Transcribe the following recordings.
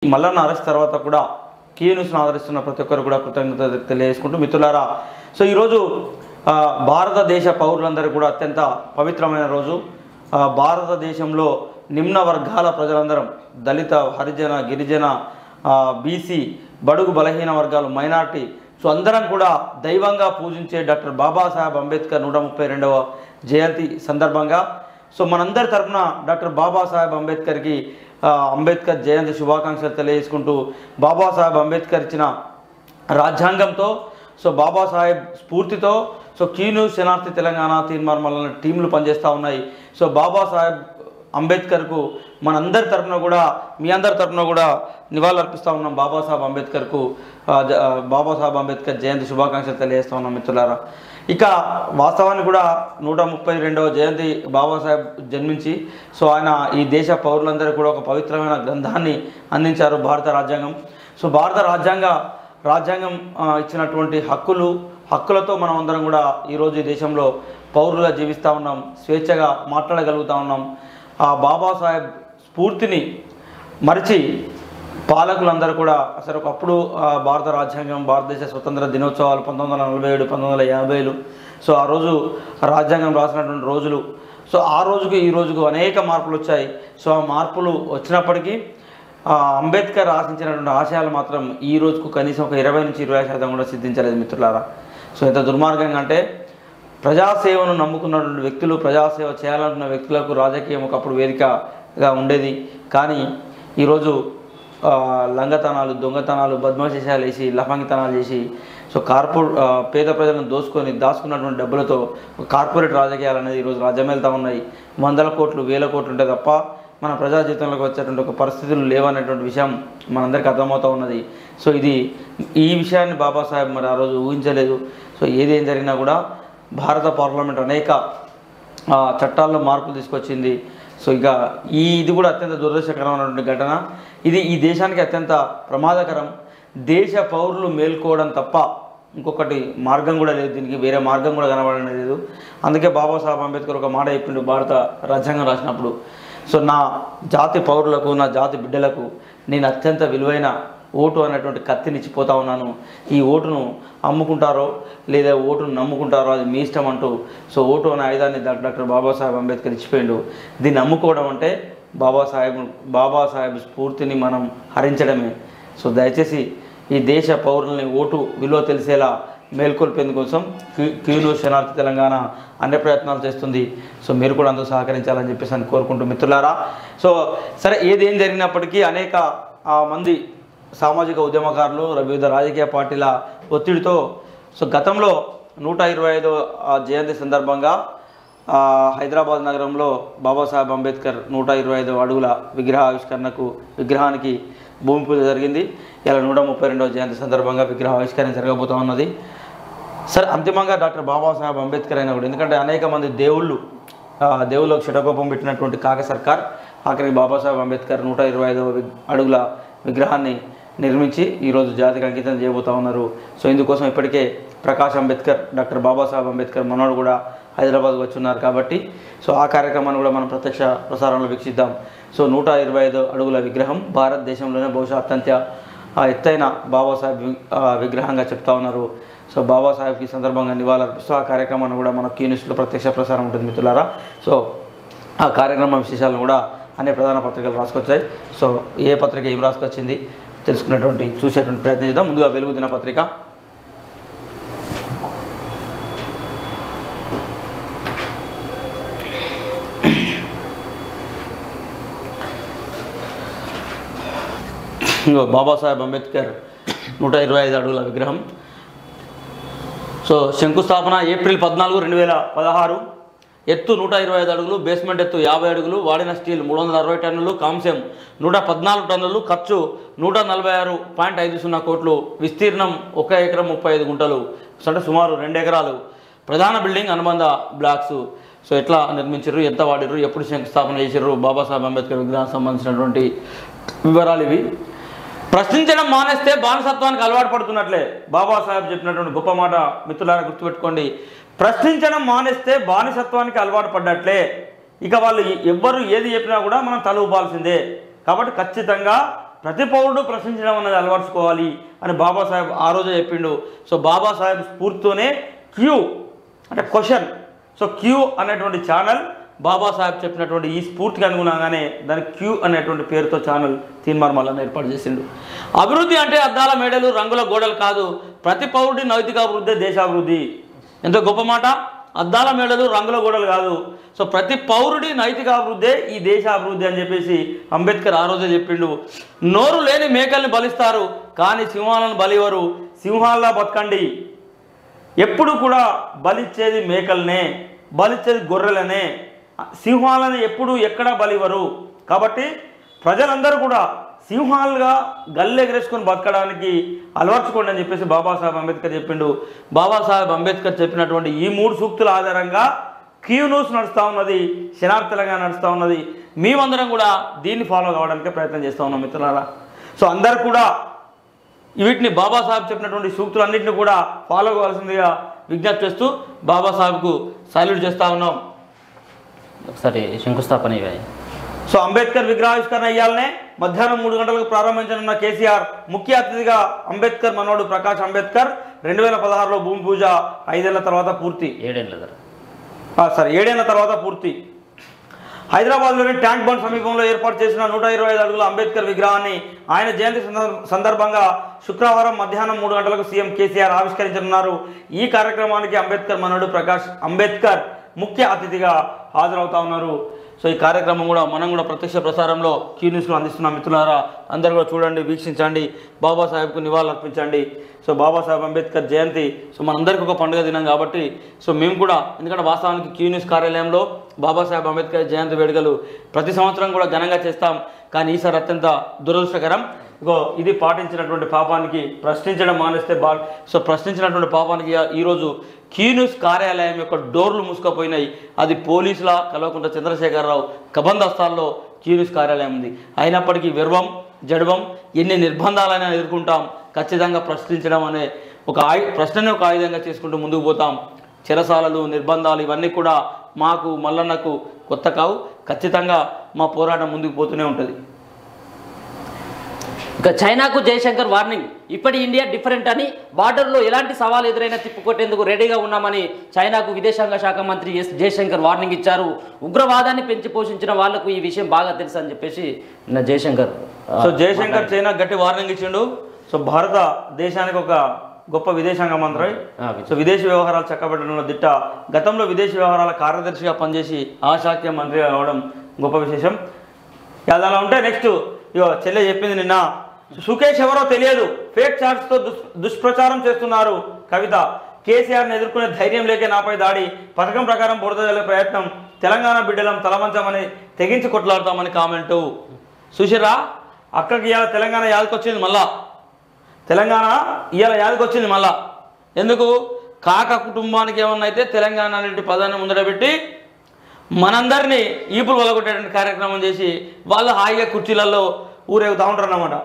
Mallanna arrest తర్వాత కూడా key న్యూస్ను ఆదరిస్తున్న ప్రతి ఒక్కరు కూడా కృతజ్ఞత తెలియజేసుకుంటూ మిత్రులారా సో ఈరోజు ఆ, భారతదేశ పౌరులందరూ కూడా అత్యంత పవిత్రమైన రోజు ఆ, భారతదేశంలో నిమ్న వర్గాల ప్రజలందరం దళిత హరిజన గిరిజన బీసీ బడుగు బలహీన వర్గాలు మైనార్టీ సో అందరం కూడా దైవంగా పూజించే డాక్టర్ బాబాసాహెబ్ అంబేద్కర్ నూట ముప్పై రెండవ జయంతి సందర్భంగా సో మనందరి తరపున డాక్టర్ బాబాసాహెబ్ అంబేద్కర్కి ఆ, అంబేద్కర్ జయంతి శుభాకాంక్షలు తెలియజేసుకుంటూ బాబాసాహెబ్ అంబేద్కర్ ఇచ్చిన రాజ్యాంగంతో సో బాబాసాహెబ్ స్ఫూర్తితో సో కీను శనార్థి తెలంగాణ తీర్మానం టీంలు పనిచేస్తూ ఉన్నాయి సో బాబాసాహెబ్ అంబేద్కర్కు మనందరి తరపున కూడా మీ అందరి తరపున కూడా నివాళులర్పిస్తూ ఉన్నాం బాబాసాహెబ్ అంబేద్కర్కు ఆ, జ- ఆ, బాబాసాహెబ్ అంబేద్కర్ జయంతి శుభాకాంక్షలు తెలియజేస్తూ ఉన్నాం మిత్రులారా ఇక వాస్తవాన్ని కూడా నూట ముప్పై రెండవ జయంతి బాబాసాహెబ్ జన్మించి సో ఆయన ఈ దేశ పౌరులందరూ కూడా ఒక పవిత్రమైన గ్రంథాన్ని అందించారు భారత రాజ్యాంగం సో భారత రాజ్యాంగ రాజ్యాంగం ఆ, ఇచ్చినటువంటి హక్కులు హక్కులతో మనం అందరం కూడా ఈరోజు ఈ దేశంలో పౌరులుగా జీవిస్తూ ఉన్నాం స్వేచ్ఛగా మాట్లాడగలుగుతూ ఉన్నాం ఆ బాబాసాహెబ్ స్ఫూర్తిని మరిచి పాలకులందరూ కూడా అసలు ఒకప్పుడు ఆ, భారత రాజ్యాంగం భారతదేశ స్వతంత్ర దినోత్సవాలు పంతొమ్మిది వందల నలభై ఏడు పంతొమ్మిది వందల యాభైలు సో ఆ రోజు రాజ్యాంగం రాసినటువంటి రోజులు సో ఆ రోజుకు ఈ రోజుకు అనేక మార్పులు వచ్చాయి సో ఆ మార్పులు వచ్చినప్పటికీ ఆ, అంబేద్కర్ ఆశించినటువంటి ఆశయాలు మాత్రం ఈ రోజుకు కనీసం ఒక ఇరవై నుంచి ఇరవై శాతం కూడా సిద్ధించలేదు మిత్రులారా సో ఎంత దుర్మార్గంగా అంటే ప్రజాసేవను నమ్ముకున్నటువంటి వ్యక్తులు ప్రజాసేవ చేయాలనుకున్న వ్యక్తులకు రాజకీయం ఒకప్పుడు వేదికగా ఉండేది కానీ ఈరోజు ఆ, లంగతనాలు దొంగతనాలు బద్మాశేషాలు వేసి లఫంగితనాలు చేసి సో కార్పొరే ఆ, పేద ప్రజలను దోసుకొని దాచుకున్నటువంటి డబ్బులతో కార్పొరేట్ రాజకీయాలు అనేది ఈరోజు రాజ్యమేళ్తా ఉన్నాయి వందల కోట్లు వేల కోట్లు ఉంటే తప్ప మన ప్రజా జీవితంలోకి వచ్చేటువంటి ఒక పరిస్థితులు లేవనేటువంటి విషయం మనందరికీ అర్థమవుతూ ఉన్నది సో ఇది ఈ విషయాన్ని బాబాసాహెబ్ మరి ఆ రోజు ఊహించలేదు సో ఏదేం జరిగినా కూడా భారత పార్లమెంట్ అనేక ఆ, చట్టాల్లో మార్పులు తీసుకొచ్చింది సో ఇక ఈ ఇది కూడా అత్యంత దురదృష్టకరమైనటువంటి ఘటన ఇది ఈ దేశానికి అత్యంత ప్రమాదకరం దేశ పౌరులు మేల్కోవడం తప్ప ఇంకొకటి మార్గం కూడా లేదు దీనికి వేరే మార్గం కూడా కనబడడం లేదు అందుకే బాబాసాహెబ్ అంబేద్కర్ ఒక మాట చెప్పిండు భారత రాజ్యాంగం రాసినప్పుడు సో నా జాతి పౌరులకు నా జాతి బిడ్డలకు నేను అత్యంత విలువైన ఓటు అనేటువంటి కత్తిని ఇచ్చిపోతా ఉన్నాను ఈ ఓటును అమ్ముకుంటారో లేదా ఓటును నమ్ముకుంటారో అది మీ ఇష్టం అంటూ సో ఓటు అనే ఆయుధాన్ని డా- డాక్టర్ బాబాసాహెబ్ అంబేద్కర్ ఇచ్చిపోయిండు దీన్ని అమ్ముకోవడం అంటే బాబాసాహెబ్ బాబాసాహెబ్ స్ఫూర్తిని మనం హరించడమే సో దయచేసి ఈ దేశ పౌరులని ఓటు విలువ తెలిసేలా మేల్కొల్పేందుకోసం క్యూ క్యూను శనార్థి తెలంగాణ అన్ని ప్రయత్నాలు చేస్తుంది సో మీరు కూడా అందుకు సహకరించాలని చెప్పేసి అని కోరుకుంటూ మిత్రులారా సో సరే ఏది ఏం జరిగినప్పటికీ అనేక ఆ, మంది సామాజిక ఉద్యమకారులు వివిధ రాజకీయ పార్టీల ఒత్తిడితో సో గతంలో నూట ఇరవై ఐదో జయంతి సందర్భంగా ఆ, హైదరాబాద్ నగరంలో బాబాసాహెబ్ అంబేద్కర్ నూట ఇరవై ఐదు అడుగుల విగ్రహ ఆవిష్కరణకు విగ్రహానికి భూమి పూజ జరిగింది ఇలా నూట ముప్పై రెండవ జయంతి సందర్భంగా విగ్రహ ఆవిష్కరణ జరగబోతూ ఉన్నది సరే అంతిమంగా డాక్టర్ బాబాసాహెబ్ అంబేద్కర్ అయినా కూడా ఎందుకంటే అనేక మంది దేవుళ్ళు ఆ, దేవుళ్ళకు శటకోపం పెట్టినటువంటి కాక సర్కార్ ఆఖరికి బాబాసాహెబ్ అంబేద్కర్ నూట ఇరవై ఐదవ వి- అడుగుల విగ్రహాన్ని నిర్మించి ఈరోజు జాతికి అంకితం చేయబోతా ఉన్నారు సో ఇందుకోసం ఇప్పటికే ప్రకాష్ అంబేద్కర్ డాక్టర్ బాబాసాహెబ్ అంబేద్కర్ మనోడు కూడా హైదరాబాద్ వచ్చి ఉన్నారు కాబట్టి సో ఆ కార్యక్రమాన్ని కూడా మనం ప్రత్యక్ష ప్రసారంలో వీక్షిద్దాం సో నూట ఇరవై ఐదు అడుగుల విగ్రహం భారతదేశంలోనే బహుశా అత్యంత ఆ ఎత్తైన బాబాసాహెబ్ వి- ఆ విగ్రహంగా చెప్తా ఉన్నారు సో బాబాసాహెబ్కి ఈ సందర్భంగా నివాళులర్పిస్తూ ఆ కార్యక్రమాన్ని కూడా మన క్యూనిస్ట్లో ప్రత్యక్ష ప్రసారం ఉంటుంది మిత్రులారా సో ఆ కార్యక్రమం విశేషాలను కూడా అనే ప్రధాన పత్రికలు రాసుకొచ్చాయి సో ఏ పత్రిక ఏం రాసుకొచ్చింది తెలుసుకునేటువంటి చూసేటువంటి ప్రయత్నం చేద్దాం ముందుగా వెలుగు దిన పత్రిక ఇంకో బాబాసాహెబ్ అంబేద్కర్ నూట ఇరవై ఐదు అడుగుల విగ్రహం సో శంకుస్థాపన ఏప్రిల్ పద్నాలుగు రెండు వేల పదహారు ఎత్తు నూట ఇరవై ఐదు అడుగులు బేస్మెంట్ ఎత్తు యాభై అడుగులు వాడిన స్టీల్ మూడు వందల అరవై టన్నులు కాంస్యం నూట పద్నాలుగు టన్నులు ఖర్చు నూట నలభై ఆరు పాయింట్ ఐదు సున్నా కోట్లు విస్తీర్ణం ఒక ఎకరం ముప్పై ఐదు గుంటలు సో అంటే సుమారు రెండు ఎకరాలు ప్రధాన బిల్డింగ్ అనుబంధ బ్లాక్స్ సో ఎట్లా నిర్మించారు ఎంత వాడిరు ఎప్పుడు శంకుస్థాపన చేశారు బాబాసాహెబ్ అంబేద్కర్ విగ్రహానికి సంబంధించినటువంటి వివరాలు ఇవి ప్రశ్నించడం మానేస్తే బానిసత్వానికి అలవాటు పడుతున్నట్లే బాబాసాహెబ్ చెప్పినటువంటి గొప్ప మాట మిత్రులారా గుర్తుపెట్టుకోండి ప్రశ్నించడం మానేస్తే బానిసత్వానికి అలవాటు పడ్డట్లే ఇక వాళ్ళు ఎవ్వరు ఏది చెప్పినా కూడా మనం తల ఊపాల్సిందే కాబట్టి ఖచ్చితంగా ప్రతి పౌరుడు ప్రశ్నించడం అనేది అలవర్చుకోవాలి అని బాబాసాహెబ్ ఆ రోజే చెప్పిండు సో బాబాసాహెబ్ స్ఫూర్తితోనే క్యూ అంటే క్వశ్చన్ సో క్యూ అనేటువంటి ఛానల్ బాబాసాహెబ్ చెప్పినటువంటి ఈ స్ఫూర్తికి అనుగుణంగానే దాని క్యూ అనేటువంటి పేరుతో ఛానల్ తీన్మార్మల్లని ఏర్పాటు చేసిండు అభివృద్ధి అంటే అద్దాల మేడలు రంగుల గోడలు కాదు ప్రతి పౌరుడి నైతిక అభివృద్ధి దేశాభివృద్ధి ఎంతో గొప్ప మాట అద్దాల మేడలు రంగుల గోడలు కాదు సో ప్రతి పౌరుడి నైతిక అభివృద్ధే ఈ దేశ అభివృద్ధి అని చెప్పేసి అంబేద్కర్ ఆ రోజే చెప్పిండు నోరు లేని మేకల్ని బలిస్తారు కానీ సింహాలను బలివరు సింహాల్లా బతకండి ఎప్పుడు కూడా బలిచ్చేది మేకల్నే బలిచ్చేది గొర్రెలనే సింహాలను ఎప్పుడు ఎక్కడ బలివరు కాబట్టి ప్రజలందరూ కూడా సింహాలుగా గల్లెగరేసుకొని బతకడానికి అలవర్చుకోండి అని చెప్పేసి బాబాసాహెబ్ అంబేద్కర్ చెప్పిండు బాబాసాహెబ్ అంబేద్కర్ చెప్పినటువంటి ఈ మూడు సూక్తుల ఆధారంగా క్యూ న్యూస్ నడుస్తూ ఉన్నది శనార్ తెలంగాణ నడుస్తూ ఉన్నది మేమందరం కూడా దీన్ని ఫాలో కావడానికి ప్రయత్నం చేస్తూ ఉన్నాం మిత్రులారా సో అందరు కూడా వీటిని బాబాసాహెబ్ చెప్పినటువంటి సూక్తులన్నింటినీ కూడా ఫాలో కావాల్సిందిగా విజ్ఞప్తి చేస్తూ బాబాసాహెబ్కు సాల్యూట్ చేస్తూ ఉన్నాం ఒకసారి శంకుస్థాపన ఇవ్వాలి సో అంబేద్కర్ విగ్రహావిష్కరణ అయ్యాలనే మధ్యాహ్నం మూడు గంటలకు ప్రారంభించనున్న కేసీఆర్ ముఖ్య అతిథిగా అంబేద్కర్ మనోడు ప్రకాష్ అంబేద్కర్ రెండు వేల పదహారులో భూమి పూజ ఐదేళ్ల తర్వాత పూర్తి ఏడేళ్ళ ధర ఆ, సారీ ఏడేళ్ల తర్వాత పూర్తి హైదరాబాద్లోని ట్యాంక్ బండ్ సమీపంలో ఏర్పాటు చేసిన నూట ఇరవై ఐదు అడుగుల అంబేద్కర్ విగ్రహాన్ని ఆయన జయంతి సందర్భ- సందర్భంగా శుక్రవారం మధ్యాహ్నం మూడు గంటలకు సీఎం కేసీఆర్ ఆవిష్కరించనున్నారు ఈ కార్యక్రమానికి అంబేద్కర్ మనోడు ప్రకాష్ అంబేద్కర్ ముఖ్య అతిథిగా హాజరవుతా ఉన్నారు సో ఈ కార్యక్రమం కూడా మనం కూడా ప్రత్యక్ష ప్రసారంలో క్యూ న్యూస్లో అందిస్తున్నాం మిత్రులారా అందరూ కూడా చూడండి వీక్షించండి బాబాసాహెబ్కు నివాళులు అర్పించండి సో బాబాసాహెబ్ అంబేద్కర్ జయంతి సో మనందరికీ ఒక పండుగ దినం కాబట్టి సో మేము కూడా ఎందుకంటే వాస్తవానికి క్యూ న్యూస్ కార్యాలయంలో బాబాసాహెబ్ అంబేద్కర్ జయంతి వేడుకలు ప్రతి సంవత్సరం కూడా ఘనంగా చేస్తాం కానీ ఈసారి అత్యంత దురదృష్టకరం ఇగో ఇది పాటించినటువంటి పాపానికి ప్రశ్నించడం మానేస్తే బా సో ప్రశ్నించినటువంటి పాపానికి ఈరోజు క్యూ న్యూస్ కార్యాలయం యొక్క డోర్లు మూసుకుపోయినాయి అది పోలీసుల కల్వకుంట్ల చంద్రశేఖరరావు కబందస్తాల్లో క్యూ న్యూస్ కార్యాలయం ఉంది అయినప్పటికీ విర్వం జడవం ఎన్ని నిర్బంధాలైనా ఎదుర్కొంటాం ఖచ్చితంగా ప్రశ్నించడం అనే ఒక ఆయు ప్రశ్నని ఒక ఆయుధంగా చేసుకుంటూ ముందుకు పోతాం చెరసాలలు నిర్బంధాలు ఇవన్నీ కూడా మాకు మల్లన్నకు కొత్త కావు ఖచ్చితంగా మా పోరాటం ముందుకు పోతూనే ఉంటుంది ఇక చైనాకు జయశంకర్ వార్నింగ్ ఇప్పటి ఇండియా డిఫరెంట్ అని బార్డర్లో ఎలాంటి సవాలు ఎదురైనా తిప్పుకొట్టేందుకు రెడీగా ఉన్నామని చైనాకు విదేశాంగ శాఖ మంత్రి ఎస్ జయశంకర్ వార్నింగ్ ఇచ్చారు ఉగ్రవాదాన్ని పెంచి పోషించిన వాళ్లకు ఈ విషయం బాగా తెలుసు అని చెప్పేసి నిన్న జయశంకర్ ఆ, సో జయశంకర్ చైనా గట్టి వార్నింగ్ ఇచ్చిండు సో భారత దేశానికి ఒక గొప్ప విదేశాంగ మంత్రి ఆ, సో విదేశీ వ్యవహారాలు చక్కబెట్టడంలో దిట్ట గతంలో విదేశీ వ్యవహారాల కార్యదర్శిగా పనిచేసి ఆ శాఖ మంత్రిగా అవడం గొప్ప విశేషం అది అలా ఉంటే నెక్స్ట్ ఇగో చెల్లె చెప్పింది నిన్న సుకేష్ ఎవరో తెలియదు ఫేక్ చార్ట్స్తో దుష్ దుష్ప్రచారం చేస్తున్నారు కవిత కేసీఆర్ని ఎదుర్కొనే ధైర్యం లేకే నాపై దాడి పథకం ప్రకారం బురద జల్లే ప్రయత్నం తెలంగాణ బిడ్డలం తలవంచమని తెగించి కొట్లాడతామని కామెంటు సుశిరా అక్కకి ఇవాళ తెలంగాణ యాదకొచ్చింది మళ్ళా తెలంగాణ ఇవాళ యాదకొచ్చింది మళ్ళా ఎందుకు కాక కుటుంబానికి ఏమన్నా అయితే తెలంగాణ అనే పదాన్ని ముందర పెట్టి మనందరినీ ఈపులు వలగొట్టేటువంటి కార్యక్రమం చేసి వాళ్ళు హాయిగా కుర్చీలలో ఊరేగుతూ ఉంటారు అన్నమాట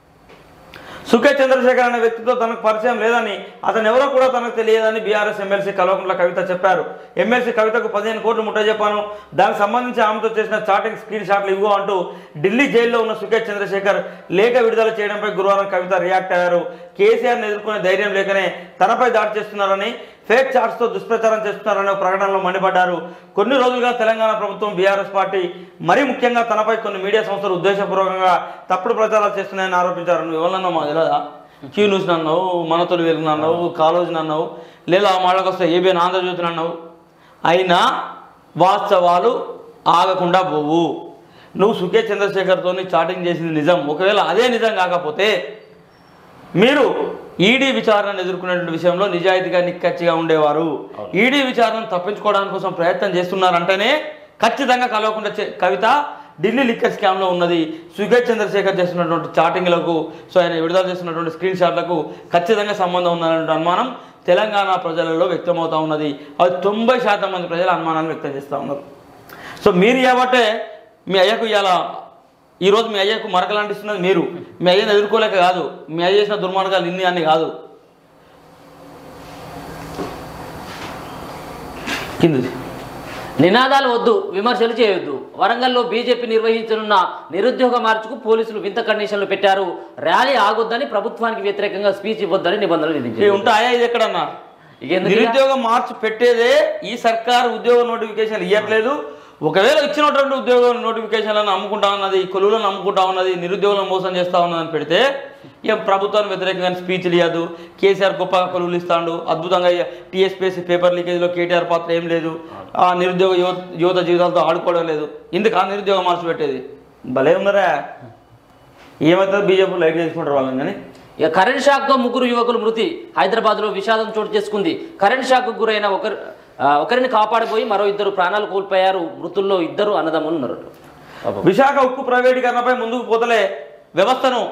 సుఖే చంద్రశేఖర్ అనే వ్యక్తితో తనకు పరిచయం లేదని అతను ఎవరో కూడా తనకు తెలియదని బీఆర్ఎస్ ఎమ్మెల్సీ కల్వకుంట్ల కవిత చెప్పారు ఎమ్మెల్సీ కవితకు పదిహేను కోట్లు ముట్ట చెప్పాను దానికి సంబంధించి ఆమెతో చేసిన చాటింగ్ స్క్రీన్ షాట్లు ఇవ్వు అంటూ ఢిల్లీ జైల్లో ఉన్న సుఖేష్ చంద్రశేఖర్ లేఖ విడుదల చేయడంపై గురువారం కవిత రియాక్ట్ అయ్యారు కేసీఆర్ని ఎదుర్కొనే ధైర్యం లేకనే తనపై దాడి చేస్తున్నారని ఫేక్ చార్ట్స్తో దుష్ప్రచారం చేస్తున్నారనే ఒక ప్రకటనలో మండిపడ్డారు కొన్ని రోజులుగా తెలంగాణ ప్రభుత్వం బీఆర్ఎస్ పార్టీ మరీ ముఖ్యంగా తనపై కొన్ని మీడియా సంస్థలు ఉద్దేశపూర్వకంగా తప్పుడు ప్రచారాలు చేస్తున్నాయని ఆరోపించారు నువ్వు ఎవరన్నా మా తెలియదా క్యూ న్యూస్ అన్నావు మనతోటి వెలుగు అన్నావు కాలేజ్ అన్నావు లేదా ఆ మాటలకు వస్తే ఏబిఎన్ ఆంధ్రజ్యోతిని అన్నావు అయినా వాస్తవాలు ఆగకుండా పోవు నువ్వు సుఖే చంద్రశేఖర్తో చాటింగ్ చేసింది నిజం ఒకవేళ అదే నిజం కాకపోతే మీరు ఈడీ విచారణను ఎదుర్కొనేటువంటి విషయంలో నిజాయితీగా నిక్కచ్చిగా ఉండేవారు ఈడీ విచారణను తప్పించుకోవడానికి కోసం ప్రయత్నం చేస్తున్నారంటేనే ఖచ్చితంగా కలవకుండా చే- కవిత ఢిల్లీ లిక్కర్ స్కామ్లో ఉన్నది సుగేష్ చంద్రశేఖర్ చేస్తున్నటువంటి చాటింగ్లకు సో ఆయన విడుదల చేస్తున్నటువంటి స్క్రీన్ షాట్లకు ఖచ్చితంగా సంబంధం ఉందనే అనుమానం తెలంగాణ ప్రజలలో వ్యక్తమవుతా ఉన్నది అది తొంభై శాతం మంది ప్రజలు అనుమానాన్ని వ్యక్తం చేస్తూ ఉన్నారు సో మీరు కాబట్టే మీ అయ్యకు ఇవాళ ఈరోజు మీ అయ్యకు మరకలాంటిస్తున్నది మీరు మీ అయ్యను ఎదుర్కోలేక కాదు మీ అయ్య చేసిన దుర్మార్గాలు ఇన్ని అన్ని కాదు కింది నినాదాలు వద్దు విమర్శలు చేయొద్దు వరంగల్లో బీజేపీ నిర్వహించనున్న నిరుద్యోగ మార్చుకు పోలీసులు వింత కండిషన్లు పెట్టారు ర్యాలీ ఆగొద్దని ప్రభుత్వానికి వ్యతిరేకంగా స్పీచ్ ఇవ్వొద్దని నిబంధనలు ఇవి విధించారు ఉంటాయా ఇది ఎక్కడన్నా ఇక ఎందుకు ఇలా? నిరుద్యోగ మార్చి పెట్టేదే ఈ సర్కార్ ఉద్యోగ నోటిఫికేషన్ ఇవ్వట్లేదు ఒకవేళ ఇచ్చినటువంటి ఉద్యోగ నోటిఫికేషన్లను అమ్ముకుంటా ఉన్నది కొలువులను అమ్ముకుంటా ఉన్నది నిరుద్యోగులను మోసం చేస్తా ఉన్నదని పెడితే ఇక ప్రభుత్వానికి వ్యతిరేకంగా స్పీచ్లు ఇవ్వదు కేసీఆర్ గొప్ప కొలువులు ఇస్తాడు అద్భుతంగా టీఎస్పీఎస్సీ పేపర్ లీకేజ్లో కేటీఆర్ పాత్ర ఏం లేదు ఆ నిరుద్యోగ యువత యువత జీవితాలతో ఆడుకోవడం లేదు ఇందుకు ఆ నిరుద్యోగ మార్చి పెట్టేది భలే ఉన్నారా ఏమవుతుంది బీజేపీ లైట్ చేసుకుంటారు వాళ్ళని కానీ ఇక కరెంట్ షాక్ తో ముగ్గురు యువకులు మృతి హైదరాబాద్ లో విషాదం చోటు చేసుకుంది కరెంట్ షాక్ కు గురైన ఒకరు ఆ, ఒకరిని కాపాడిపోయి మరో ఇద్దరు ప్రాణాలు కోల్పోయారు మృతుల్లో ఇద్దరు అన్నదమ్ములు ఉన్నారు పాపం. విశాఖ ఉక్కు ప్రైవేటీకరణపై ముందుకు పోతలే వ్యవస్థను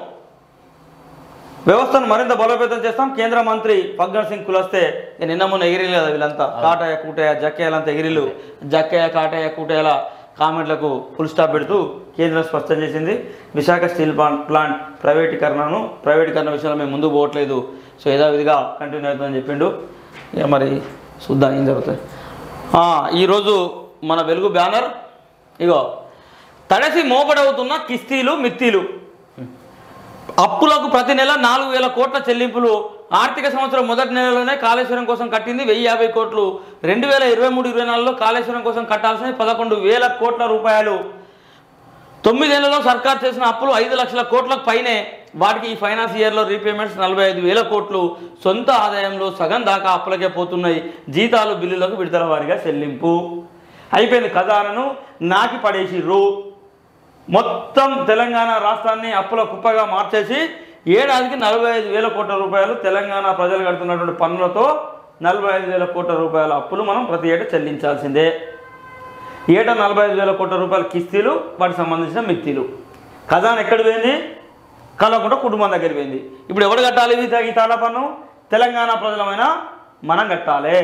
వ్యవస్థను మరింత బలోపేతం చేస్తాం కేంద్ర మంత్రి ఫగ్గన్ సింగ్ కులస్తే ఇక నిన్న మొన్న ఎగిరిలు కదా వీళ్ళంతా కాటయ్య కూటయ్య జక్కయ్యలంతా ఎగిరిలు జక్కయ్య కాటయ్య కూటయ్యల కామెంట్లకు ఫుల్ స్టాప్ పెడుతూ కేంద్రం స్పష్టం చేసింది విశాఖ స్టీల్ ప్లాంట్ ప్లాంట్ ప్రైవేటీకరణను ప్రైవేటీకరణ విషయంలో మేము ముందుకు పోవట్లేదు సో యథావిధిగా కంటిన్యూ అవుతుందని చెప్పిండు ఇక మరి చూద్దాం ఏం జరుగుతుంది ఆ, ఈరోజు మన వెలుగు బ్యానర్ ఇగో తడసి మోపడవుతున్న కిస్తీలు మిత్తీలు అప్పులకు ప్రతి నెల నాలుగు వేల కోట్ల చెల్లింపులు ఆర్థిక సంవత్సరం మొదటి నెలలోనే కాళేశ్వరం కోసం కట్టింది వెయ్యి యాభై కోట్లు రెండు వేల ఇరవై మూడు ఇరవై నాలుగులో కాళేశ్వరం కోసం కట్టాల్సిన పదకొండు వేల కోట్ల రూపాయలు తొమ్మిదేళ్లలో సర్కార్ చేసిన అప్పులు ఐదు లక్షల కోట్లకు పైనే వాటికి ఈ ఫైనాన్స్ ఇయర్లో రీపేమెంట్స్ నలభై ఐదు వేల కోట్లు సొంత ఆదాయంలో సగం దాకా అప్పులకే పోతున్నాయి జీతాలు బిల్లులకు విడుదల వారిగా చెల్లింపు అయిపోయింది ఖజానాను నాకి పడేసిర్రు మొత్తం తెలంగాణ రాష్ట్రాన్ని అప్పుల కుప్పగా మార్చేసి ఏడాదికి నలభై ఐదు వేల కోట్ల రూపాయలు తెలంగాణ ప్రజలు కడుతున్నటువంటి పన్నులతో నలభై ఐదు వేల కోట్ల రూపాయల అప్పులు మనం ప్రతి ఏటా చెల్లించాల్సిందే ఏటా నలభై ఐదు వేల కోట్ల రూపాయల కిస్తీలు వాటికి సంబంధించిన మిత్తీలు ఖజానా ఎక్కడ పోయింది కలవకుండా కుటుంబం దగ్గర పోయింది ఇప్పుడు ఎవడు కట్టాలి ఇది ఈ తాళా పన్ను తెలంగాణ ప్రజలమైన మనం కట్టాలి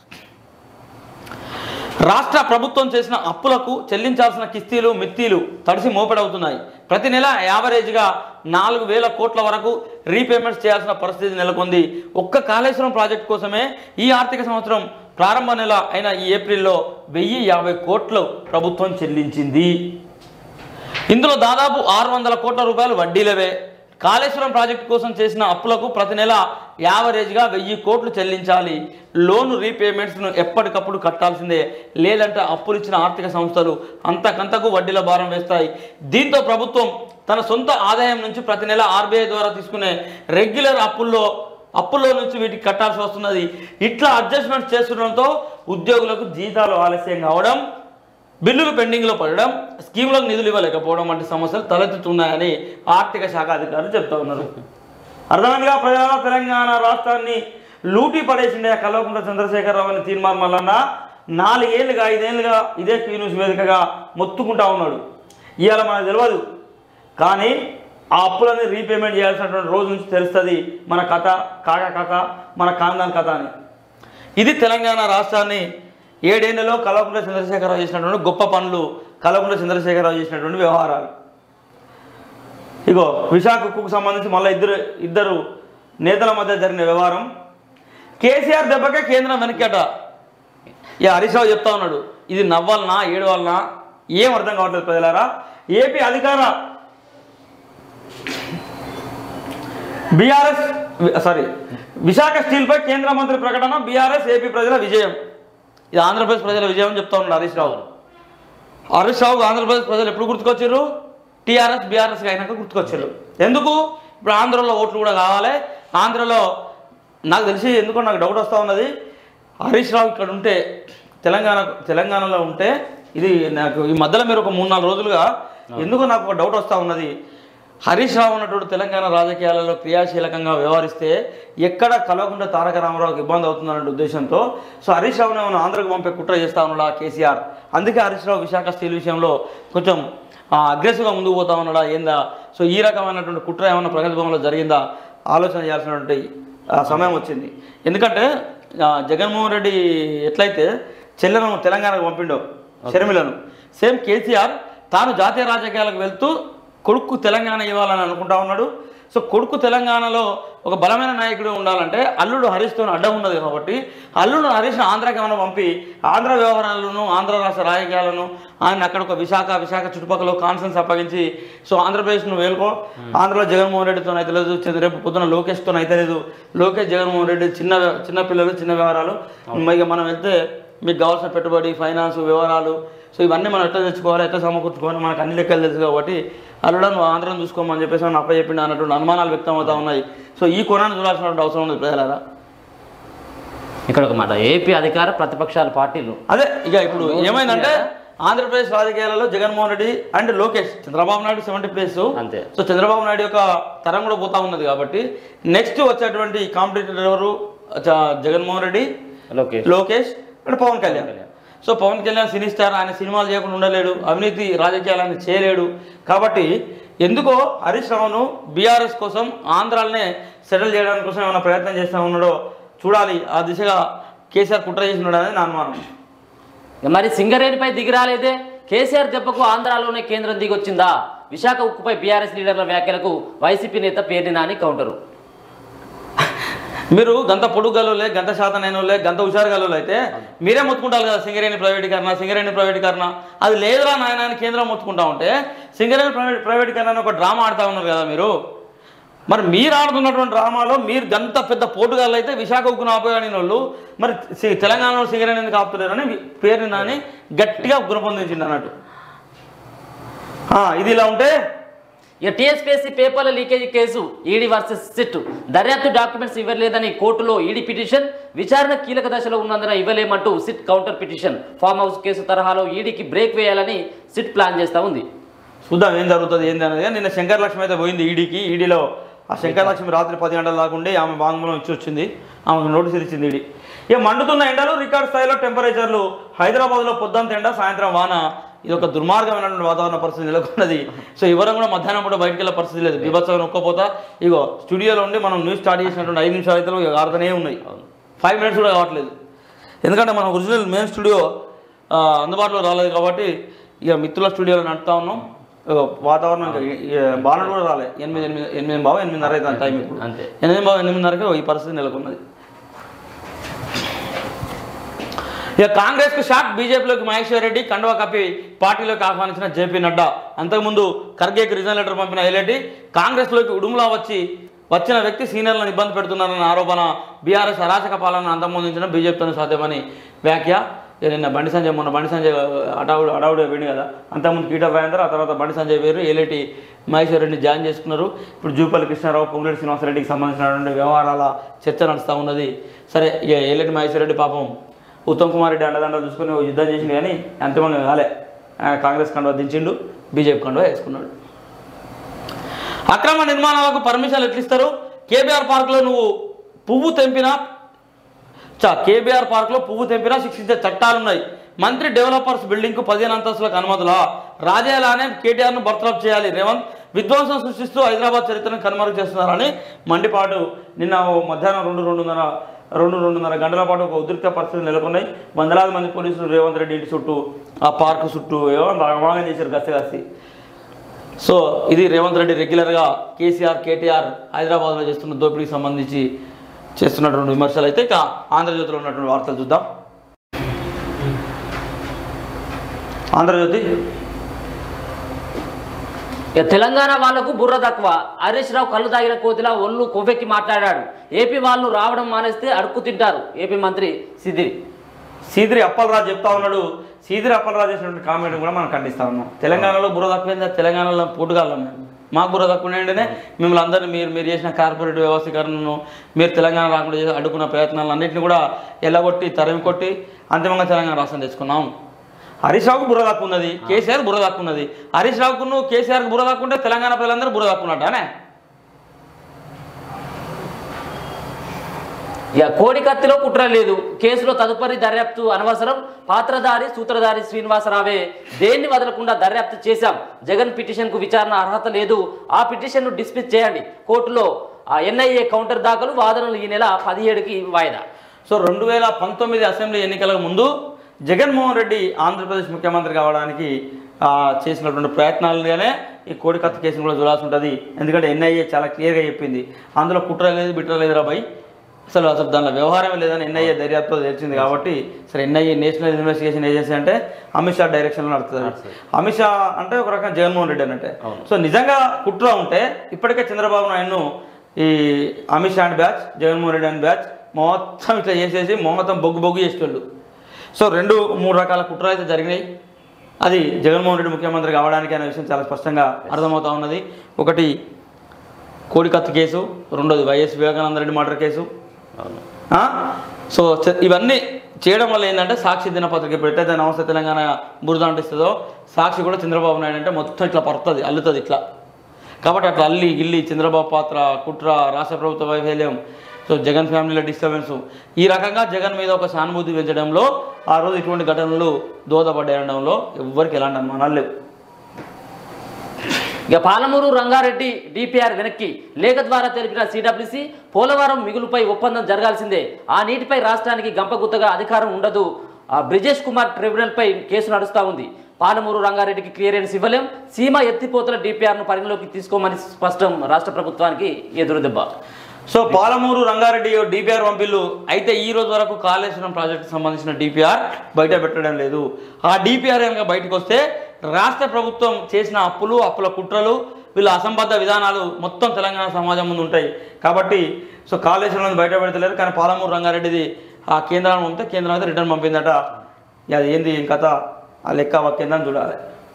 రాష్ట్ర ప్రభుత్వం చేసిన అప్పులకు చెల్లించాల్సిన కిస్తీలు మిత్తీలు తడిసి మోపెడవుతున్నాయి ప్రతి నెల యావరేజ్గా నాలుగు వేల కోట్ల వరకు రీపేమెంట్స్ చేయాల్సిన పరిస్థితి నెలకొంది ఒక్క కాళేశ్వరం ప్రాజెక్ట్ కోసమే ఈ ఆర్థిక సంవత్సరం ప్రారంభ నెల అయిన ఈ ఏప్రిల్లో వెయ్యి యాభై కోట్లు ప్రభుత్వం చెల్లించింది ఇందులో దాదాపు ఆరు వందల కోట్ల రూపాయలు వడ్డీలవే కాళేశ్వరం ప్రాజెక్టు కోసం చేసిన అప్పులకు ప్రతి నెల యావరేజ్గా వెయ్యి కోట్లు చెల్లించాలి లోను రీపేమెంట్స్ను ఎప్పటికప్పుడు కట్టాల్సిందే లేదంటే అప్పులు ఇచ్చిన ఆర్థిక సంస్థలు అంతకంతకు వడ్డీల భారం వేస్తాయి దీంతో ప్రభుత్వం తన సొంత ఆదాయం నుంచి ప్రతి నెల ఆర్బీఐ ద్వారా తీసుకునే రెగ్యులర్ అప్పుల్లో అప్పుల్లో నుంచి వీటికి కట్టాల్సి వస్తున్నది ఇట్లా అడ్జస్ట్మెంట్స్ చేస్తుండడంతో ఉద్యోగులకు జీతాలు ఆలస్యం కావడం బిల్లులు పెండింగ్లో పడడం స్కీములకు నిధులు ఇవ్వలేకపోవడం వంటి సమస్యలు తలెత్తుతున్నాయని ఆర్థిక శాఖ అధికారులు చెప్తా ఉన్నారు అర్థమైనగా ప్రజల తెలంగాణ రాష్ట్రాన్ని లూటీ పడేసిండే కల్వకుంట్ల చంద్రశేఖరరావు అని తీర్మానం మల్లన్న నాలుగేళ్లుగా ఐదేళ్లుగా ఇదే క్యూ న్యూస్ వేదికగా మొత్తుకుంటా ఉన్నాడు ఇవాళ మనకు తెలియదు కానీ ఆ అప్పులని రీపేమెంట్ చేయాల్సినటువంటి రోజు నుంచి తెలుస్తుంది మన కథ కాక కథ మన కాందాన్ కథ అని ఇది తెలంగాణ రాష్ట్రాన్ని ఏడేళ్లలో కల్వకుంట్ల చంద్రశేఖరరావు చేసినటువంటి గొప్ప పనులు కల్వకుంట్ల చంద్రశేఖరరావు చేసినటువంటి వ్యవహారాలు ఇగో విశాఖ ఉక్కుకు సంబంధించి మళ్ళీ ఇద్దరు ఇద్దరు నేతల మధ్య జరిగిన వ్యవహారం కేసీఆర్ దెబ్బకే కేంద్రం వెనకట ఇక హరీష్ రావు చెప్తా ఉన్నాడు ఇది నవ్వాలనా ఏడవాలనా ఏం అర్థం కావట్లేదు ప్రజలారా ఏపీ అధికార బీఆర్ఎస్ సారీ విశాఖ స్టీల్పై కేంద్ర మంత్రి ప్రకటన బీఆర్ఎస్ ఏపీ ప్రజల విజయం ఇది ఆంధ్రప్రదేశ్ ప్రజల విజయం అని చెప్తా ఉన్నాడు హరీష్ రావు హరీష్ రావు ఆంధ్రప్రదేశ్ ప్రజలు ఎప్పుడు గుర్తుకొచ్చారు టీఆర్ఎస్ బీఆర్ఎస్ అయినాక గుర్తుకొచ్చారు ఎందుకు ఇప్పుడు ఆంధ్రలో ఓట్లు కూడా కావాలి ఆంధ్రలో నాకు తెలిసి ఎందుకో నాకు డౌట్ వస్తూ ఉన్నది హరీష్ రావు ఇక్కడ ఉంటే తెలంగాణ తెలంగాణలో ఉంటే ఇది నాకు ఈ మధ్యలో మీరు ఒక మూడు నాలుగు రోజులుగా ఎందుకో నాకు ఒక డౌట్ వస్తూ ఉన్నది హరీష్ రావు ఉన్నటువంటి తెలంగాణ రాజకీయాలలో క్రియాశీలకంగా వ్యవహరిస్తే ఎక్కడ కలవకుండా తారక రామారావుకి ఇబ్బంది అవుతుందనే ఉద్దేశంతో సో హరీష్ రావుని ఏమైనా ఆంధ్రకు పంపే కుట్ర చేస్తా ఉన్నాడా కేసీఆర్ అందుకే హరీష్ రావు విశాఖ స్టీల్ విషయంలో కొంచెం అగ్రెసివ్గా ముందుకు పోతా ఉన్నాడా ఏందా సో ఈ రకమైనటువంటి కుట్ర ఏమైనా ప్రగల్భంలో జరిగిందా ఆలోచన చేయాల్సినటువంటి ఆ, సమయం వచ్చింది ఎందుకంటే ఆ, జగన్మోహన్ రెడ్డి ఎట్లయితే చెల్లెను తెలంగాణకు పంపిండో షర్మిలను సేమ్ కేసీఆర్ తాను జాతీయ రాజకీయాలకు వెళ్తూ కొడుకు తెలంగాణ ఇవ్వాలని అనుకుంటా ఉన్నాడు సో కొడుకు తెలంగాణలో ఒక బలమైన నాయకుడు ఉండాలంటే అల్లుడు హరీష్తో అడ్డం ఉన్నది కాబట్టి అల్లుడు హరీష్ను ఆంధ్రాకి ఏమైనా పంపి ఆంధ్ర వ్యవహారాలను ఆంధ్ర రాష్ట్ర రాజకీయాలను ఆయన అక్కడ ఒక విశాఖ విశాఖ చుట్టుపక్కల కాన్ఫరెన్స్ అప్పగించి సో ఆంధ్రప్రదేశ్ను వేలుకో ఆంధ్రలో జగన్మోహన్ రెడ్డితో అయితే లేదు చి- రేపు పొద్దున లోకేష్తో అయితే లేదు లోకేష్ జగన్మోహన్ రెడ్డి చిన్న వ్య- చిన్న పిల్లలు చిన్న వ్యవహారాలు ఇక మనం వెళ్తే మీకు కావాల్సిన పెట్టుబడి ఫైనాన్స్ వివరాలు సో ఇవన్నీ మనం ఎట్లా తెచ్చుకోవాలి ఎట్లా సమకూర్చుకోవాలి మనకు అన్ని లెక్కలు తెలుసు కాబట్టి అల్లుడా నువ్వు ఆంధ్రం చూసుకోమని చెప్పేసి మనం అప్ప చెప్పిండు అన్నటువంటి అనుమానాలు వ్యక్తం అవుతా ఉన్నాయి సో ఈ కోణాన్ని చూడాల్సినటువంటి అవసరం ఉంది ప్రజలారా ఇక్కడ ఒక మాట ఏపీ అధికార ప్రతిపక్షాల పార్టీలు అదే ఇక ఇప్పుడు ఏమైందంటే ఆంధ్రప్రదేశ్ రాజకీయాలలో Jaganmohan Reddy and Lokesh Chandrababu Naidu seventy place అంతే సో చంద్రబాబు నాయుడు యొక్క తరం కూడా పోతా ఉన్నది కాబట్టి నెక్స్ట్ వచ్చేటువంటి కాంపిటేటర్ ఎవరు చ- Jaganmohan Reddy Lokesh Lokesh and Pawan Kalyan so Pawan Kalyan cine star ఆయన సినిమాలు చేయకుండా ఉండలేడు అవినీతి రాజకీయాలను చేయలేడు కాబట్టి ఎందుకో హరీష్ రావును బీఆర్ఎస్ కోసం ఆంధ్రాలనే సెటిల్ చేయడానికి కోసం ఏమైనా ప్రయత్నం చేస్తూ ఉన్నాడో చూడాలి ఆ దిశగా కేసీఆర్ కుట్ర చేసినాడు అనేది నా అనుమానం మరి సింగరేణిపై దిగిరాలేదే కేసీఆర్ దెబ్బకు ఆంధ్రాలోనే కేంద్రం దిగొచ్చిందా విశాఖ ఉక్కుపై బీఆర్ఎస్ లీడర్ల వ్యాఖ్యలకు వైసీపీ నేత పేర్ని నాని కౌంటరు మీరు గంత పొడుగు గల్లులే గంత శాతం అయిన వాళ్ళే గంత హుషారు గల్లులు అయితే మీరే మొత్తుకుంటారు కదా సింగరేణి ప్రైవేటీకరణ సింగరేణి ప్రైవేటీకరణ అది లేదురా నాయన అని కేంద్రం మొత్తుకుంటా ఉంటే సింగరేణి ప్రైవేట్ ప్రైవేటీకరణ అని ఒక డ్రామా ఆడుతూ ఉన్నారు కదా మీరు మరి మీరు ఆడుతున్నటువంటి డ్రామాలో మీరు గంత పెద్ద పోటుగాళ్ళు అయితే విశాఖ ఉక్కును ఆపేయని వాళ్ళు మరి సి- తెలంగాణలో సింగరేణి ఎందుకు ఆపుతున్నారని పేరుని నాని గట్టిగా గుణపొందించింది అన్నట్టు ఆ, ఇది ఇలా ఉంటే ఇక టీఎస్పీఎస్సీ పేపర్ల leakage case ED versus SIT దర్యాప్తు డాక్యుమెంట్స్ ఇవ్వలేదని కోర్టులో ఈడీ పిటిషన్ విచారణ కీలక దశలో ఉన్నందున ఇవ్వలేమంటూ SIT counter petition farm house case తరహాలో ఈడీకి బ్రేక్ వేయాలని సిట్ ప్లాన్ చేస్తూ ఉంది చూద్దాం ఏం జరుగుతుంది ఏంది అనేది నిన్న శంకర్ లక్ష్మి అయితే పోయింది ఈడీకి ఈడీలో ఆ శంకర్ లక్ష్మి రాత్రి పది గంటల దాకా ఉండి ఆమె వాంగ్మూలం ఇచ్చి వచ్చింది ఆమెకు నోటీసులు ఇచ్చింది ఈడీ ఇక మండుతున్న ఎండలు రికార్డ్ స్థాయిలో టెంపరేచర్లు హైదరాబాద్లో పొద్దుంత ఎండ సాయంత్రం వాన ఇది ఒక దుర్మార్గమైనటువంటి వాతావరణ పరిస్థితి నెలకొన్నది సో ఎవరం కూడా మధ్యాహ్నం కూడా బయటికి వెళ్ళే పరిస్థితి లేదు బీభత్సవం ఒక్కపోతా ఇగో స్టూడియోలో ఉండి మనం న్యూస్ స్టార్ట్ చేసినటువంటి ఐదు నిమిషాలు అయితే ఇక ఆరుతూనే ఉన్నాయి ఫైవ్ మినిట్స్ కూడా కావట్లేదు ఎందుకంటే మన ఒరిజినల్ మెయిన్ స్టూడియో ఆ, అందుబాటులో రాలేదు కాబట్టి ఇక మిత్రుల స్టూడియోలో నడుపుతా ఉన్నాం ఇక వాతావరణం ఇంకా బాగా కూడా రాలేదు ఎనిమిది ఎనిమిది ఎనిమిది బావ ఎనిమిదిన్నర అవుతుంది టైం ఇప్పుడు అంతే. ఎనిమిది బావ ఎనిమిదిన్నరకే ఈ పరిస్థితి నెలకొన్నది ఇక కాంగ్రెస్కు షాక్ బీజేపీలోకి మహేశ్వర్ రెడ్డి కండువా కప్పి పార్టీలోకి ఆహ్వానించిన జేపీ నడ్డా అంతకుముందు ఖర్గేకి రిజైన్ లెటర్ పంపిన ఎల్ఎడ్డి కాంగ్రెస్లోకి ఉడుములా వచ్చి వచ్చిన వ్యక్తి సీనియర్లను ఇబ్బంది పెడుతున్నారన్న ఆరోపణ బీఆర్ఎస్ అరాచక పాలన అంతమొందించిన బీజేపీతోనే సాధ్యమని వ్యాఖ్య ఇక నిన్న బండి సంజయ్ మొన్న బండి సంజయ్ అడావుడు అడావుడు పోయింది కదా అంతకుముందు కీట రాజేందర్ ఆ తర్వాత బండి సంజయ్ వేరు ఏలేటి మహేశ్వర్ రెడ్డిని జాయిన్ చేసుకున్నారు ఇప్పుడు జూపల్లి కృష్ణారావు పొంగులేటి శ్రీనివాసరెడ్డికి సంబంధించినటువంటి వ్యవహారాల చర్చ నడుస్తూ ఉన్నది సరే ఇక ఏలేటి మహేశ్వర్ రెడ్డి పాపం ఉత్తమ్ కుమార్ రెడ్డి అండదండలు చూసుకొని ఓ యుద్ధం చేసిండు కానీ అంతిమంగా కాలే ఆ కాంగ్రెస్ కండువా దించిండు బీజేపీ కండువా వేసుకున్నాడు అక్రమ నిర్మాణాలకు పర్మిషన్లు ఎట్లిస్తారు కేబీఆర్ పార్కులో నువ్వు పువ్వు తెంపినా చా కేబీఆర్ పార్క్లో పువ్వు తెంపినా శిక్షించే చట్టాలు ఉన్నాయి మంత్రి డెవలపర్స్ బిల్డింగ్కు పదిహేను అంతస్తులకు అనుమతులా రాజేలానే కేటీఆర్ను బర్తరఫ్ చేయాలి రేవంత్ విధ్వంసం సృష్టిస్తూ హైదరాబాద్ చరిత్రను కనుమరుగు చేస్తున్నారని మండిపాటు నిన్న ఓ మధ్యాహ్నం రెండు రెండున్నర రెండు రెండున్నర గంటల పాటు ఒక ఉద్రిక్త పరిస్థితులు నెలకొన్నాయి వందలాది మంది పోలీసులు రేవంత్ రెడ్డి ఇంటి చుట్టూ ఆ పార్కు చుట్టూ ఏమో రాగమాగం చేశారు గస్తీ గస్తీ సో ఇది రేవంత్ రెడ్డి రెగ్యులర్గా కేసీఆర్ కేటీఆర్ హైదరాబాద్లో చేస్తున్న దోపిడీకి సంబంధించి చేస్తున్నటువంటి విమర్శలు అయితే ఇక ఆంధ్రజ్యోతిలో ఉన్నటువంటి వార్తలు చూద్దాం ఆంధ్రజ్యోతి ఇక తెలంగాణ వాళ్లకు బుర్ర తక్కువ హరీష్ రావు కళ్ళు తాగిన కోతిలా ఒళ్ళు కొవ్వెక్కి మాట్లాడాడు ఏపీ వాళ్ళు రావడం మానేస్తే అడుక్కు తింటారు ఏపీ మంత్రి సిద్దిరి సీదిరి అప్పలరాజు చెప్తా ఉన్నాడు సీదిరి అప్పలరాజు చేసినటువంటి కామెంట్ కూడా మనం ఖండిస్తా ఉన్నాం తెలంగాణలో బుర్ర తక్కువైందా తెలంగాణలో పోటుగాళ్ళం మేము మాకు బుర్ర తక్కువ ఉంటేనే మిమ్మల్ని అందరినీ మీరు మీరు చేసిన కార్పొరేట్ వ్యవస్థీకరణను మీరు తెలంగాణ రాకుండా చేసి అడ్డుకున్న ప్రయత్నాలు అన్నింటినీ కూడా ఎల్లగొట్టి తరిమి కొట్టి అంతిమంగా తెలంగాణ రాష్ట్రం తెచ్చుకున్నాం హరీష్ రావుకు బుర్ర తక్కువ ఉన్నది కేసీఆర్ బుర్ర తక్కువ ఉన్నది హరీష్ రావుకు నువ్వు కేసీఆర్కి బుర్ర తక్కువ ఉంటే తెలంగాణ ప్రజలందరూ బుర్ర తక్కువ ఉన్నట్టానే ఇక కోడికత్తిలో కుట్ర లేదు కేసులో తదుపరి దర్యాప్తు అనవసరం పాత్రధారి సూత్రధారి శ్రీనివాసరావే దేన్ని వదలకుండా దర్యాప్తు చేశాం జగన్ పిటిషన్ కు విచారణ అర్హత లేదు ఆ పిటిషన్ ను డిస్మిస్ చేయండి కోర్టులో ఆ ఎన్ఐఏ కౌంటర్ దాఖలు వాదనలు ఈ నెల పదిహేడుకి వాయిదా సో రెండు వేల పంతొమ్మిది అసెంబ్లీ ఎన్నికలకు ముందు జగన్మోహన్ రెడ్డి ఆంధ్రప్రదేశ్ ముఖ్యమంత్రి కావడానికి ఆ, చేసినటువంటి ప్రయత్నాలుగానే ఈ కోడి కత్తి కేసును కూడా చూడాల్సి ఉంటుంది ఎందుకంటే ఎన్ఐఏ చాలా క్లియర్గా చెప్పింది అందులో కుట్ర లేదు బిట్ర లేదు రాబాయ్ అసలు అసలు దానిలో వ్యవహారం లేదని ఎన్ఐఏ దర్యాప్తులో తెలిసింది కాబట్టి సరే ఎన్ఐఏ నేషనల్ ఇన్వెస్టిగేషన్ ఏజెన్సీ అంటే అమిత్ షా డైరెక్షన్లో నడుస్తుంది అమిత్ షా అంటే ఒక రకం జగన్మోహన్ రెడ్డి అన్నట్టే సో నిజంగా కుట్ర ఉంటే ఇప్పటికే చంద్రబాబు నాయుడును ఈ Amit Shah and batch Jaganmohan Reddy and batch మొత్తం ఇట్లా చేసేసి మొత్తం బొగ్గు బొగ్గు చేసేటోళ్ళు సో రెండు మూడు రకాల కుట్రలు అయితే జరిగినాయి అది జగన్మోహన్ రెడ్డి ముఖ్యమంత్రి కావడానికి అనే విషయం చాలా స్పష్టంగా అర్థమవుతా ఉన్నది ఒకటి కోడికత్తు కేసు రెండోది YS Vivekananda Reddy murder case అవును ఆ? సో చ- ఇవన్నీ చేయడం వల్ల ఏంటంటే సాక్షి దినపత్రిక ఇప్పుడు ఎట్లయితే నమస్తే తెలంగాణ బురద అంటిస్తుందో సాక్షి కూడా చంద్రబాబు నాయుడు అంటే మొత్తం ఇట్లా పడుతుంది అల్లుతుంది ఇట్లా కాబట్టి అట్లా అల్లి గిల్లి చంద్రబాబు పాత్ర కుట్ర రాష్ట్ర ప్రభుత్వ వైఫల్యం సో జగన్ ఫ్యామిలీలో డిస్టర్బెన్స్ ఈ రకంగా జగన్ మీద ఒక సానుభూతి పెంచడంలో ఆ రోజు ఇటువంటి ఘటనలు దోహదపడడంలో ఎవ్వరికి ఎలాంటి అనుమానాలు లేవు ఇక పాలమూరు రంగారెడ్డి డిపిఆర్ వెనక్కి లేఖ ద్వారా తెలిపిన సిడబ్ల్యూసి పోలవరం మిగులుపై ఒప్పందం జరగాల్సిందే ఆ నీటిపై రాష్ట్రానికి గంపగుత్తగా అధికారం ఉండదు ఆ బ్రిజేష్ కుమార్ ట్రిబ్యునల్పై కేసు నడుస్తూ ఉంది పాలమూరు రంగారెడ్డికి క్లియరెన్స్ ఇవ్వలేం సీమ ఎత్తిపోతల డిపిఆర్ను పరిగణలోకి తీసుకోమని స్పష్టం రాష్ట్ర ప్రభుత్వానికి ఎదురుదెబ్బ సో పాలమూరు రంగారెడ్డి డిపిఆర్ పంపిల్లు అయితే ఈ రోజు వరకు కాళేశ్వరం ప్రాజెక్టుకు సంబంధించిన డిపిఆర్ బయట పెట్టడం లేదు ఆ డిపిఆర్ కనుక బయటకు వస్తే రాష్ట్ర ప్రభుత్వం చేసిన అప్పులు అప్పుల కుట్రలు వీళ్ళ అసంబద్ధ విధానాలు మొత్తం తెలంగాణ సమాజం ముందు ఉంటాయి కాబట్టి సో కాళేశ్వరం బయట పెడతలేరు కానీ పాలమూరు రంగారెడ్డిది ఆ కేంద్రాన్ని పంపితే కేంద్రం అయితే రిటర్న్ పంపిందట ఇక అది ఏంది ఏం కథ ఆ లెక్క వక్కిందని చూడాలి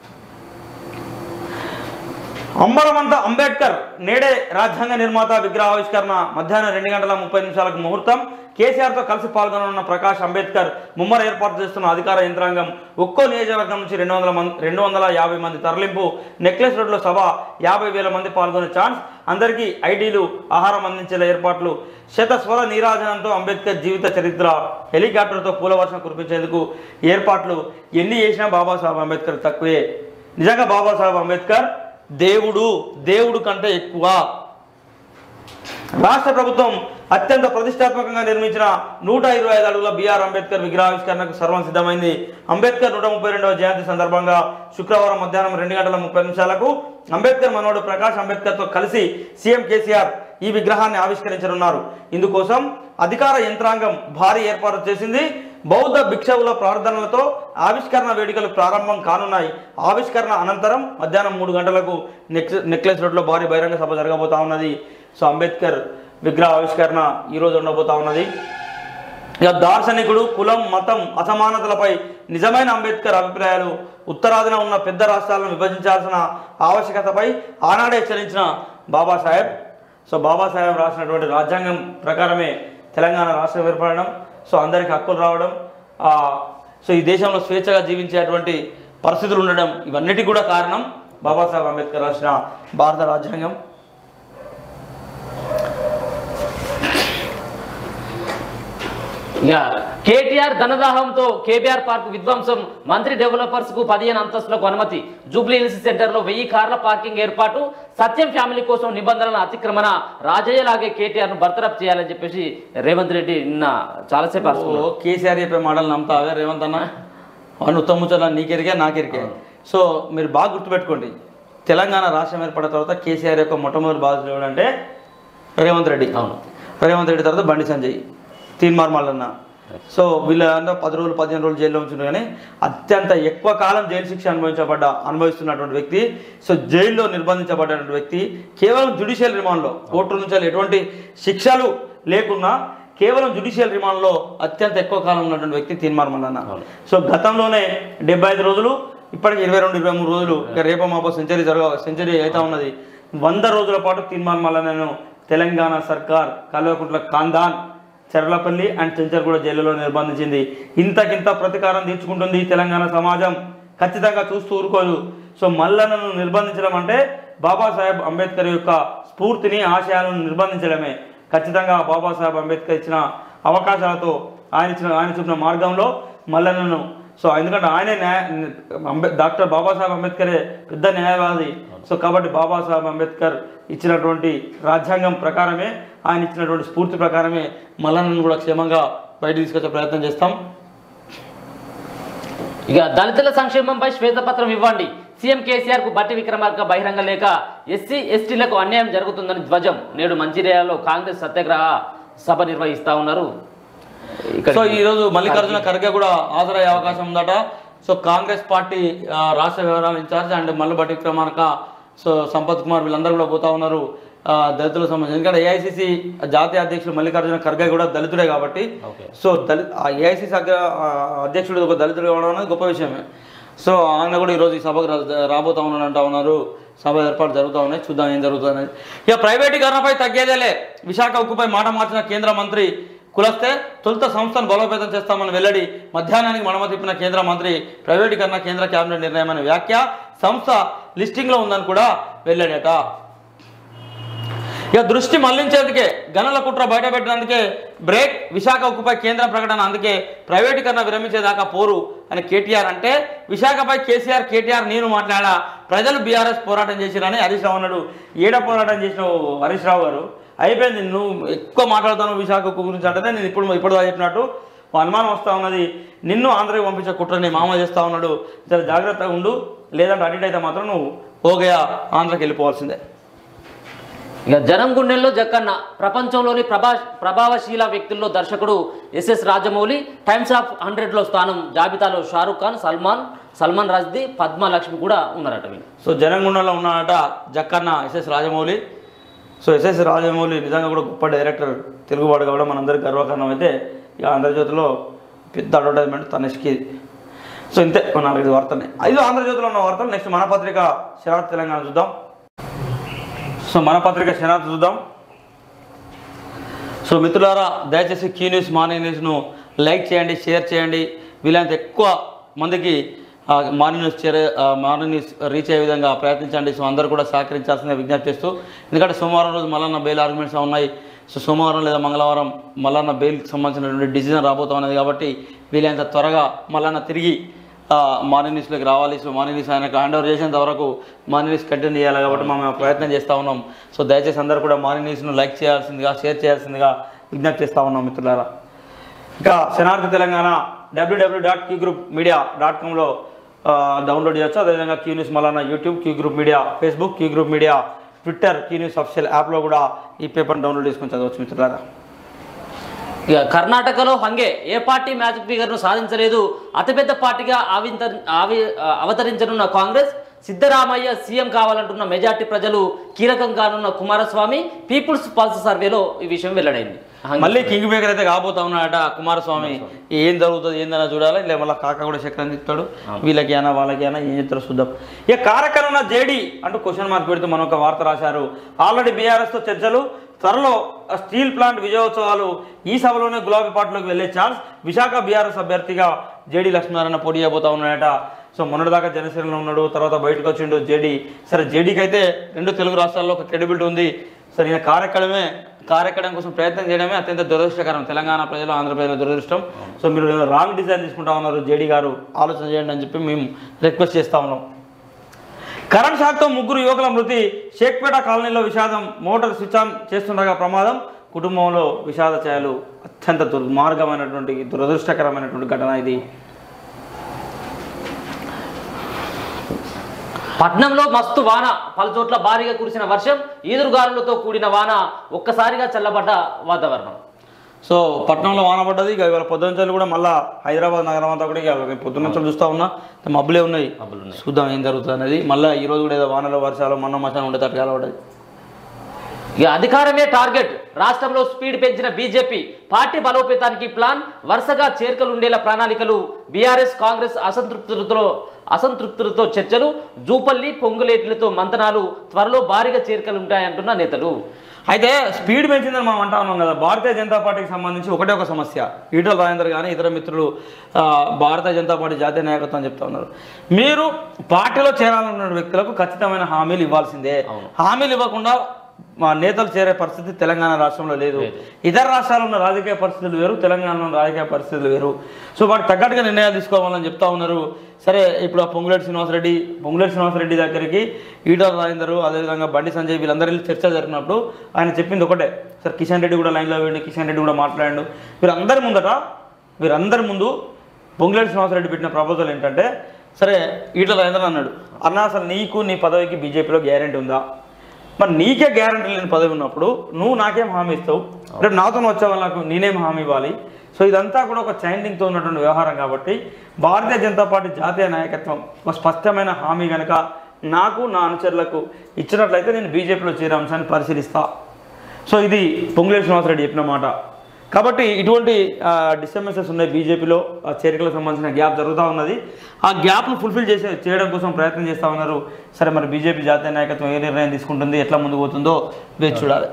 అంబరమంత అంబేద్కర్ నేడే రాజ్యాంగ నిర్మాత విగ్రహావిష్కరణ మధ్యాహ్నం రెండు గంటల ముప్పై నిమిషాలకు ముహూర్తం కేసీఆర్తో కలిసి పాల్గొననున్న ప్రకాష్ అంబేద్కర్ ముమ్మర ఏర్పాటు చేస్తున్న అధికార యంత్రాంగం ఒక్కో నియోజకవర్గం నుంచి రెండు వందల మంది రెండు వందల యాభై మంది తరలింపు నెక్లెస్ రోడ్లో సభ యాభై వేల మంది పాల్గొనే ఛాన్స్ అందరికీ ఐడీలు ఆహారం అందించేలా ఏర్పాట్లు శతస్వర నీరాజనంతో అంబేద్కర్ జీవిత చరిత్ర హెలికాప్టర్తో పూలవర్షం కురిపించేందుకు ఏర్పాట్లు ఎన్ని చేసినా బాబాసాహెబ్ అంబేద్కర్ తక్కువే నిజంగా బాబాసాహెబ్ అంబేద్కర్ దేవుడు దేవుడు కంటే ఎక్కువ రాష్ట్ర ప్రభుత్వం అత్యంత ప్రతిష్టాత్మకంగా నిర్మించిన నూట ఇరవై ఐదు అడుగుల బిఆర్ అంబేద్కర్ విగ్రహావిష్కరణకు సర్వం సిద్ధమైంది అంబేద్కర్ నూట ముప్పై రెండవ జయంతి సందర్భంగా శుక్రవారం మధ్యాహ్నం రెండు గంటల ముప్పై నిమిషాలకు అంబేద్కర్ మనవడు ప్రకాష్ అంబేద్కర్తో కలిసి సీఎం కేసీఆర్ ఈ విగ్రహాన్ని ఆవిష్కరించనున్నారు ఇందుకోసం అధికార యంత్రాంగం భారీ ఏర్పాటు చేసింది బౌద్ధ భిక్షవుల ప్రార్థనలతో ఆవిష్కరణ వేడుకలు ప్రారంభం కానున్నాయి ఆవిష్కరణ అనంతరం మధ్యాహ్నం మూడు గంటలకు నెక్ నెక్లెస్ రోడ్లో భారీ బహిరంగ సభ జరగబోతా ఉన్నది సో అంబేద్కర్ విగ్రహ ఆవిష్కరణ ఈరోజు ఉండబోతా ఉన్నది ఇక దార్శనికుడు కులం మతం అసమానతలపై నిజమైన అంబేద్కర్ అభిప్రాయాలు ఉత్తరాదిన ఉన్న పెద్ద రాష్ట్రాలను విభజించాల్సిన ఆవశ్యకతపై ఆనాడే హెచ్చరించిన బాబాసాహెబ్ సో బాబాసాహెబ్ రాసినటువంటి రాజ్యాంగం ప్రకారమే తెలంగాణ రాష్ట్రం ఏర్పడడం సో అందరికి హక్కులు రావడం ఆ, సో ఈ దేశంలో స్వేచ్ఛగా జీవించేటువంటి పరిస్థితులు ఉండడం ఇవన్నిటికీ కూడా కారణం బాబాసాహెబ్ అంబేద్కర్ రాసిన భారత రాజ్యాంగం ఇక కేటీఆర్ ధనదాహంతో కేబీఆర్ పార్క్ విధ్వంసం మంత్రి డెవలపర్స్ కు పదిహేను అంతస్తులకు అనుమతి జూబ్లీ హిల్స్ సెంటర్ లో వెయ్యి కార్ల పార్కింగ్ ఏర్పాటు సత్యం ఫ్యామిలీ కోసం నిబంధనల అతిక్రమణ రాజయ్యలాగే కేటీఆర్ ను బర్తరఫ్ చేయాలని చెప్పేసి రేవంత్ రెడ్డి నిన్న చాలాసేపు ఓ అరుచుకున్నాడు. కేసీఆర్ చెప్పే మాటలు నమ్ముతావే రేవంత్ అన్న అవును ఉత్తముచ్చల నీకెరికే నాకెరికే సో మీరు బాగా గుర్తుపెట్టుకోండి తెలంగాణ రాష్ట్రం ఏర్పడిన తర్వాత కేసీఆర్ యొక్క మొట్టమొదటి బాధ్యత ఎవడంటే రేవంత్ రెడ్డి అవును రేవంత్ రెడ్డి తర్వాత బండి సంజయ్ తీన్మార్ మల్లన్న సో వీళ్ళంతా పది రోజులు పదిహేను రోజులు జైల్లో ఉంచుండ్రు కానీ అత్యంత ఎక్కువ కాలం జైలు శిక్ష అనుభవించబడ్డ అనుభవిస్తున్నటువంటి వ్యక్తి సో జైల్లో నిర్బంధించబడ్డటువంటి వ్యక్తి కేవలం జుడిషియల్ రిమాండ్లో కోర్టు నుంచి ఎటువంటి శిక్షలు లేకున్నా కేవలం జుడిషియల్ రిమాండ్లో అత్యంత ఎక్కువ కాలం ఉన్నటువంటి వ్యక్తి తీన్మార్ మల్లన్న అవును. సో గతంలోనే డెబ్బై ఐదు రోజులు ఇప్పటికి ఇరవై రెండు ఇరవై మూడు రోజులు ఇక రేపో మాపో సెంచరీ జరగ సెంచరీ అవుతా ఉన్నది వంద రోజుల పాటు తీన్మార్ మల్లన్నను తెలంగాణ సర్కార్ కల్వకుంట్ల ఖాందాన్ చెర్లపల్లి అండ్ చెంచర్గూడ జైలులో నిర్బంధించింది ఇంతకింత ప్రతీకారం తీర్చుకుంటుంది తెలంగాణ సమాజం ఖచ్చితంగా చూస్తూ ఊరుకోదు సో మల్లన్నను నిర్బంధించడం అంటే బాబాసాహెబ్ అంబేద్కర్ యొక్క స్ఫూర్తిని ఆశయాలను నిర్బంధించడమే ఖచ్చితంగా బాబాసాహెబ్ అంబేద్కర్ ఇచ్చిన అవకాశాలతో ఆయన ఇచ్చిన ఆయన చూపిన మార్గంలో మల్లన్నను సో ఎందుకంటే ఆయనే న్యాయ అంబే డాక్టర్ బాబాసాహెబ్ అంబేద్కరే పెద్ద న్యాయవాది సో కాబట్టి బాబాసాహెబ్ అంబేద్కర్ ఇచ్చినటువంటి రాజ్యాంగం ప్రకారమే ఆయన ఇచ్చినటువంటి స్ఫూర్తి ప్రకారమే మల్లన్నను కూడా క్షేమంగా బయట తీసుకొచ్చే ప్రయత్నం చేస్తాం ఇక దళితుల సంక్షేమంపై శ్వేతపత్రం ఇవ్వండి సీఎం కేసీఆర్ కు బట్టి విక్రమార్క బహిరంగ లేక ఎస్సీ ఎస్టీలకు అన్యాయం జరుగుతుందని ధ్వజం నేడు మంచిర్యాలలో కాంగ్రెస్ సత్యాగ్రహ సభ నిర్వహిస్తా ఉన్నారు ఇక్కడ సో ఈ రోజు మల్లికార్జున ఖర్గే కూడా హాజరయ్యే అవకాశం ఉందట సో కాంగ్రెస్ పార్టీ ఆ, రాష్ట్ర వ్యవహారాల incharge and Mallu Bhatti Vikramarka so Sampath Kumar వీళ్ళందరూ కూడా పోతా ఉన్నారు ఆ, దళితులకు సంబంధించి ఎందుకంటే ఏఐసిసి జాతీయ అధ్యక్షుడు మల్లికార్జున ఖర్గే కూడా దళితుడే కాబట్టి ఓకే సో దళిత ఏఐసిసి అధ్యక్షుడు ఒక దళితుడు కావడం అనేది గొప్ప విషయమే సో ఆయన కూడా ఈరోజు ఈ సభకు రా- రాబోతా ఉన్నాడు అంటా ఉన్నారు సభ ఏర్పాటు జరుగుతూ ఉన్నాయి చూద్దాం ఏం జరుగుతుంది అనేది ఇక ప్రైవేటీకరణపై తగ్గేదేలే విశాఖ ఉక్కుపై మాట మార్చిన కేంద్ర మంత్రి కులస్తే తొలుత సంస్థను బలోపేతం చేస్తామని వెల్లడి మధ్యాహ్నానికి మడమ తిప్పిన కేంద్ర మంత్రి ప్రైవేటీకరణ కేంద్ర కేబినెట్ నిర్ణయం అనే వ్యాఖ్య సంస్థ లిస్టింగ్లో ఉందని కూడా వెల్లడట ఇక దృష్టి మళ్లించేందుకే గనుల కుట్ర బయటపెట్టినందుకే బ్రేక్ విశాఖ ఉక్కుపై కేంద్ర ప్రకటన అందుకే ప్రైవేటీకరణ విరమించేదాకా పోరు అని కేటీఆర్ అంటే విశాఖపై కేసీఆర్ కేటీఆర్ నేను మాట్లాడా ప్రజలు బీఆర్ఎస్ పోరాటం చేసిరని హరీష్ రావు అన్నాడు ఏడ పోరాటం చేసినావు హరీష్ రావు గారు అయిపోయింది నువ్వు ఎక్కువ మాట్లాడుతాను విశాఖ ఉక్కు గురించి అంటే నేను ఇప్పుడు ఇప్పుడు చెప్పినట్టు ఓ అనుమానం వస్తా ఉన్నది నిన్ను ఆంధ్రకి పంపించే కుట్రని మామ చేస్తా ఉన్నాడు జర జాగ్రత్తగా ఉండు లేదంటే అడిట్ అయితే మాత్రం నువ్వు ఓగయా ఆంధ్రకి వెళ్ళిపోవాల్సిందే ఇక జనం గుండెల్లో జక్కన్న ప్రపంచంలోని ప్రభా ప్రభావశీల వ్యక్తుల్లో దర్శకుడు ఎస్ఎస్ రాజమౌళి టైమ్స్ ఆఫ్ హండ్రెడ్లో స్థానం జాబితాలో షారూక్ ఖాన్ సల్మాన్ సల్మాన్ రాజ్ది పద్మ లక్ష్మి కూడా ఉన్నారట వీళ్ళు సో జనంగుండంలో ఉన్నాడట Jakkanna SS Rajamouli so SS Rajamouli నిజంగా కూడా గొప్ప డైరెక్టర్ తెలుగువాడు కాబట్టి మనందరికీ గర్వకారణం అయితే ఇక ఆంధ్రజ్యోతిలో పెద్ద అడ్వర్టైజ్మెంట్ తనష్కి సో ఇంతే మన నాలుగైదు వార్తలు ఐదు ఆంధ్రజ్యోతిలో ఉన్న వార్తలు నెక్స్ట్ మన పత్రిక శరత్ తెలంగాణ చూద్దాం సో మన పత్రిక శరత్ చూద్దాం సో మిత్రులారా దయచేసి కీ న్యూస్ మార్నింగ్ న్యూస్ను లైక్ చేయండి షేర్ చేయండి వీలైనంత ఎక్కువ మందికి ఆ, మార్నింగ్ న్యూస్ చేరే ఆ, మార్నింగ్ న్యూస్ రీచ్ అయ్యే విధంగా ప్రయత్నించండి సో అందరూ కూడా సహకరించాల్సిందిగా విజ్ఞప్తి చేస్తూ ఎందుకంటే సోమవారం రోజు మల్లన్న బెయిల్ ఆర్గ్యుమెంట్స్ ఉన్నాయి సో సోమవారం లేదా మంగళవారం మల్లన్న బెయిల్కి సంబంధించినటువంటి డిసిజన్ రాబోతా ఉన్నది కాబట్టి వీలైనంత త్వరగా మల్లన్న తిరిగి ఆ, మార్నింగ్ న్యూస్లోకి రావాలి సో మార్నింగ్ న్యూస్ ఆయనకు హ్యాండ్ ఓవర్ చేసేంత వరకు మార్నింగ్ న్యూస్ కంటిన్యూ చేయాలి కాబట్టి మనం ప్రయత్నం చేస్తూ ఉన్నాం సో దయచేసి అందరూ కూడా మార్నింగ్ న్యూస్ను లైక్ చేయాల్సిందిగా షేర్ చేయాల్సిందిగా విజ్ఞప్తి చేస్తూ ఉన్నాం మిత్రులారా ఇంకా శనార్థి Telangana WWW dot Q group media dot కామ్లో డౌన్లోడ్ చేయొచ్చు అదేవిధంగా క్యూ న్యూస్ మలానా YouTube Q group media Facebook Q group media Twitter Q news official యాప్లో కూడా ఈ పేపర్ని డౌన్లోడ్ చేసుకొని చదవచ్చు మిత్రులారా ఇక కర్ణాటకలో హంగే ఏ పార్టీ మ్యాచ్ ఫిగర్ను సాధించలేదు అతిపెద్ద పార్టీగా ఆవింత ఆవి అవతరించనున్న కాంగ్రెస్ సిద్ధరామయ్య సీఎం కావాలంటున్న మెజార్టీ ప్రజలు కీలకం కానున్న కుమారస్వామి పీపుల్స్ పల్స్ సర్వేలో ఈ విషయం వెల్లడైంది హంగే. మళ్ళీ కింగ్ మేకర్ అయితే కాబోతా ఉన్నాడట కుమారస్వామి ఏం జరుగుతుంది ఏందన్నా చూడాలి ఇలా మళ్ళీ కాక కూడా చక్రం తిప్పుతాడు వీళ్ళకి అయినా వాళ్ళకి అయినా ఏం చెప్తారో చూద్దాం ఇక కార్యక్రమం జేడీ అంటూ క్వశ్చన్ మార్క్ పెడుతూ మనం ఒక వార్త రాశారు ఆల్రెడీ బీఆర్ఎస్తో చర్చలు త్వరలో స్టీల్ ప్లాంట్ విజయోత్సవాలు ఈ సభలోనే గులాబీ పార్టీలోకి వెళ్ళే ఛాన్స్ విశాఖ బీఆర్ఎస్ అభ్యర్థిగా జేడీ లక్ష్మీనారాయణ పోటీ చేయబోతా ఉన్నాడట సో మొన్నటిదాకా జనసేనలో ఉన్నాడు తర్వాత బయటకు వచ్చిండు జేడీ సరే జేడీకి అయితే రెండు తెలుగు రాష్ట్రాల్లో ఒక క్రెడిబిలిటీ ఉంది సరే ఈయన కార్యక్రమే కార్యక్రమం కోసం ప్రయత్నం చేయడమే అత్యంత దురదృష్టకరం తెలంగాణ ప్రజలు ఆంధ్ర ప్రజల దురదృష్టం సో మీరు ఏదో రాంగ్ డిజైన్ తీసుకుంటా ఉన్నారు జేడీ గారు ఆలోచన చేయండి అని చెప్పి మేము రిక్వెస్ట్ చేస్తా ఉన్నాం కరెంట్ షాక్తో ముగ్గురు యువకుల మృతి షేక్పేట కాలనీలో విషాదం మోటార్ స్విచ్ ఆన్ చేస్తుండగా ప్రమాదం కుటుంబంలో విషాద ఛాయలు అత్యంత దుర్మార్గమైనటువంటి దురదృష్టకరమైనటువంటి ఘటన ఇది పట్నంలో మస్తు వాన పలు చోట్ల భారీగా కురిసిన వర్షం ఈదురుగాలులతో కూడిన వాన ఒక్కసారిగా చల్లబడ్డ వాతావరణం సో పట్టణంలో వాన పడ్డది ఇక ఇవాళ పొద్దున కూడా మళ్ళీ హైదరాబాద్ నగరం అంతా కూడా ఇక పొద్దున్న నుంచి చూస్తూ ఉన్నా మబ్బులే ఉన్నాయి మబ్బులున్నాయి. చూద్దాం ఏం జరుగుతుంది అనేది మళ్ళీ ఈ రోజు కూడా ఏదో వానలో వర్షాలు మొన్న మధ్యాహ్నం ఉండే తట్టుగా పడ్డది ఇక అధికారమే టార్గెట్ రాష్ట్రంలో స్పీడ్ పెంచిన బీజేపీ పార్టీ బలోపేతానికి ప్లాన్ వరుసగా చేరికలు ఉండేలా ప్రణాళికలు బీఆర్ఎస్ కాంగ్రెస్ అసంతృప్తులతో అసంతృప్తులతో చర్చలు జూపల్లి పొంగులేట్లతో మంతనాలు త్వరలో భారీగా చేరికలు ఉంటాయంటున్న నేతలు అయితే స్పీడ్ పెంచిందని మనం అంటా ఉన్నాం కదా భారతీయ జనతా పార్టీకి సంబంధించి ఒకటే ఒక సమస్య ఈటల రాజేందర్ కానీ ఇతర మిత్రులు ఆ, భారతీయ జనతా పార్టీ జాతీయ నాయకత్వం అని చెప్తా ఉన్నారు మీరు పార్టీలో చేరాలన్న వ్యక్తులకు ఖచ్చితమైన హామీలు ఇవ్వాల్సిందే అవును. హామీలు ఇవ్వకుండా మా నేతలు చేరే పరిస్థితి తెలంగాణ రాష్ట్రంలో లేదు లేదు. ఇతర రాష్ట్రాల్లో ఉన్న రాజకీయ పరిస్థితులు వేరు తెలంగాణలో ఉన్న రాజకీయ పరిస్థితులు వేరు సో వాటికి తగ్గట్టుగా నిర్ణయాలు తీసుకోవాలని చెప్తా ఉన్నారు సరే ఇప్పుడు ఆ పొంగులేటి శ్రీనివాసరెడ్డి పొంగులేటి శ్రీనివాసరెడ్డి దగ్గరికి ఈటల రాజేందర్ అదేవిధంగా బండి సంజయ్ వీళ్ళందరూ వెళ్ళి చర్చ జరిగినప్పుడు ఆయన చెప్పింది ఒకటే సార్ కిషన్ రెడ్డి కూడా లైన్లో వెళ్ళి కిషన్ రెడ్డి కూడా వీరందరి ముందట వీరందరి ముందు పొంగులేటి శ్రీనివాసరెడ్డి పెట్టిన ప్రపోజల్ ఏంటంటే సరే ఈటల రాజేంద్ర అన్నాడు అన్న అసలు నీకు నీ పదవికి బీజేపీలో గ్యారెంటీ ఉందా మరి నీకే గ్యారెంటీ లేని పదవి ఉన్నప్పుడు నువ్వు నాకేం హామీ ఇస్తావు రేపు నాతో వచ్చే వాళ్ళకు నేనేం హామీ ఇవ్వాలి సో ఇదంతా కూడా ఒక చైండింగ్తో ఉన్నటువంటి వ్యవహారం కాబట్టి భారతీయ జనతా పార్టీ జాతీయ నాయకత్వం ఒక స్పష్టమైన హామీ కనుక నాకు నా అనుచరులకు ఇచ్చినట్లయితే నేను బీజేపీలో చేరే అంశాన్ని పరిశీలిస్తా సో ఇది పొంగులేటి శ్రీనివాసరెడ్డి చెప్పిన మాట కాబట్టి ఇటువంటి డిస్టర్బెన్సెస్ ఉన్నాయి బీజేపీలో ఆ చేరికలకు సంబంధించిన గ్యాప్ జరుగుతూ ఉన్నది ఆ గ్యాప్ను ఫుల్ఫిల్ చేసే చేయడం కోసం ప్రయత్నం చేస్తూ ఉన్నారు సరే మరి బీజేపీ జాతీయ నాయకత్వం ఏ నిర్ణయం తీసుకుంటుంది ఎట్లా ముందుకు పోతుందో వేచి చూడాలి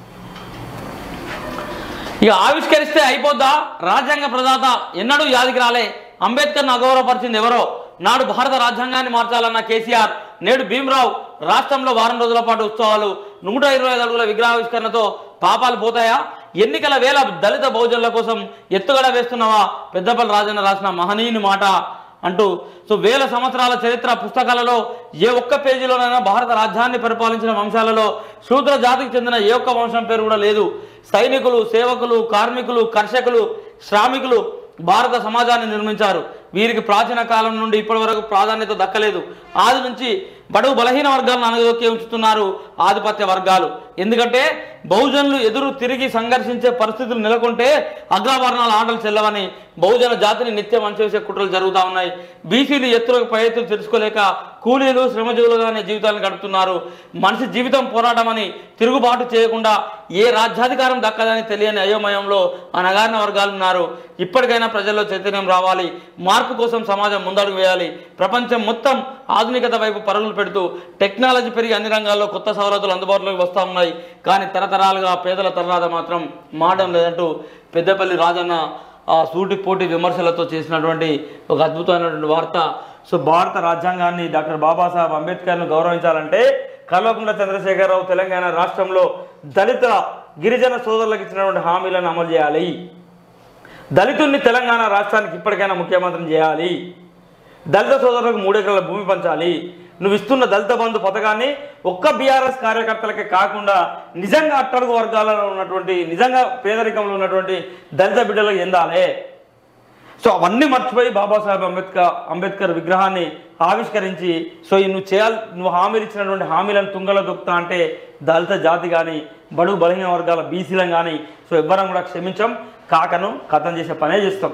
ఇక ఆవిష్కరిస్తే అయిపోద్దా రాజ్యాంగ ప్రదాత ఎన్నడూ యాదికి రాలే అంబేద్కర్ను అగౌరవపరిచింది ఎవరో నాడు భారత రాజ్యాంగాన్ని మార్చాలన్న కేసీఆర్ నేడు భీమరావు రాష్ట్రంలో వారం రోజుల పాటు ఉత్సవాలు నూట ఇరవై ఐదు అడుగుల విగ్రహావిష్కరణతో పాపాలు పోతాయా ఎన్నికల వేల దళిత బహుజనుల కోసం ఎత్తుగడ వేస్తున్నావా పెద్దపల్లి రాజన్న రాసిన మహనీయుని మాట అంటూ సో వేల సంవత్సరాల చరిత్ర పుస్తకాలలో ఏ ఒక్క పేజీలోనైనా భారత రాజ్యాన్ని పరిపాలించిన వంశాలలో శూద్ర జాతికి చెందిన ఏ ఒక్క వంశం పేరు కూడా లేదు సైనికులు సేవకులు కార్మికులు కర్షకులు శ్రామికులు భారత సమాజాన్ని నిర్మించారు వీరికి ప్రాచీన కాలం నుండి ఇప్పటి వరకు ప్రాధాన్యత దక్కలేదు ఆది నుంచి బడుగు బలహీన వర్గాలను అనగదొక్కి ఉంచుతున్నారు ఆధిపత్య వర్గాలు ఎందుకంటే బహుజనులు ఎదురు తిరిగి సంఘర్షించే పరిస్థితులు నెలకొంటే అగ్రవర్ణాల ఆటలు చెల్లవని బహుజన జాతిని నిత్యం అంచేసే కుట్రలు జరుగుతూ ఉన్నాయి బీసీలు ఎత్తులకు పై ఎత్తులు తెలుసుకోలేక కూలీలు శ్రమజీవులుగానే జీవితాలను గడుపుతున్నారు మనిషి జీవితం పోరాటం అని తిరుగుబాటు చేయకుండా ఏ రాజ్యాధికారం దక్కదని తెలియని అయోమయంలో అనగారిన వర్గాలు ఉన్నారు ఇప్పటికైనా ప్రజల్లో చైతన్యం రావాలి మార్పు కోసం సమాజం ముందడుగు వేయాలి ప్రపంచం మొత్తం ఆధునికత వైపు పరుగులు పెడుతూ టెక్నాలజీ పెరిగి అన్ని రంగాల్లో కొత్త సవలతులు అందుబాటులోకి వస్తూ ఉన్నాయి కానీ తరతరాలుగా పేదల తరవాత మాత్రం మారడం లేదంటూ పెద్దపల్లి రాజన్న ఆ సూటి పోటీ విమర్శలతో చేసినటువంటి ఒక అద్భుతమైనటువంటి వార్త సో భారత రాజ్యాంగాన్ని డాక్టర్ బాబాసాహెబ్ అంబేద్కర్ను గౌరవించాలంటే కల్వకుంట్ల చంద్రశేఖరరావు తెలంగాణ రాష్ట్రంలో దళిత గిరిజన సోదరులకు ఇచ్చినటువంటి హామీలను అమలు చేయాలి దళితుల్ని తెలంగాణ రాష్ట్రానికి ఇప్పటికైనా ముఖ్యమంత్రిని చేయాలి దళిత సోదరులకు మూడెకరాల భూమి పంచాలి నువ్వు ఇస్తున్న దళిత బంధు పథకాన్ని ఒక్క బీఆర్ఎస్ కార్యకర్తలకే కాకుండా నిజంగా అట్టడుగు వర్గాలలో ఉన్నటువంటి నిజంగా పేదరికంలో ఉన్నటువంటి దళిత బిడ్డలకు ఎందాలే సో అవన్నీ మర్చిపోయి బాబాసాహెబ్ అంబేద్కర్ అంబేద్కర్ విగ్రహాన్ని ఆవిష్కరించి సో ఈ నువ్వు చేయాలి నువ్వు హామీలు ఇచ్చినటువంటి హామీలను తుంగలో దొక్కుతా అంటే దళిత జాతి కానీ బడుగు బలహీన వర్గాల బీసీలను కానీ సో ఎవ్వరం కూడా క్షమించం కాకను కథం చేసే పనే చేస్తాం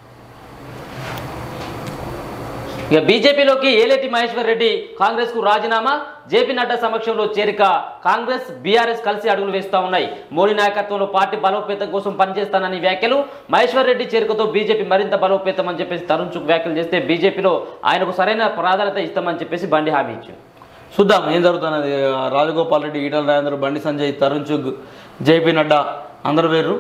ఇక బీజేపీలోకి ఏలేటి మహేశ్వర్ రెడ్డి కాంగ్రెస్ కు రాజీనామా జేపీ నడ్డా సమక్షంలో చేరిక కాంగ్రెస్ బీఆర్ఎస్ కలిసి అడుగులు వేస్తా ఉన్నాయి మోడీ నాయకత్వంలో పార్టీ బలోపేతం కోసం పనిచేస్తానని వ్యాఖ్యలు మహేశ్వర్ రెడ్డి చేరికతో బీజేపీ మరింత బలోపేతం అని చెప్పేసి తరుణ్ చుక్ వ్యాఖ్యలు చేస్తే బీజేపీలో ఆయనకు సరైన ప్రాధాన్యత ఇస్తామని చెప్పేసి బండి హామీ ఇచ్చారు చూద్దాం ఏం జరుగుతున్నది రాజగోపాల్ రెడ్డి ఈటల రాజేంద్ర బండి సంజయ్ తరుణ్ చుగ్ జేపీ నడ్డా అందరు వేరు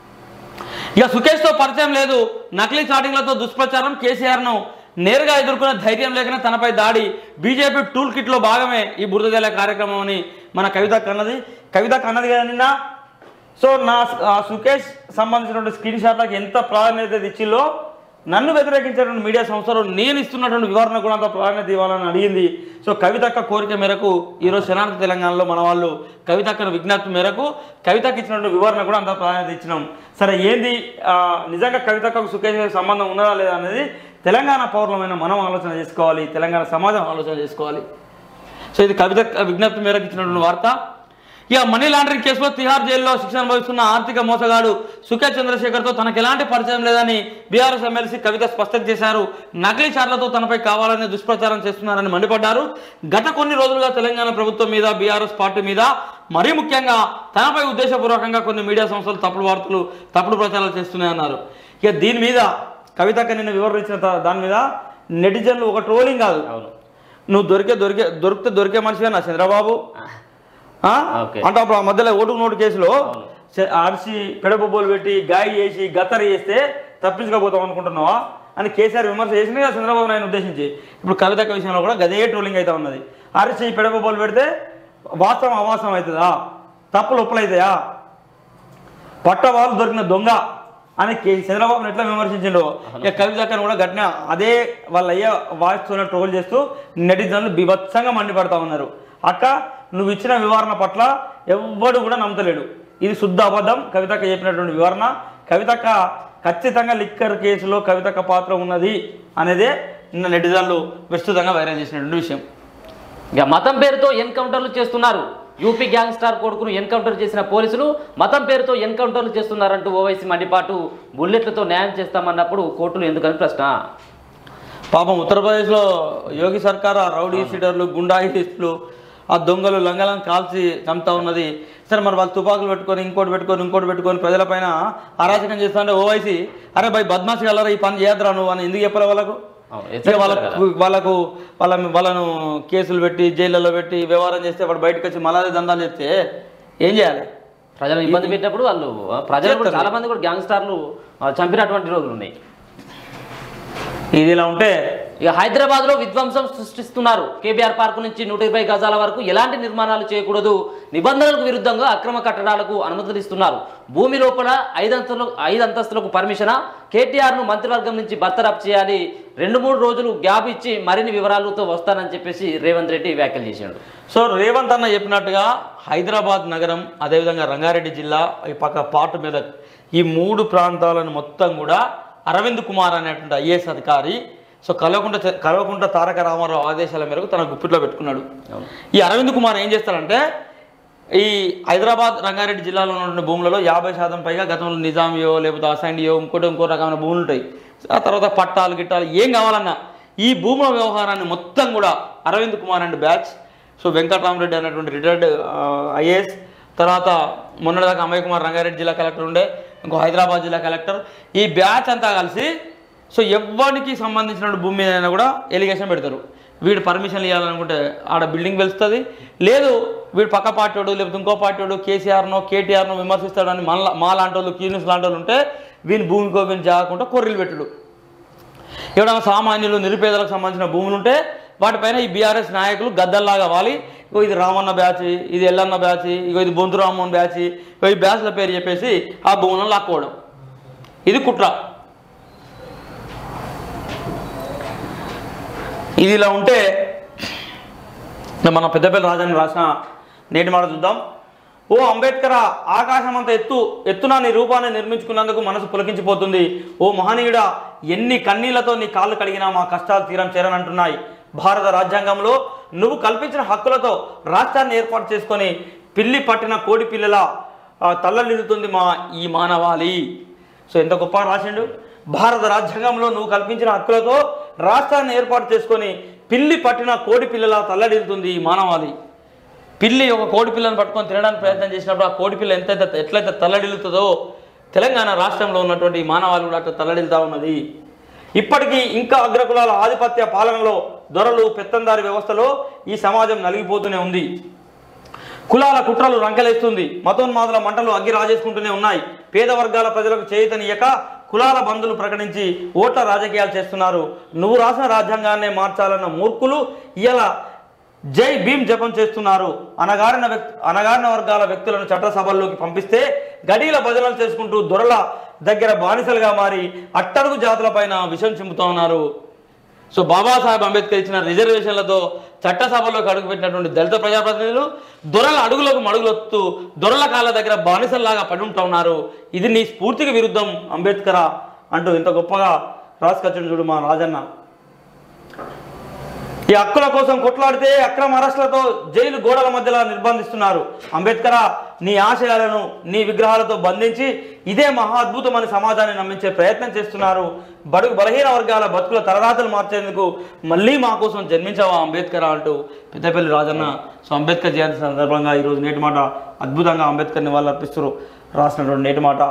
ఇక సుకేష్తో పరిచయం లేదు నకిలీ చాటింగ్లతో దుష్ప్రచారం కేసీఆర్ను నేరుగా ఎదుర్కొనే ధైర్యం లేకనే తనపై దాడి బీజేపీ టూల్ కిట్లో భాగమే ఈ బురద జల్లే కార్యక్రమం అని మన కవిత కన్నది కవిత కన్నది కదా నిన్న సో నా ఆ సుకేష్ సంబంధించినటువంటి స్క్రీన్ షాట్లకు ఎంత ప్రాధాన్యత ఇచ్చిల్లో నన్ను వ్యతిరేకించేటువంటి మీడియా సంస్థలు నేను ఇస్తున్నటువంటి వివరణ కూడా అంత ప్రాధాన్యత ఇవ్వాలని అడిగింది సో కవితక్క కోరిక మేరకు ఈరోజు శనార్థ తెలంగాణలో మన వాళ్ళు కవితక్కను విజ్ఞప్తి మేరకు కవితకు ఇచ్చినటువంటి వివరణ కూడా అంత ప్రాధాన్యత ఇచ్చినాం సరే ఏంది ఆ, నిజంగా కవితక్కకు సుకేష్ సంబంధం ఉన్నదా లేదా అనేది తెలంగాణ పౌరులమైన మనం ఆలోచన చేసుకోవాలి తెలంగాణ సమాజం ఆలోచన చేసుకోవాలి సో ఇది కవిత విజ్ఞప్తి మేరకు ఇచ్చినటువంటి వార్త ఇక మనీ లాండరింగ్ కేసులో తిహార్ జైల్లో శిక్ష అనుభవిస్తున్న ఆర్థిక మోసగాడు సుఖేష్ చంద్రశేఖర్తో తనకు ఎలాంటి పరిచయం లేదని బీఆర్ఎస్ ఎమ్మెల్సీ కవిత స్పష్టం చేశారు నకిలీ చార్లతో తనపై కావాలని దుష్ప్రచారం చేస్తున్నారని మండిపడ్డారు గత కొన్ని రోజులుగా తెలంగాణ ప్రభుత్వం మీద బీఆర్ఎస్ పార్టీ మీద మరీ ముఖ్యంగా తనపై ఉద్దేశపూర్వకంగా కొన్ని మీడియా సంస్థలు తప్పుడు వార్తలు తప్పుడు ప్రచారాలు చేస్తున్నాయన్నారు ఇక దీని మీద కవితక్క నిన్న వివరించిన త- దాని మీద నెటిజన్లు ఒక ట్రోలింగ్ కాదు అవును నువ్వు దొరికే దొరికే దొరికితే దొరికే మనిషిగా నా చంద్రబాబు ఆ? ఓకే. అంటే అప్పుడు ఆ మధ్యలో ఓటుకు నోటు కేసులో అవును. చె- అరిసి పెడబొబ్బోలు పెట్టి గాయ చేసి గత్తర చేస్తే తప్పించుకోబోతాం అనుకుంటున్నావా అని కేసీఆర్ విమర్శ చేసింది కదా చంద్రబాబు నాయుడు ఉద్దేశించి ఇప్పుడు కవితక్క విషయంలో కూడా గదే ట్రోలింగ్ అయితే ఉన్నది అరిసి పెడబొబ్బోలు పెడితే వాస్తవం అవాస్తవం అవుతుందా తప్పులు ఒప్పులైతాయా పట్టవాళ్ళు దొరికిన దొంగ అని కే చంద్రబాబును ఎట్లా విమర్శించిండో ఇక కవితక్కను కూడా గట్టిన అదే వాళ్ళ అయ్యే వాయిస్తోనే ట్రోల్ చేస్తూ నెటిజన్లు బీభత్సంగా మండిపడతా ఉన్నారు అక్క నువ్వు ఇచ్చిన వివరణ పట్ల ఎవ్వడు కూడా నమ్మతలేడు ఇది శుద్ధ అబద్ధం కవితక్క చెప్పినటువంటి వివరణ కవితక్క ఖచ్చితంగా లిక్కర్ కేసులో కవితక్క పాత్ర ఉన్నది అనేదే నిన్న నెటిజన్లు విస్తృతంగా వైరల్ చేసినటువంటి విషయం ఇక మతం పేరుతో ఎన్కౌంటర్లు చేస్తున్నారు యూపీ గ్యాంగ్స్టార్ కొడుకును ఎన్కౌంటర్ చేసిన పోలీసులు మతం పేరుతో ఎన్కౌంటర్లు చేస్తున్నారంటూ ఓవైసీ మండిపాటు బుల్లెట్లతో న్యాయం చేస్తామన్నప్పుడు కోర్టులు ఎందుకని ప్రశ్న పాపం ఉత్తరప్రదేశ్లో యోగి సర్కార్ ఆ రౌడీ సీడర్లు గుండాయిస్టులు ఆ దొంగలు లంగలను కాల్చి చంపుతా ఉన్నది సరే మరి వాళ్ళు తుపాకులు పెట్టుకొని ఇంకోటి పెట్టుకొని ఇంకోటి పెట్టుకొని ప్రజలపైన అరాచకం చేస్తుంటే ఓవైసీ అరే భయ్ బద్మాషి కలరా ఈ పని చేయద్దురా నువ్వు అని ఎందుకు చెప్పలే వాళ్ళకు అవును, ఇక హెచ్చరించారు కదా. వాళ్ళకు వాళ్ళకు వాళ్ళ వాళ్ళను కేసులు పెట్టి జైళ్ళలో పెట్టి వ్యవహారం చేస్తే వాడు బయటకు వచ్చి మళ్ళీ దందాలు చెప్తే ఏం చేయాలి ప్రజలు ఇబ్బంది పెట్టినప్పుడు వాళ్ళు ఆ, ప్రజలు కూడా చాలా మంది కూడా గ్యాంగ్స్టార్లు ఆ, చంపినటువంటి రోజులు ఉన్నాయి ఇది ఇలా ఉంటే ఇక హైదరాబాద్ లో విధ్వంసం సృష్టిస్తున్నారు కేబీఆర్ పార్క్ నుంచి నూట ఇరవై గజాల వరకు ఎలాంటి నిర్మాణాలు చేయకూడదు నిబంధనలకు విరుద్ధంగా అక్రమ కట్టడాలకు అనుమతులు ఇస్తున్నారు భూమి లోపల ఐదంతలు ఐదు అంతస్తులకు పర్మిషనా కేటీఆర్ ను మంత్రివర్గం నుంచి బర్తరఫ్ చేయాలి రెండు మూడు రోజులు గ్యాప్ ఇచ్చి మరిన్ని వివరాలతో వస్తానని చెప్పేసి రేవంత్ రెడ్డి వ్యాఖ్యలు చేశాడు సో రేవంత్ అన్న చెప్పినట్టుగా హైదరాబాద్ నగరం అదేవిధంగా రంగారెడ్డి జిల్లా ఈ పక్క పాటు మీద ఈ మూడు ప్రాంతాలను మొత్తం కూడా అరవింద్ కుమార్ అనేటువంటి ఐఏఎస్ అధికారి సో కల్వకుంట చ- కల్వకుంట తారక రామారావు ఆదేశాల మేరకు తన గుప్పిట్లో పెట్టుకున్నాడు ఈ అరవింద్ కుమార్ ఏం చేస్తారంటే ఈ హైదరాబాద్ రంగారెడ్డి జిల్లాలో ఉన్న భూములలో యాభై శాతం పైగా గతంలో నిజామియో లేకపోతే అసైండియో ఇంకోటి ఇంకో రకమైన భూములు ఉంటాయి ఆ తర్వాత పట్టాలు గిట్టాలు ఏం కావాలన్నా ఈ భూముల వ్యవహారాన్ని మొత్తం కూడా Arvind Kumar and batch so Venkatarama Reddy అనేటువంటి రిటైర్డ్ ఐఏఎస్ తర్వాత మొన్నటిదాకా అమయ్ కుమార్ రంగారెడ్డి జిల్లా కలెక్టర్ ఉండే ఇంకో హైదరాబాద్ జిల్లా కలెక్టర్ ఈ బ్యాచ్ అంతా కలిసి సో ఎవ్వరికి సంబంధించిన భూమి మీద అయినా కూడా ఎలిగేషన్ పెడతారు వీడు పర్మిషన్ ఇవ్వాలనుకుంటే ఆడ బిల్డింగ్ వెలుస్తుంది లేదు వీడు పక్క పార్టీ వాడు లేకపోతే ఇంకో పార్టీ వాడు కేసీఆర్నో కేటీఆర్నో విమర్శిస్తాడని మన మా లాంటి వాళ్ళు క్యూనిస్ లాంటి వాళ్ళు ఉంటే వీని భూమికో వీని జాగకుండా కొర్రీలు పెట్టుడు ఎవడైనా సామాన్యులు నిరుపేదలకు సంబంధించిన భూములు ఉంటే వాటిపైన ఈ బీఆర్ఎస్ నాయకులు గద్దల్లాగా వాలి ఇగో ఇది రామన్న బ్యాచ్ ఇది ఎల్లన్న బ్యాచ్ ఇగో ఇది బొంతు రామ్మోహన్ బ్యాచ్ ఇగో ఈ బ్యాచ్ల పేరు చెప్పేసి ఆ భూములను లాక్కోవడం ఇది కుట్ర ఇది ఇలా ఉంటే మన పెద్దపల్లి రాజాని రాసిన నేటి మాట చూద్దాం ఓ అంబేద్కర్ ఆకాశం అంత ఎత్తు ఎత్తున నీ రూపాన్ని నిర్మించుకున్నందుకు మనసు పులకించిపోతుంది ఓ మహనీయుడా ఎన్ని కన్నీళ్లతో నీ కాళ్ళు కడిగినా మా కష్టాలు తీరం చేరనంటున్నాయి భారత రాజ్యాంగంలో నువ్వు కల్పించిన హక్కులతో రాష్ట్రాన్ని ఏర్పాటు చేసుకొని పిల్లి పట్టిన కోడి పిల్లల ఆ, తల్లడిల్లుతుంది మా ఈ మానవాళి సో ఎంత గొప్ప రాసిండు భారత రాజ్యాంగంలో నువ్వు కల్పించిన హక్కులతో రాష్ట్రాన్ని ఏర్పాటు చేసుకొని పిల్లి పట్టిన కోడి పిల్లల తల్లడిల్లుతుంది ఈ మానవాళి పిల్లి ఒక కోడి పిల్లని పట్టుకొని తినడానికి ప్రయత్నం చేసినప్పుడు ఆ కోడి పిల్ల ఎంత ఎట్లయితే తల్లడిల్లుతుందో తెలంగాణ రాష్ట్రంలో ఉన్నటువంటి ఈ మానవాళి కూడా అట్లా తల్లడిల్లుతా ఉన్నది ఇప్పటికీ ఇంకా అగ్రకులాల ఆధిపత్య పాలనలో దొరలు పెత్తందారి వ్యవస్థలో ఈ సమాజం నలిగిపోతూనే ఉంది కులాల కుట్రలు రంకెలేస్తుంది మతోన్మాదుల మంటలు అగ్గి రాజేసుకుంటూనే ఉన్నాయి పేద వర్గాల ప్రజలకు చేయుతనియక కులాల బంధులు ప్రకటించి ఓట్ల రాజకీయాలు చేస్తున్నారు నువ్వు రాసిన రాజ్యాంగాన్నే మార్చాలన్న మూర్ఖులు ఇలా జై భీమ్ జపం చేస్తున్నారు అనగారిన వ్యక్తి అనగారిన వర్గాల వ్యక్తులను చట్టసభల్లోకి పంపిస్తే గడీల భజనలు చేసుకుంటూ దొరల దగ్గర బానిసలుగా మారి అట్టడుగు జాతులపైన విషం చిమ్ముతా ఉన్నారు సో బాబాసాహెబ్ అంబేద్కర్ ఇచ్చిన రిజర్వేషన్లతో చట్టసభలోకి అడుగుపెట్టినటువంటి దళిత ప్రజాప్రతినిధులు దొరల అడుగులకు మడుగులొత్తు దొరల కాళ్ళ దగ్గర బానిసల్లాగా పడి ఉంటూ ఉన్నారు ఇది నీ స్ఫూర్తికి విరుద్ధం అంబేద్కర అంటూ ఇంత గొప్పగా రాసుకొచ్చాడు చూడు మా రాజన్న ఈ హక్కుల కోసం కొట్లాడితే అక్రమ అరెస్టులతో జైలు గోడల మధ్యలో నిర్బంధిస్తున్నారు అంబేద్కర్ నీ ఆశయాలను నీ విగ్రహాలతో బంధించి ఇదే మహా అద్భుతమని సమాజాన్ని నమ్మించే ప్రయత్నం చేస్తున్నారు బడుగు బలహీన వర్గాల బతుకుల తలరాతలు మార్చేందుకు మళ్ళీ మా కోసం జన్మించావా అంబేద్కర్ అంటూ పెద్దపల్లి రాజన్న సో అంబేద్కర్ జయంతి సందర్భంగా ఈరోజు నేటి మాట అద్భుతంగా అంబేద్కర్ నివాళులు అర్పిస్తూ రాసినటువంటి నేటి మాట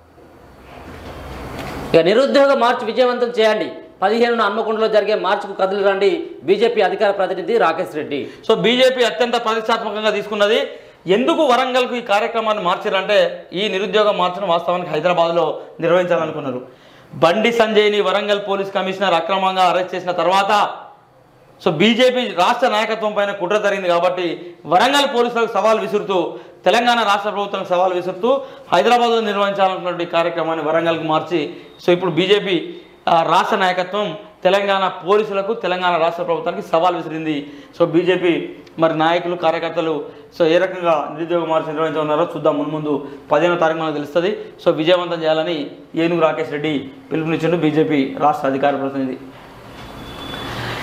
ఇక నిరుద్యోగ మార్చ్ విజయవంతం చేయండి పదిహేనున హన్మకొండలో జరిగే మార్చుకు కదిలి రండి బీజేపీ అధికార ప్రతినిధి రాకేష్ రెడ్డి సో బీజేపీ అత్యంత ప్రతిష్టాత్మకంగా తీసుకున్నది ఎందుకు వరంగల్కు ఈ కార్యక్రమాన్ని మార్చారంటే ఈ నిరుద్యోగ మార్చును వాస్తవానికి హైదరాబాద్లో నిర్వహించాలనుకున్నారు బండి సంజయ్ని వరంగల్ పోలీస్ కమిషనర్ అక్రమంగా అరెస్ట్ చేసిన తర్వాత సో బీజేపీ రాష్ట్ర నాయకత్వం పైన కుట్ర జరిగింది కాబట్టి వరంగల్ పోలీసులకు సవాల్ విసురుతూ తెలంగాణ రాష్ట్ర ప్రభుత్వం సవాల్ విసురుతూ హైదరాబాద్లో నిర్వహించాలనుకున్న ఈ కార్యక్రమాన్ని వరంగల్కి మార్చి సో ఇప్పుడు బీజేపీ ఆ, రాష్ట్ర నాయకత్వం తెలంగాణ పోలీసులకు తెలంగాణ రాష్ట్ర ప్రభుత్వానికి సవాల్ విసిరింది సో బీజేపీ మరి నాయకులు కార్యకర్తలు సో ఏ రకంగా నిరుద్యోగ మార్చి నిర్వహించనున్నారో చూద్దాం మున్ముందు పదిహేనో తారీఖు మనకు తెలుస్తుంది సో విజయవంతం చేయాలని ఏనుగు రాకేష్ రెడ్డి పిలుపునిచ్చిండు బీజేపీ రాష్ట్ర అధికార ప్రతినిధి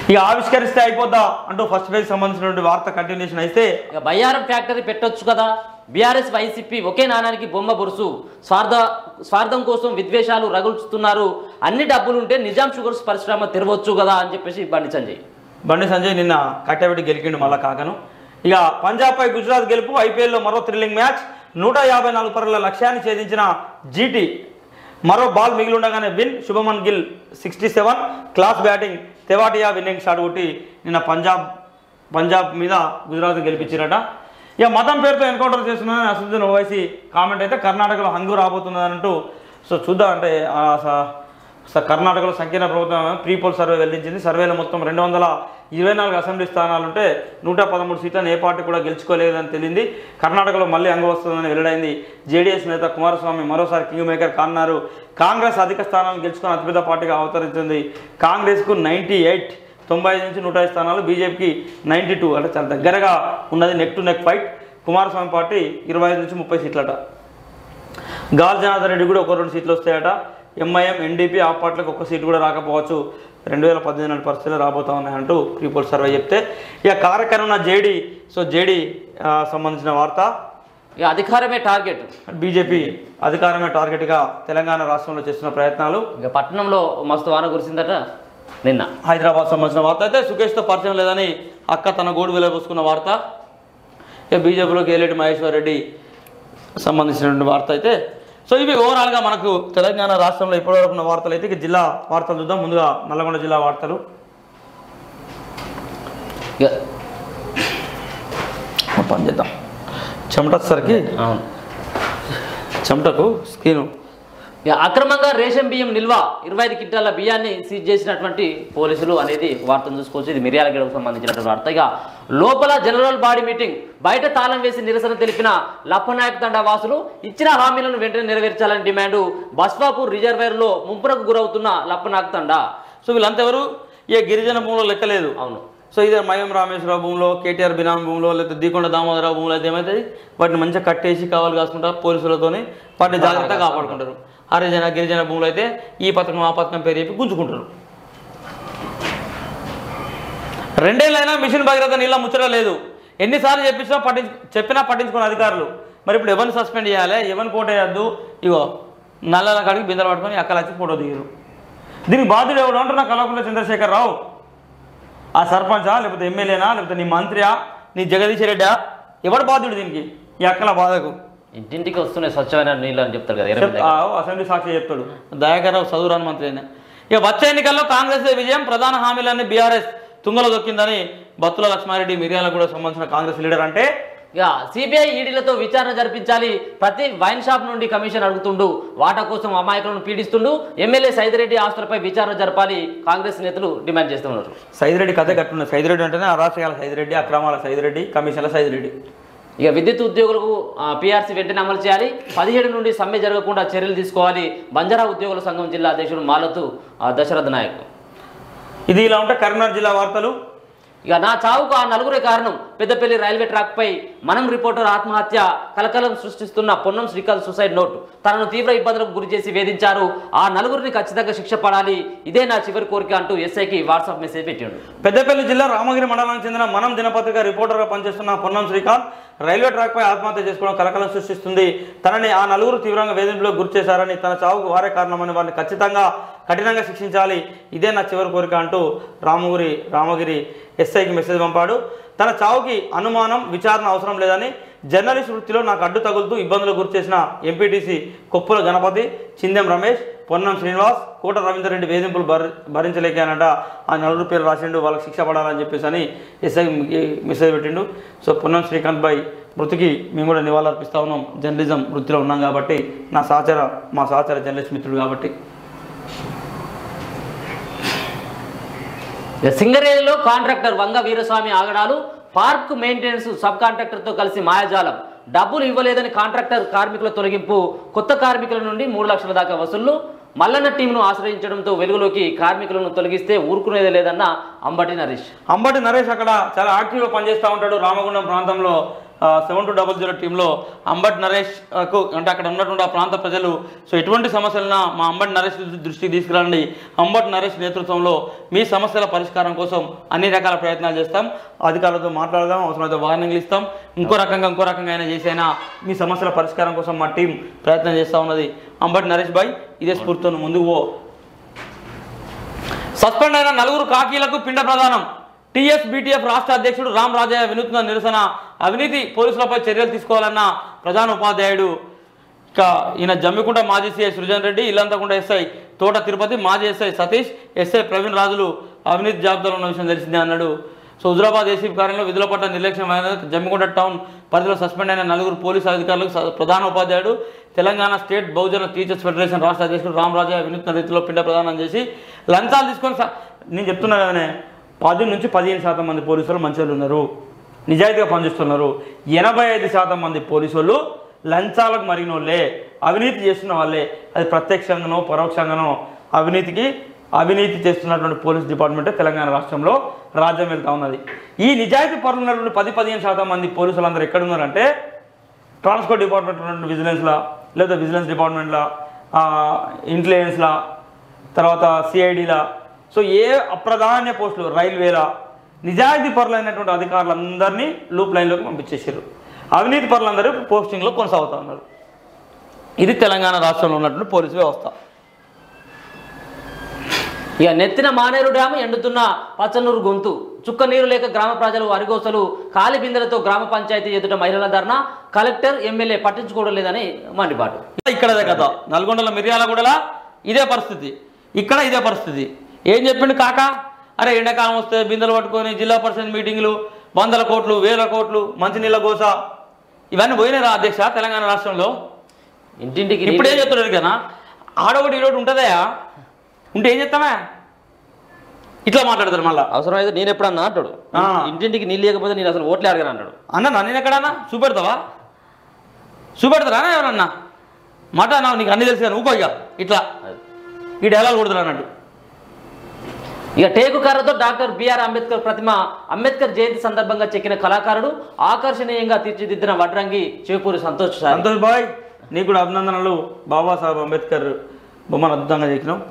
ఇక ఆవిష్కరిస్తే అయిపోద్దా అంటూ ఫస్ట్ పేజ్ సంబంధించినటువంటి వార్త కంటిన్యూషన్ అయితే ఇక బయ్యారం ఫ్యాక్టరీ పెట్టొచ్చు కదా బీఆర్ఎస్ వైసీపీ ఒకే నాణానికి బొమ్మ బొరుసు స్వార్థ స్వార్థం కోసం విద్వేషాలు రగులుతున్నారు అన్ని డబ్బులుంటే నిజాం షుగర్స్ పరిశ్రమ తెరవచ్చు కదా అని చెప్పేసి బండి సంజయ్ బండి సంజయ్ నిన్న కట్టబెట్టి గెలికిండు మళ్ళా కాకను ఇక పంజాబ్ పై గుజరాత్ గెలుపు ఐపీఎల్లో మరో థ్రిల్లింగ్ మ్యాచ్ నూట యాభై నాలుగు పరుగుల లక్ష్యాన్ని ఛేదించిన జీటీ మరో బాల్ మిగిలి ఉండగానే win Shubman Gill sixty seven class batting Tewatia winning shot కొట్టి నిన్న పంజాబ్ పంజాబ్ మీద గుజరాత్ గెలిపించారట ఇక మతం పేరుతో ఎన్కౌంటర్ చేస్తున్నారని అసదుద్దీన్ ఓవైసీ కామెంట్ అయితే కర్ణాటకలో హంగు రాబోతున్నదంటూ సో చూద్దాం అంటే ఆ స- స- కర్ణాటకలో సంకీర్ణ ప్రభుత్వం ప్రీ పోల్ సర్వే వెల్లడించింది సర్వేలో మొత్తం రెండు వందల ఇరవై నాలుగు అసెంబ్లీ స్థానాలుంటే నూట పదమూడు సీట్లను ఏ పార్టీ కూడా గెలుచుకోలేదని తెలిసింది కర్ణాటకలో మళ్ళీ అంగ వస్తుందని వెల్లడైంది జేడీఎస్ నేత కుమారస్వామి మరోసారి కింగ్ మేకర్ కాన్నారు కాంగ్రెస్ అధిక స్థానాలను గెలుచుకుని అతిపెద్ద పార్టీగా అవతరించింది కాంగ్రెస్కు నైంటీ ఎయిట్ తొంభై ఐదు నుంచి నూట ఐదు స్థానాలు బీజేపీకి నైంటీ టూ అంటే చాలా దగ్గరగా ఉన్నది neck to neck fight Kumaraswamy party ఇరవై ఐదు నుంచి ముప్పై సీట్లట గాల్ జనార్దన్ రెడ్డి కూడా ఒక రెండు సీట్లు వస్తాయట ఎంఐఎం ఎన్డీపీ ఆ పార్టీలకు ఒక్క సీటు కూడా రాకపోవచ్చు రెండు వేల పద్దెనిమిది నాటి పరిస్థితులు రాబోతా ఉన్నాయంటూ పీపుల్ సర్వే చెప్తే ఇక కార్యక్రమం జేడీ సో జేడీ సంబంధించిన వార్త ఇక అధికారమే టార్గెట్ బీజేపీ అధికారమే టార్గెట్గా తెలంగాణ రాష్ట్రంలో చేస్తున్న ప్రయత్నాలు ఇక పట్టణంలో మస్తు వాన కురిసిందట నిన్న హైదరాబాద్ సంబంధించిన వార్త అయితే సుకేష్తో పరిచయం లేదని అక్క తన గోడు వెలబోసుకున్న వార్త ఇక బీజేపీలోకి ఏలేటి మహేశ్వర్ రెడ్డి సంబంధించినటువంటి వార్త అయితే సో ఇవి ఓవరాల్గా మనకు తెలంగాణ రాష్ట్రంలో ఇప్పటివరకు ఉన్న వార్తలు అయితే ఇక జిల్లా వార్తలు చూద్దాం ముందుగా నల్లగొండ జిల్లా వార్తలు ఇక పని చేద్దాం చెమట వచ్చేసరికి అవును చెమటకు స్క్రీన్ ఇక అక్రమంగా రేషన్ బియ్యం నిల్వ ఇరవై ఐదు కింటాల బియ్యాన్ని సీజ్ చేసినటువంటి పోలీసులు అనేది వార్తను చూసుకోవచ్చు ఇది మిర్యాలగడకు సంబంధించినటువంటి వార్త ఇక లోపల జనరల్ బాడీ మీటింగ్ బయట తాళం వేసి నిరసన తెలిపిన లప్పనాయక్ తండా వాసులు ఇచ్చిన హామీలను వెంటనే నెరవేర్చాలని డిమాండు బస్వాపూర్ రిజర్వేర్లో ముంపునకు గురవుతున్న లప్పనాయక్ తండా సో వీళ్ళంతా ఎవరు ఇక గిరిజన భూమిలో లెక్కలేదు అవును సో ఇదే మయం రామేశ్వరరావు భూమిలో కేటీఆర్ బినామీ భూమిలో లేకపోతే దీకొండ దామోదరరావు భూమిలో అయితే ఏమవుతుంది వాటిని మంచిగా కట్టేసి కావాలి కాసుకుంటా పోలీసులతోని వాటిని జాగ్రత్తగా కాపాడుకుంటారు హరిజన గిరిజన భూములు అయితే ఈ పథకం ఆ పథకం పేరు చెప్పి గుంజుకుంటారు రెండేళ్ళైనా మిషన్ భగీరథ నీళ్ళ ముచ్చట లేదు ఎన్నిసార్లు చెప్పించినా పట్టించు చెప్పినా పట్టించుకున్న అధికారులు మరి ఇప్పుడు ఎవరిని సస్పెండ్ చేయాలి ఎవరిని కోట వేయద్దు ఇగో నల్లల కాడికి బిందెలు పట్టుకొని అక్కడ వచ్చి ఫోటో దిగారు దీనికి బాధ్యుడు ఎవడు అంటున్నా కల్వకుంట్ల చంద్రశేఖర్ రావు ఆ సర్పంచా లేకపోతే ఎమ్మెల్యేనా లేకపోతే నీ మంత్రియా నీ జగదీశ్ రెడ్డా ఎవడు బాధ్యుడు దీనికి ఈ అక్కల బాధకు ఇంటింటికి వస్తున్నాయి స్వచ్ఛమైన నీళ్ళు అని చెప్తారు కదా ఇరవై చెప్- ఆ, అసెంబ్లీ సాక్షి చెప్తాడు దయాకర్ రావు చదువురాని మంత్రి అయినా ఇక వచ్చే ఎన్నికల్లో కాంగ్రెస్ విజయం ప్రధాన హామీలన్నీ బీఆర్ఎస్ తుంగలో దొక్కిందని బత్తుల లక్ష్మారెడ్డి మిర్యాలకు కూడా సంబంధించిన కాంగ్రెస్ లీడర్ అంటే ఇక సిబిఐ ఈడీలతో విచారణ జరిపించాలి ప్రతి వైన్ షాప్ నుండి కమిషన్ అడుగుతుండు వాటా కోసం అమాయకులను పీడిస్తుండు ఎమ్మెల్యే సైదిరెడ్డి ఆస్తులపై విచారణ జరపాలి కాంగ్రెస్ నేతలు డిమాండ్ చేస్తున్నారు సైదిరెడ్డి కథ కట్టున్నది సైదిరెడ్డి అంటేనే అరాచకాల సైదిరెడ్డి అక్రమాల సైదిరెడ్డి కమిషన్ల సైదిరెడ్డి ఇక విద్యుత్ ఉద్యోగులకు పిఆర్సీ వెంటనే అమలు చేయాలి పదిహేడు నుండి సమ్మె జరగకుండా చర్యలు తీసుకోవాలి బంజారా ఉద్యోగుల సంఘం జిల్లా అధ్యక్షుడు మాలతు ఆ, దశరథ నాయక్ ఇది ఇలా ఉంటే కరీంనగర్ జిల్లా వార్తలు ఇక నా చావుకు ఆ నలుగురే కారణం పెద్దపల్లి రైల్వే ట్రాక్ పై మనం రిపోర్టర్ ఆత్మహత్య కలకలం సృష్టిస్తున్న పొన్నం శ్రీకాంత్ సూసైడ్ నోట్ తనను తీవ్ర ఇబ్బందులకు గురి చేసి వేధించారు ఆ నలుగురిని ఖచ్చితంగా శిక్ష పడాలి ఇదే నా చివరి కోరిక అంటూ ఎస్ఐకి వాట్సాప్ మెసేజ్ పెట్టిండు పెద్దపల్లి జిల్లా రామగిరి మండలానికి చెందిన మనం దినపత్రిక రిపోర్టర్గా పనిచేస్తున్న పొన్నం శ్రీకాంత్ రైల్వే ట్రాక్పై ఆత్మహత్య చేసుకోవడం కలకలం సృష్టిస్తుంది తనని ఆ నలుగురు తీవ్రంగా వేధింపులకు గురి చేశారని తన చావుకు వారే కారణమని వారిని ఖచ్చితంగా కఠినంగా శిక్షించాలి ఇదే నా చివరి కోరిక అంటూ రామగిరి రామగిరి ఎస్ఐకి మెసేజ్ పంపాడు తన చావుకి అనుమానం విచారణ అవసరం లేదని జర్నలిస్ట్ వృత్తిలో నాకు అడ్డు తగులుతూ ఇబ్బందులకు గురి చేసిన ఎంపీటీసీ కొప్పుల గణపతి చిందెం రమేష్ పొన్నం శ్రీనివాస్ కోట రవీందర్ రెడ్డి వేధింపులు భరి భరించలేకానంట ఆ నలుగురు పేరు రాసిండు వాళ్ళకి శిక్ష పడాలని చెప్పేసి అని ఎస్ఐ మెసేజ్ పెట్టిండు సో పొన్నం శ్రీకాంత్ భాయ్ మృతికి మేము కూడా నివాళులర్పిస్తా ఉన్నాం జర్నలిజం వృత్తిలో ఉన్నాం కాబట్టి నా సహచర మా సహచర జర్నలిస్ట్ మిత్రుడు కాబట్టి ఇక సింగరేణిలో కాంట్రాక్టర్ వంగ వీరస్వామి ఆగడాలు పార్క్ మెయింటెనెన్స్ సబ్ కాంట్రాక్టర్తో కలిసి మాయాజాలం డబ్బులు ఇవ్వలేదని కాంట్రాక్టర్ కార్మికుల తొలగింపు కొత్త కార్మికుల నుండి మూడు లక్షల దాకా వసూళ్లు మల్లన్న టీంను ఆశ్రయించడంతో వెలుగులోకి కార్మికులను తొలగిస్తే ఊరుకునేదే లేదన్న అంబటి నరేష్ అంబటి నరేష్ అక్కడ చాలా యాక్టివ్గా పనిచేస్తూ ఉంటాడు రామగుండం ప్రాంతంలో సెవెన్ టూ డబల్ జీరో టీంలో అంబట్ నరేష్ ఆ, కు అంటే అక్కడ ఉన్నటువంటి ఆ ప్రాంత ప్రజలు సో ఎటువంటి సమస్యలైనా మా అంబట్ నరేష్ దృష్టికి తీసుకురండి అంబట్ నరేష్ నేతృత్వంలో మీ సమస్యల పరిష్కారం కోసం అన్ని రకాల ప్రయత్నాలు చేస్తాం అధికారులతో మాట్లాడదాం అవసరమైతే వార్నింగ్లు ఇస్తాం ఇంకో రకంగా ఇంకో రకంగా అయినా చేసైనా మీ సమస్యల పరిష్కారం కోసం మా టీం ప్రయత్నం చేస్తూ ఉన్నది అంబట్ నరేష్ భాయ్ ఇదే స్ఫూర్తితో నువ్వు ముందుకు పో సస్పెండ్ అయిన నలుగురు కాకీలకు పిండ ప్రదానం టీఎస్ బీటీఎఫ్ రాష్ట్ర అధ్యక్షుడు రామ్ రాజయ్య వినూత్న నిరసన అవినీతి పోలీసులపై చర్యలు తీసుకోవాలన్న ప్రధాన ఉపాధ్యాయుడు ఇక ఈయన జమ్మికుంట మాజీ సీఐ సృజన్ రెడ్డి ఇల్లంతకుంట ఎస్ఐ తోట తిరుపతి మాజీ ఎస్ఐ సతీష్ ఎస్ఐ ప్రవీణ్ రాజులు అవినీతి జాబితాలో ఉన్న విషయం తెలిసిందే అన్నాడు సో హుజరాబాద్ ఏసీపీ కార్యంలో విధుల పట్ల నిర్లక్ష్యం అయిన జమ్మికుంట టౌన్ పరిధిలో సస్పెండ్ అయిన నలుగురు పోలీసు అధికారులకు స- ప్రధాన ఉపాధ్యాయుడు Telangana state Bahujan teachers federation రాష్ట్ర అధ్యక్షుడు రామ్ రాజయ్య వినూత్న రీతిలో పిండ ప్రదానం చేసి లంచాలు తీసుకొని స- నేను చెప్తున్నా కదనే పది నుంచి పదిహేను శాతం మంది పోలీసులు మంచివాళ్ళు ఉన్నారు నిజాయితీగా పనిచేస్తున్నారు ఎనభై ఐదు శాతం మంది పోలీసులు లంచాలకు మరిగిన వాళ్ళే అవినీతి చేస్తున్న వాళ్ళే అది ప్రత్యక్షంగానో పరోక్షంగానో అవినీతికి అవినీతి చేస్తున్నటువంటి పోలీస్ డిపార్ట్మెంటే తెలంగాణ రాష్ట్రంలో రాజ్యం వెళ్తా ఉన్నది ఈ నిజాయితీ పరులు ఉన్నటువంటి పది పదిహేను శాతం మంది పోలీసులందరూ ఎక్కడున్నారంటే ట్రాన్స్పోర్ట్ డిపార్ట్మెంట్ ఉన్నటువంటి విజిలెన్స్లా లేదా విజిలెన్స్ డిపార్ట్మెంట్లా ఇంటెలిజెన్స్లా తర్వాత సిఐడిలా సో ఏ అప్రధాన్య పోస్టులు రైల్వేలా నిజాయితీ పరులైనటువంటి అధికారులందరినీ లూప్ లైన్లోకి పంపించేసారు అవినీతి పరులందరూ పోస్టింగ్లో కొనసాగుతూ ఉన్నారు ఇది తెలంగాణ రాష్ట్రంలో ఉన్నటువంటి పోలీసు వ్యవస్థ ఇక నెత్తిన మానేరు డ్యాము ఎండుతున్న పచ్చనూరు గొంతు చుక్క నీరు లేక గ్రామ ప్రజలు అరిగోసలు కాలి బిందెలతో గ్రామ పంచాయతీ ఎదుట మహిళల ధర్నా కలెక్టర్ ఎమ్మెల్యే పట్టించుకోవడం లేదని మండిపాటు ఇక్కడదే కదా నల్గొండల మిర్యాలగూడల ఇదే పరిస్థితి ఇక్కడ ఇదే పరిస్థితి ఏం చెప్పిండు కాక అరే ఎండాకాలం వస్తే బిందెలు పట్టుకొని జిల్లా పరిషత్ మీటింగ్లు వందల కోట్లు వేల కోట్లు మంచినీళ్ళ గోస ఇవన్నీ పోయినాయి అధ్యక్ష తెలంగాణ రాష్ట్రంలో ఇంటింటికి ఇప్పుడు ఏం చెప్తున్నారు కదా ఆడొకటి ఈరోజు ఉంటుందయా ఉంటే ఏం చెప్తామా ఇట్లా మాట్లాడతారు మళ్ళా అవసరమైతే నేను ఎప్పుడన్నా అంటాడు ఆ. ఇంటింటికి నీళ్ళు లేకపోతే నేను అసలు ఓట్లే అడగను అంటాడు అన్న నేను ఎక్కడన్నా చూపెడతావా చూపెడతారా ఎవరన్నా మాట నాకు నీకు అన్ని తెలుసు కానీ ఊకో ఇక ఇట్లా ఈ డైలాగ్ కొడుతున్నా అన్నట్టు ఇక టేకు కర్రతో డాక్టర్ బిఆర్ అంబేద్కర్ ప్రతిమ అంబేద్కర్ జయంతి సందర్భంగా చెక్కిన కళాకారుడు ఆకర్షణీయంగా తీర్చిదిద్దిన వడ్రంగి చేపూరి సంతోష్ సార్ సంతోష్ బాయ్ నీకు కూడా అభినందనలు బాబాసాహెబ్ అంబేద్కర్ బొమ్మను అద్భుతంగా చెక్కినాం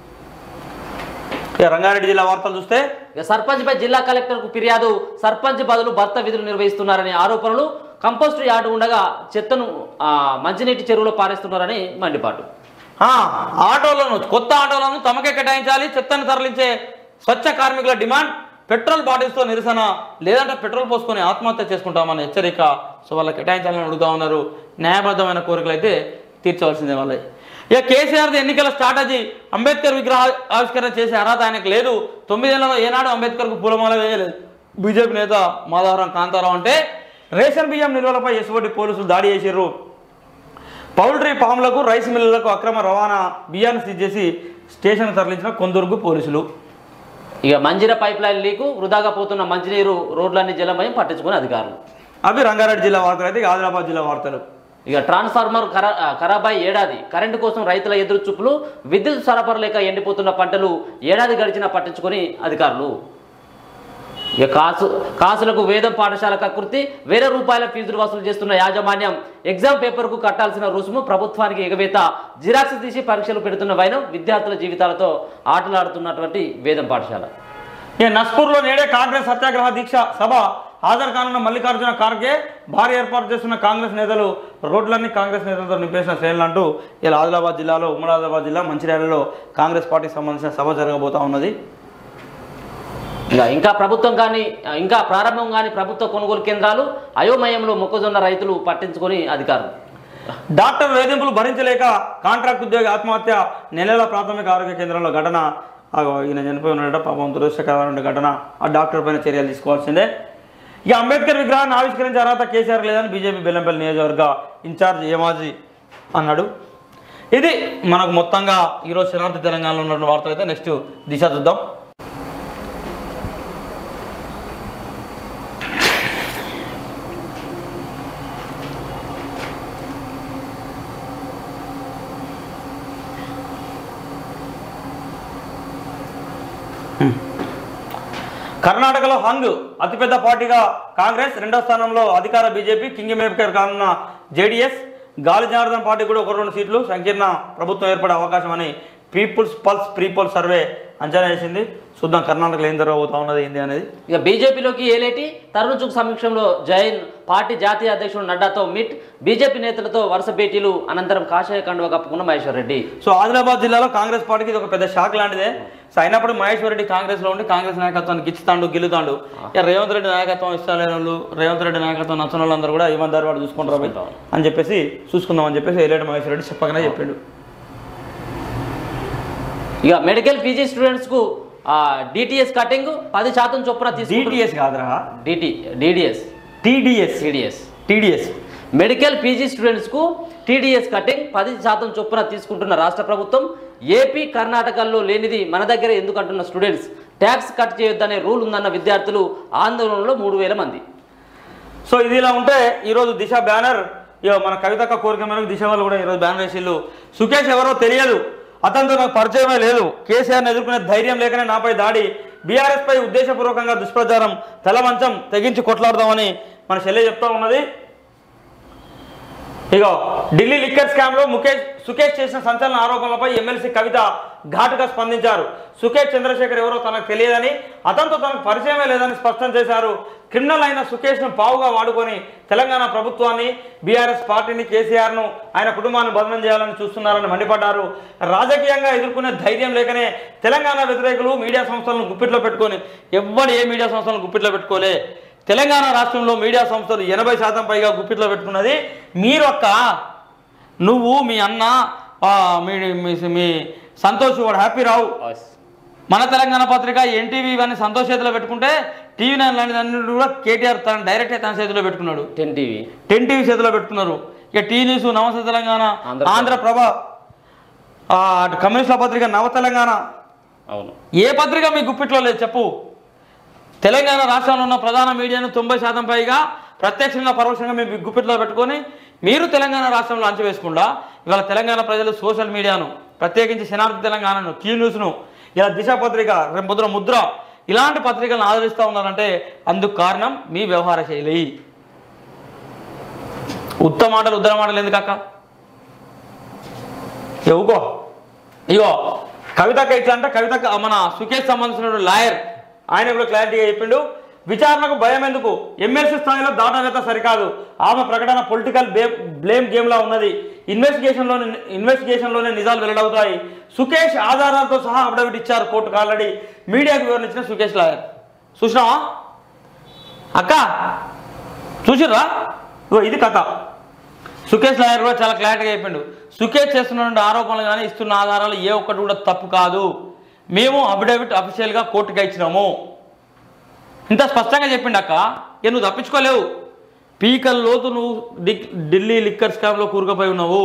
ఇక రంగారెడ్డి జిల్లా వార్తలు చూస్తే ఇక సర్పంచ్ పై జిల్లా కలెక్టర్ కు ఫిర్యాదు సర్పంచ్ బదులు భర్త విధులు నిర్వహిస్తున్నారనే ఆరోపణలు కంపోస్ట్ యార్డు ఉండగా చెత్తను ఆ, మంచినీటి చెరువులో పారేస్తున్నారని మండిపాటు ఆ, ఆటోలను కొత్త ఆటోలను తమకే కేటాయించాలి చెత్తను తరలించే స్వచ్ఛ కార్మికుల డిమాండ్ పెట్రోల్ బాటిల్స్తో నిరసన లేదంటే పెట్రోల్ పోసుకొని ఆత్మహత్య చేసుకుంటామని హెచ్చరిక సో వాళ్ళకి కేటాయించాలని అడుగుతా ఉన్నారు న్యాయబద్ధమైన కోరికలు అయితే తీర్చవలసిందే వాళ్ళే ఇక కేసీఆర్ది ఎన్నికల స్ట్రాటజీ అంబేద్కర్ విగ్రహ ఆవిష్కరణ చేసే అర్హత ఆయనకు లేదు తొమ్మిదేళ్లలో ఏనాడు అంబేద్కర్కు పూలమాల వేయలేదు బీజేపీ నేత మాధవరం కాంతారావు అంటే రేషన్ బియ్యం నిల్వలపై ఎసుబడి పోలీసులు దాడి చేసిర్రు పౌల్ట్రీ ఫామ్లకు రైస్ మిల్లులకు అక్రమ రవాణా బియ్యాన్ని సీజ్ చేసి స్టేషన్ తరలించిన కొందరుగు పోలీసులు ఇక మంజీర పైప్ లైన్ లీకు వృధాగా పోతున్న మంచినీరు రోడ్లన్నీ జలమయం పట్టించుకుని అధికారులు అవి రంగారెడ్డి జిల్లా వార్తలు అయితే ఇక ఆదిలాబాద్ జిల్లా వార్తలు ఇక ట్రాన్స్ఫార్మర్ ఖరా ఆ, ఖరాబై ఏడాది కరెంటు కోసం రైతుల ఎదురు చూపులు విద్యుత్ సరఫరా లేక ఎండిపోతున్న పంటలు ఏడాది గడిచినా పట్టించుకొని అధికారులు ఇక కాసు కాసులకు వేదం పాఠశాల కకృతి వేల రూపాయల ఫీజులు వసూలు చేస్తున్న యాజమాన్యం ఎగ్జామ్ పేపర్కు కట్టాల్సిన రుసుము ప్రభుత్వానికి ఎగవేత జిరాక్స్ తీసి పరీక్షలు పెడుతున్న వైనం విద్యార్థుల జీవితాలతో ఆటలాడుతున్నటువంటి వేదం పాఠశాల ఇక నస్పూర్లో నేడే కాంగ్రెస్ సత్యాగ్రహ దీక్ష సభ హాజరు కానున్న మల్లికార్జున ఖార్గే భారీ ఏర్పాటు చేస్తున్న కాంగ్రెస్ నేతలు రోడ్లన్నీ కాంగ్రెస్ నేతలతో నింపేసిన శ్రేణులు అంటూ ఇలా ఆదిలాబాద్ జిల్లాలో ఉమ్మడి ఆదిలాబాద్ జిల్లా మంచిర్యాలలో కాంగ్రెస్ పార్టీకి సంబంధించిన సభ జరగబోతా ఉన్నది ఇంకా ఇంకా ప్రభుత్వం కానీ ఇంకా ప్రారంభం కానీ ప్రభుత్వ కొనుగోలు కేంద్రాలు అయోమయంలో మొక్కజొన్న రైతులు పట్టించుకొని అధికారులు డాక్టర్ వేధింపులు భరించలేక కాంట్రాక్ట్ ఉద్యోగి ఆత్మహత్య నెలల ప్రాథమిక ఆరోగ్య కేంద్రంలో ఘటన ఆగో, ఈయన చనిపోయి ఉన్నాడట పాపం దురదృష్టకరమైన ఘటన ఆ డాక్టర్ పైన చర్యలు తీసుకోవాల్సిందే ఇక అంబేద్కర్ విగ్రహాన్ని ఆవిష్కరించే అర్హత కేసీఆర్ లేదని బీజేపీ బెల్లంపల్లి నియోజకవర్గ ఇన్ఛార్జ్ ఏమాజీ అన్నాడు ఇది మనకు మొత్తంగా ఈరోజు శనార్థి తెలంగాణలో ఉన్న వార్తలు అయితే నెక్స్ట్ దిశ చూద్దాం కర్ణాటకలో హంగ్ అతిపెద్ద పార్టీగా కాంగ్రెస్ రెండో స్థానంలో అధికార బీజేపీ కింగ్ మేకర్ కానున్న జేడీఎస్ గాలి జనార్దన్ పార్టీ కూడా ఒక రెండు సీట్లు సంకీర్ణ ప్రభుత్వం ఏర్పడే అవకాశం అని పీపుల్స్ పల్స్ ప్రీపోల్ సర్వే అంచనా వేసింది చూద్దాం కర్ణాటకలో ఏం జరగబోతా ఉన్నది ఏంది అనేది ఇక బీజేపీలోకి ఏలేటి తరుణ్ చుక్ సమక్షంలో జైన్ పార్టీ జాతీయ అధ్యక్షుడు నడ్డాతో మీట్ బీజేపీ నేతలతో వరుస భేటీలు అనంతరం కాషాయ కండువ కప్పుకున్న మహేశ్వర్ రెడ్డి సో ఆదిలాబాద్ జిల్లాలో కాంగ్రెస్ పార్టీకి ఇది ఒక పెద్ద షాక్ లాంటిదే సో అయినప్పుడు మహేశ్వర్ రెడ్డి కాంగ్రెస్ లో ఉండి కాంగ్రెస్ నాయకత్వానికి ఇస్తాడు గెలుతాడు ఇక రేవంత్ రెడ్డి నాయకత్వం ఇస్తలేని వాళ్ళు రేవంత్ రెడ్డి నాయకత్వం నచ్చిన వాళ్ళందరూ కూడా ఇవ్వని వాడు చూసుకుంటారు అబ్బాయి అని చెప్పేసి చూసుకుందాం అని చెప్పేసి ఎల్లేటి మహేశ్వర్ రెడ్డి చెప్పగానే చెప్పిండు ఇక మెడికల్ పీజీ స్టూడెంట్స్కు డిటిఎస్ కటింగ్ పది శాతం చొప్పున తీసుకుంటు డిటిఎస్ కాదురా DT DDS TDS TDS TDS medical PG స్టూడెంట్స్కు టీడీఎస్ కటింగ్ పది శాతం చొప్పున తీసుకుంటున్న రాష్ట్ర ప్రభుత్వం ఏపీ కర్ణాటకల్లో లేనిది మన దగ్గర ఎందుకు అంటున్న స్టూడెంట్స్ ట్యాక్స్ కట్ చేయొద్దనే రూల్ ఉందన్న విద్యార్థులు ఆందోళనలో మూడు వేల మంది సో ఇది ఇలా ఉంటే ఈరోజు దిశ బ్యానర్ ఇగో మన కవితక్క కోరిక మేరకు దిశ వాళ్ళు కూడా ఈరోజు బ్యానర్ వేసిళ్ళు సుకేష్ ఎవరో తెలియదు అతనితో నాకు పరిచయమే లేదు కేసీఆర్ని ఎదుర్కొనే ధైర్యం లేకనే నాపై దాడి బీఆర్ఎస్ పై ఉద్దేశపూర్వకంగా దుష్ప్రచారం తెల్లమంచం తెగించి కొట్లాడదామని మన చెల్లె చెప్తా ఉన్నది ఇగో ఢిల్లీ లిక్కర్ స్కామ్ లో ముఖేష్ సుకేష్ చేసిన సంచలన ఆరోపణలపై ఎమ్మెల్సీ కవిత ఘాటుగా స్పందించారు సుకేష్ చంద్రశేఖర్ ఎవరో తనకు తెలియదని అతనితో తనకు పరిచయమే లేదని స్పష్టం చేశారు క్రిమినల్ అయిన సుకేష్ను పావుగా వాడుకొని తెలంగాణ ప్రభుత్వాన్ని బీఆర్ఎస్ పార్టీని కేసీఆర్ను ఆయన కుటుంబాన్ని బదనం చేయాలని చూస్తున్నారని మండిపడ్డారు రాజకీయంగా ఎదుర్కొనే ధైర్యం లేకనే తెలంగాణ వ్యతిరేకులు మీడియా సంస్థలను గుప్పిట్లో పెట్టుకొని ఎవ్వడు ఏ మీడియా సంస్థలను గుప్పిట్లో పెట్టుకోలే తెలంగాణ రాష్ట్రంలో మీడియా సంస్థలు ఎనభై శాతం పైగా గుప్పిట్లో పెట్టుకున్నది మీరు ఒక్క నువ్వు మీ అన్న ఆ, మీ మీ- మీ సంతోష్ వాడు హ్యాపీ రావు మన తెలంగాణ పత్రిక ఎన్టీవీ ఇవన్నీ సంతోష్ చేతిలో పెట్టుకుంటే టీవీ నైన్ లాంటిదన్నీ కూడా కేటీఆర్ తన డైరెక్ట్ తన చేతిలో పెట్టుకున్నాడు టెన్ టీవీ టెన్ టీవీ చేతిలో పెట్టుకున్నారు ఇక టీ న్యూస్ నమస్తే తెలంగాణ ఆంధ్రప్రభ. ఆంధ్రప్రభ ఆ, అటు కమ్యూనిస్టుల పత్రిక నవ తెలంగాణ అవును ఏ పత్రిక మీ గుప్పిట్లో లేదు చెప్పు తెలంగాణ రాష్ట్రంలో ఉన్న ప్రధాన మీడియాను తొంభై శాతం పైగా ప్రత్యక్షంగా పరోక్షంగా మీ గుప్పిట్లో పెట్టుకొని మీరు తెలంగాణ రాష్ట్రంలో అంచవేసుకుండా ఇవాళ తెలంగాణ ప్రజలు సోషల్ మీడియాను ప్రత్యేకించి శనార్థి తెలంగాణను క్యూ న్యూస్ను ఇలా దిశ పత్రిక రేపు ముద్ర ముద్ర ఇలాంటి పత్రికలను ఆదరిస్తూ ఉన్నారంటే అందుకు కారణం మీ వ్యవహార శైలి ఉత్త మాటలు ఉద్దర మాటలు ఎందుకు అక్క ఇవ్వకో ఇగో కవితక్క ఇట్లా అంటే కవితక్క మన సుకేష్ సంబంధించిన లాయర్ ఆయన కూడా క్లారిటీగా చెప్పిండు విచారణకు భయం ఎందుకు ఎమ్మెల్సీ స్థాయిలో దాటవేత సరికాదు ఆమె ప్రకటన పొలిటికల్ బే బ్లేమ్ గేమ్లా ఉన్నది ఇన్వెస్టిగేషన్లోనే ఇన్వెస్టిగేషన్లోనే నిజాలు వెల్లడవుతాయి సుకేష్ ఆధారాలతో సహా అఫిడవిట్ ఇచ్చారు కోర్టుకు ఆల్రెడీ మీడియాకు వివరణ ఇచ్చిన సుకేష్ లాయర్ చూసినావా అక్క చూసిర్రా ఇగో ఇది కథ సుకేష్ లాయర్ కూడా చాలా క్లారిటీగా చెప్పిండు సుకేష్ చేస్తున్న ఆరోపణలు కానీ ఇస్తున్న ఆధారాలు ఏ ఒక్కటి కూడా తప్పు కాదు మేము అఫిడవిట్ అఫీషియల్గా కోర్టుగా ఇచ్చినాము ఇంత స్పష్టంగా చెప్పిండు అక్క ఇక నువ్వు తప్పించుకోలేవు పీకల్ లోతు నువ్వు డి- ఢిల్లీ లిక్కర్ స్కామ్లో కూరుకుపోయి ఉన్నావు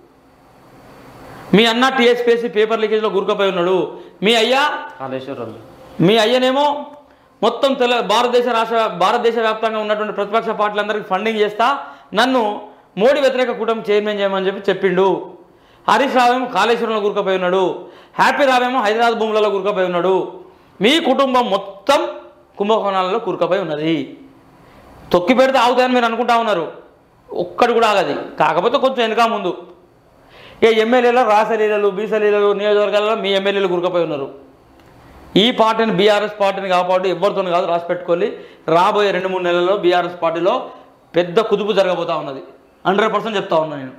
మీ అన్న టీఎస్పీఎస్సీ పేపర్ లీకేజ్లో కూరుకుపోయి ఉన్నాడు మీ అయ్యా కాళేశ్వరం మీ అయ్యనేమో మొత్తం తెల భారతదేశ రాష్ట్ర భారతదేశ వ్యాప్తంగా ఉన్నటువంటి ప్రతిపక్ష పార్టీలందరికీ ఫండింగ్ చేస్తా నన్ను మోడీ వ్యతిరేక కూటమి చైర్మన్ చేయమని చెప్పి చెప్పిండు హరీష్ రావేమో కాళేశ్వరంలో కూరుకుపోయి ఉన్నాడు హ్యాపీ రావేమో హైదరాబాద్ భూములలో కూరుకుపోయి ఉన్నాడు మీ కుటుంబం మొత్తం కుంభకోణాలలో కూరుకుపోయి ఉన్నది తొక్కి పెడితే ఆగుతాయని మీరు అనుకుంటా ఉన్నారు ఒక్కడు కూడా ఆగది కాకపోతే కొంచెం వెనక ముందు ఇక ఎమ్మెల్యేలో రాసలీలలు బీసలీలలు నియోజకవర్గాలలో మీ ఎమ్మెల్యేలు కూరుకుపోయి ఉన్నారు ఈ పార్టీని బీఆర్ఎస్ పార్టీని కాపాడు ఎవరితో కాదు రాసి పెట్టుకోవాలి రాబోయే రెండు మూడు నెలల్లో బీఆర్ఎస్ పార్టీలో పెద్ద కుదుపు జరగబోతా ఉన్నది హండ్రెడ్ పర్సెంట్ చెప్తా ఉన్నా నేను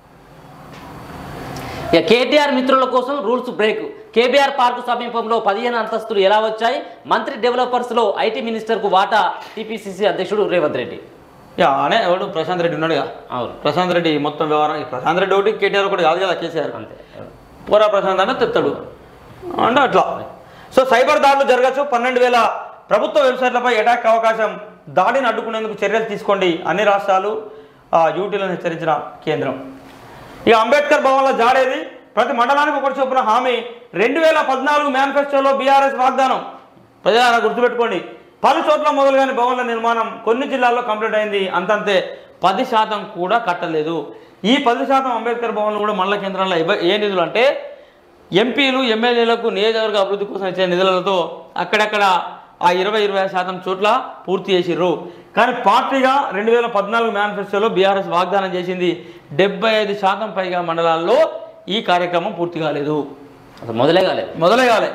ఇక కేటీఆర్ మిత్రుల కోసం రూల్స్ బ్రేక్ కేబీఆర్ పార్కు సమీపంలో పదిహేను అంతస్తులు ఎలా వచ్చాయి మంత్రి డెవలపర్స్లో ఐటీ మినిస్టర్కు వాటా టీపీసీసీ అధ్యక్షుడు రేవంత్ రెడ్డి యా అనే ఎవడు ప్రశాంత్ రెడ్డి ఉన్నాడుగా అవును ప్రశాంత్ రెడ్డి మొత్తం వ్యవహారం ఈ ప్రశాంత్ రెడ్డి ఒకటి కేటీఆర్ ఒకటి కాదు కదా కేసీఆర్ అంతే పూరా ప్రశాంత్ అన్న తెస్తాడు అంటే అట్లా సో సైబర్ దాడులు జరగచ్చు పన్నెండు వేల ప్రభుత్వ వెబ్సైట్లపై అటాక్ అవకాశం దాడిని అడ్డుకునేందుకు చర్యలు తీసుకోండి అన్ని రాష్ట్రాలు ఆ, యూటీలను హెచ్చరించిన కేంద్రం ఇక అంబేద్కర్ భవన్లో జాడేది ప్రతి మండలానికి ఒకటి చొప్పున హామీ రెండు వేల పద్నాలుగు మేనిఫెస్టోలో బీఆర్ఎస్ వాగ్దానం ప్రజలారా గుర్తుపెట్టుకోండి పలు చోట్ల మొదలుగాని భవన్ల నిర్మాణం కొన్ని జిల్లాల్లో కంప్లీట్ అయింది అంతంతే పది శాతం కూడా కట్టలేదు ఈ పది శాతం అంబేద్కర్ భవన్లు కూడా మండల కేంద్రాల్లో ఇవ్వ- ఏ నిధులు అంటే ఎంపీలు ఎమ్మెల్యేలకు నియోజకవర్గ అభివృద్ధి కోసం ఇచ్చే నిధులతో అక్కడక్కడ ఆ ఇరవై ఇరవై ఐదు శాతం చోట్ల పూర్తి చేసిర్రు కానీ పార్టీగా రెండు వేల పద్నాలుగు మేనిఫెస్టోలో బీఆర్ఎస్ వాగ్దానం చేసింది డెబ్బై ఐదు శాతం పైగా మండలాల్లో ఈ కార్యక్రమం పూర్తి కాలేదు అసలు మొదలే కాలేదు మొదలే కాలే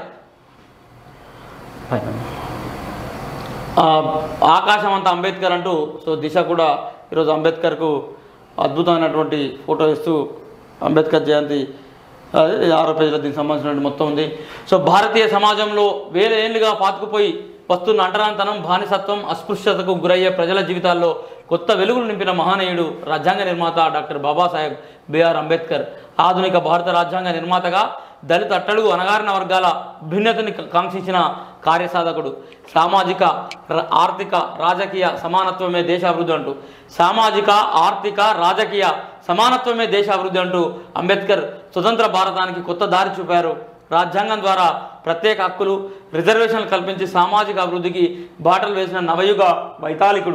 ఆ, ఆకాశం అంతా అంబేద్కర్ అంటూ సో దిశ కూడా ఈరోజు అంబేద్కర్కు అద్భుతమైనటువంటి ఫోటో ఇస్తూ అంబేద్కర్ జయంతి అదే ఆరో పేజీలో దీనికి సంబంధించినటువంటి మొత్తం ఉంది సో భారతీయ సమాజంలో వేల ఏళ్ళుగా పాతుకుపోయి వస్తున్న అంటరాంతనం బానిసత్వం అస్పృశ్యతకు గురయ్యే ప్రజల జీవితాల్లో కొత్త వెలుగులు నింపిన మహనీయుడు రాజ్యాంగ నిర్మాత డాక్టర్ బాబాసాహెబ్ బిఆర్ అంబేద్కర్ ఆధునిక భారత రాజ్యాంగ నిర్మాతగా దళిత అట్టడుగు అణగారిన వర్గాల భిన్నతని కాంక్షించిన కార్యసాధకుడు సామాజిక ర- ఆర్థిక రాజకీయ సమానత్వమే దేశాభివృద్ధి అంటూ సామాజిక ఆర్థిక రాజకీయ సమానత్వమే దేశాభివృద్ధి అంటూ అంబేద్కర్ స్వతంత్ర భారతానికి కొత్త దారి చూపారు రాజ్యాంగం ద్వారా ప్రత్యేక హక్కులు రిజర్వేషన్లు కల్పించి సామాజిక అభివృద్ధికి బాటలు వేసిన నవయుగ వైతాళికుడు